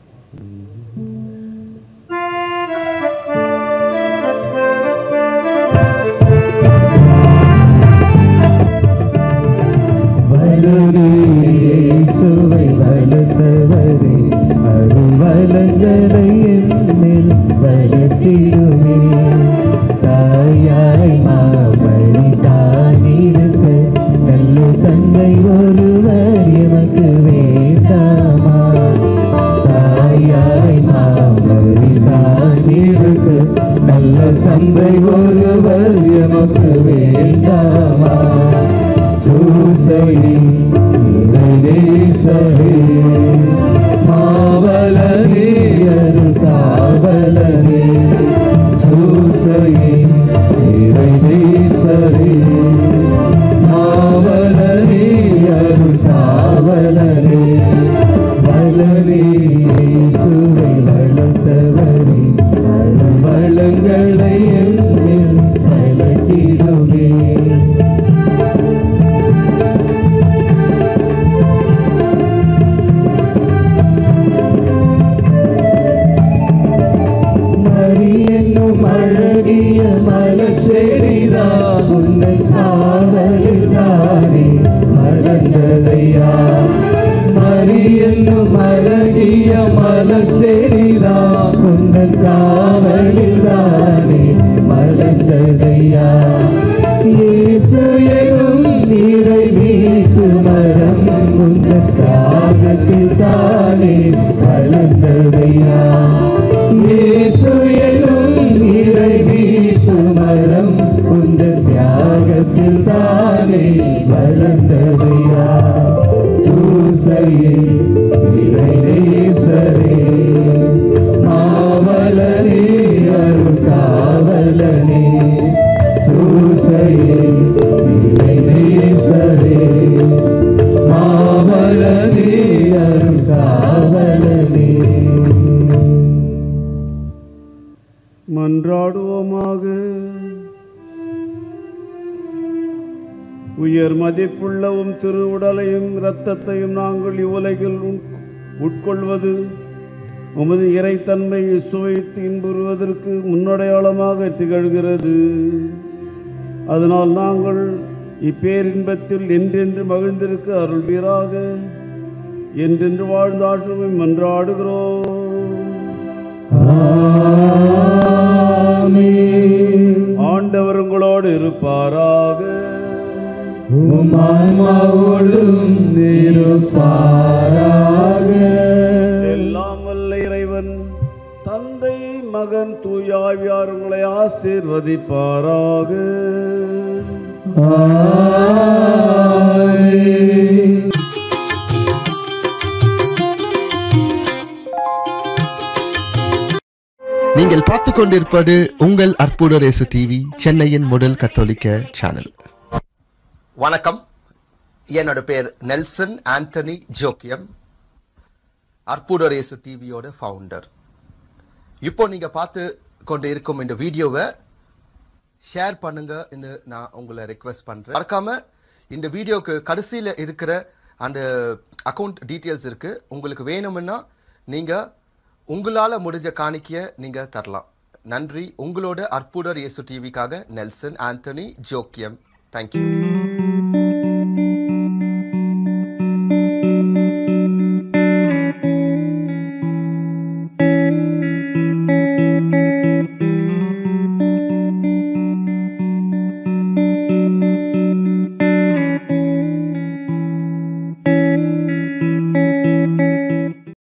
வலுரே சுவை வலுத்தவரே அருள் வளங்களை என்னில் வளர்த்திடுமே தாயாய் மாமணி தானிருக்க நல்ல தந்தை ஒருவர் எமக்கு வேண்டாமா தாயாய் மாமணி தானிருக்க நல்ல தந்தை ஒருவர் எமக்கு வேண்டாமா சூசையே நிறைவேசரே மாவலரே அருள் காவலரே சூச அழகிய மலர் செடிதான் உங்கள் காவலில்தானே மலர்ந்ததையா இயேசு எனும் நீரை வீட்டு மரம் உங்கள் தியாகத்தில் தானே வளர்ந்ததையா இயேசு எனும் நீரை வீட்டு மரம் உங்கள் தியாகத்தில் தானே வளர்ந்ததையா சூசையே இறைநேசரே மாவலனே அருள் காவலனே சூசையே இறைநேசரே மாவலனே அருள் காவலனே மன்றாடுவோமாக உயர் மதிப்புள்ளவும் திருவுடலையும் இரத்தத்தையும் நாங்கள் இவ்வுலகில் உட்- உட்கொள்வது உமது இறைத்தன்மை சுவைத்து இன்புறுவதற்கு முன்னடையாளமாக திகழ்கிறது அதனால் நாங்கள் இப்பேரின்பத்தில் என்றென்று மகிழ்ந்திருக்க அருள்வீராக என்றென்று வாழ்ந்தாற்றுமை மன்றாடுகிறோம் ஆண்டவர் உங்களோடு இருப்பாராக உம் ஆன்மாவோடும் இருப்பாராக எல்லாம் வல்ல இறைவன் தந்தை மகன் தூயாவியார் உங்களை ஆசீர்வதிப்பாராக நீங்கள் பார்த்து கொண்டிருப்பது உங்கள் அற்புத ரேசு டிவி சென்னையின் முதல் கத்தோலிக்க சேனல் வணக்கம் என்னோட பேர் நெல்சன் ஆண்டனி ஜோக்கியம் அற்புத ரேசு டிவியோட ஃபவுண்டர் இப்போ நீங்க பார்த்து கொண்டு இருக்கும் இந்த வீடியோவை ஷேர் பண்ணுங்க நான் உங்களை ரெக்வெஸ்ட் பண்றேன் மறக்காம இந்த வீடியோக்கு கடைசியில் இருக்கிற அந்த அக்கவுண்ட் டீட்டெயில்ஸ் இருக்கு உங்களுக்கு வேணும்னா நீங்க உங்களால முடிஞ்ச காணிக்கைய நீங்க தரலாம் நன்றி உங்களோட அற்புதர் இயேசு டிவிக்காக நெல்சன் ஆண்டனி ஜோக்கியம் தேங்க்யூ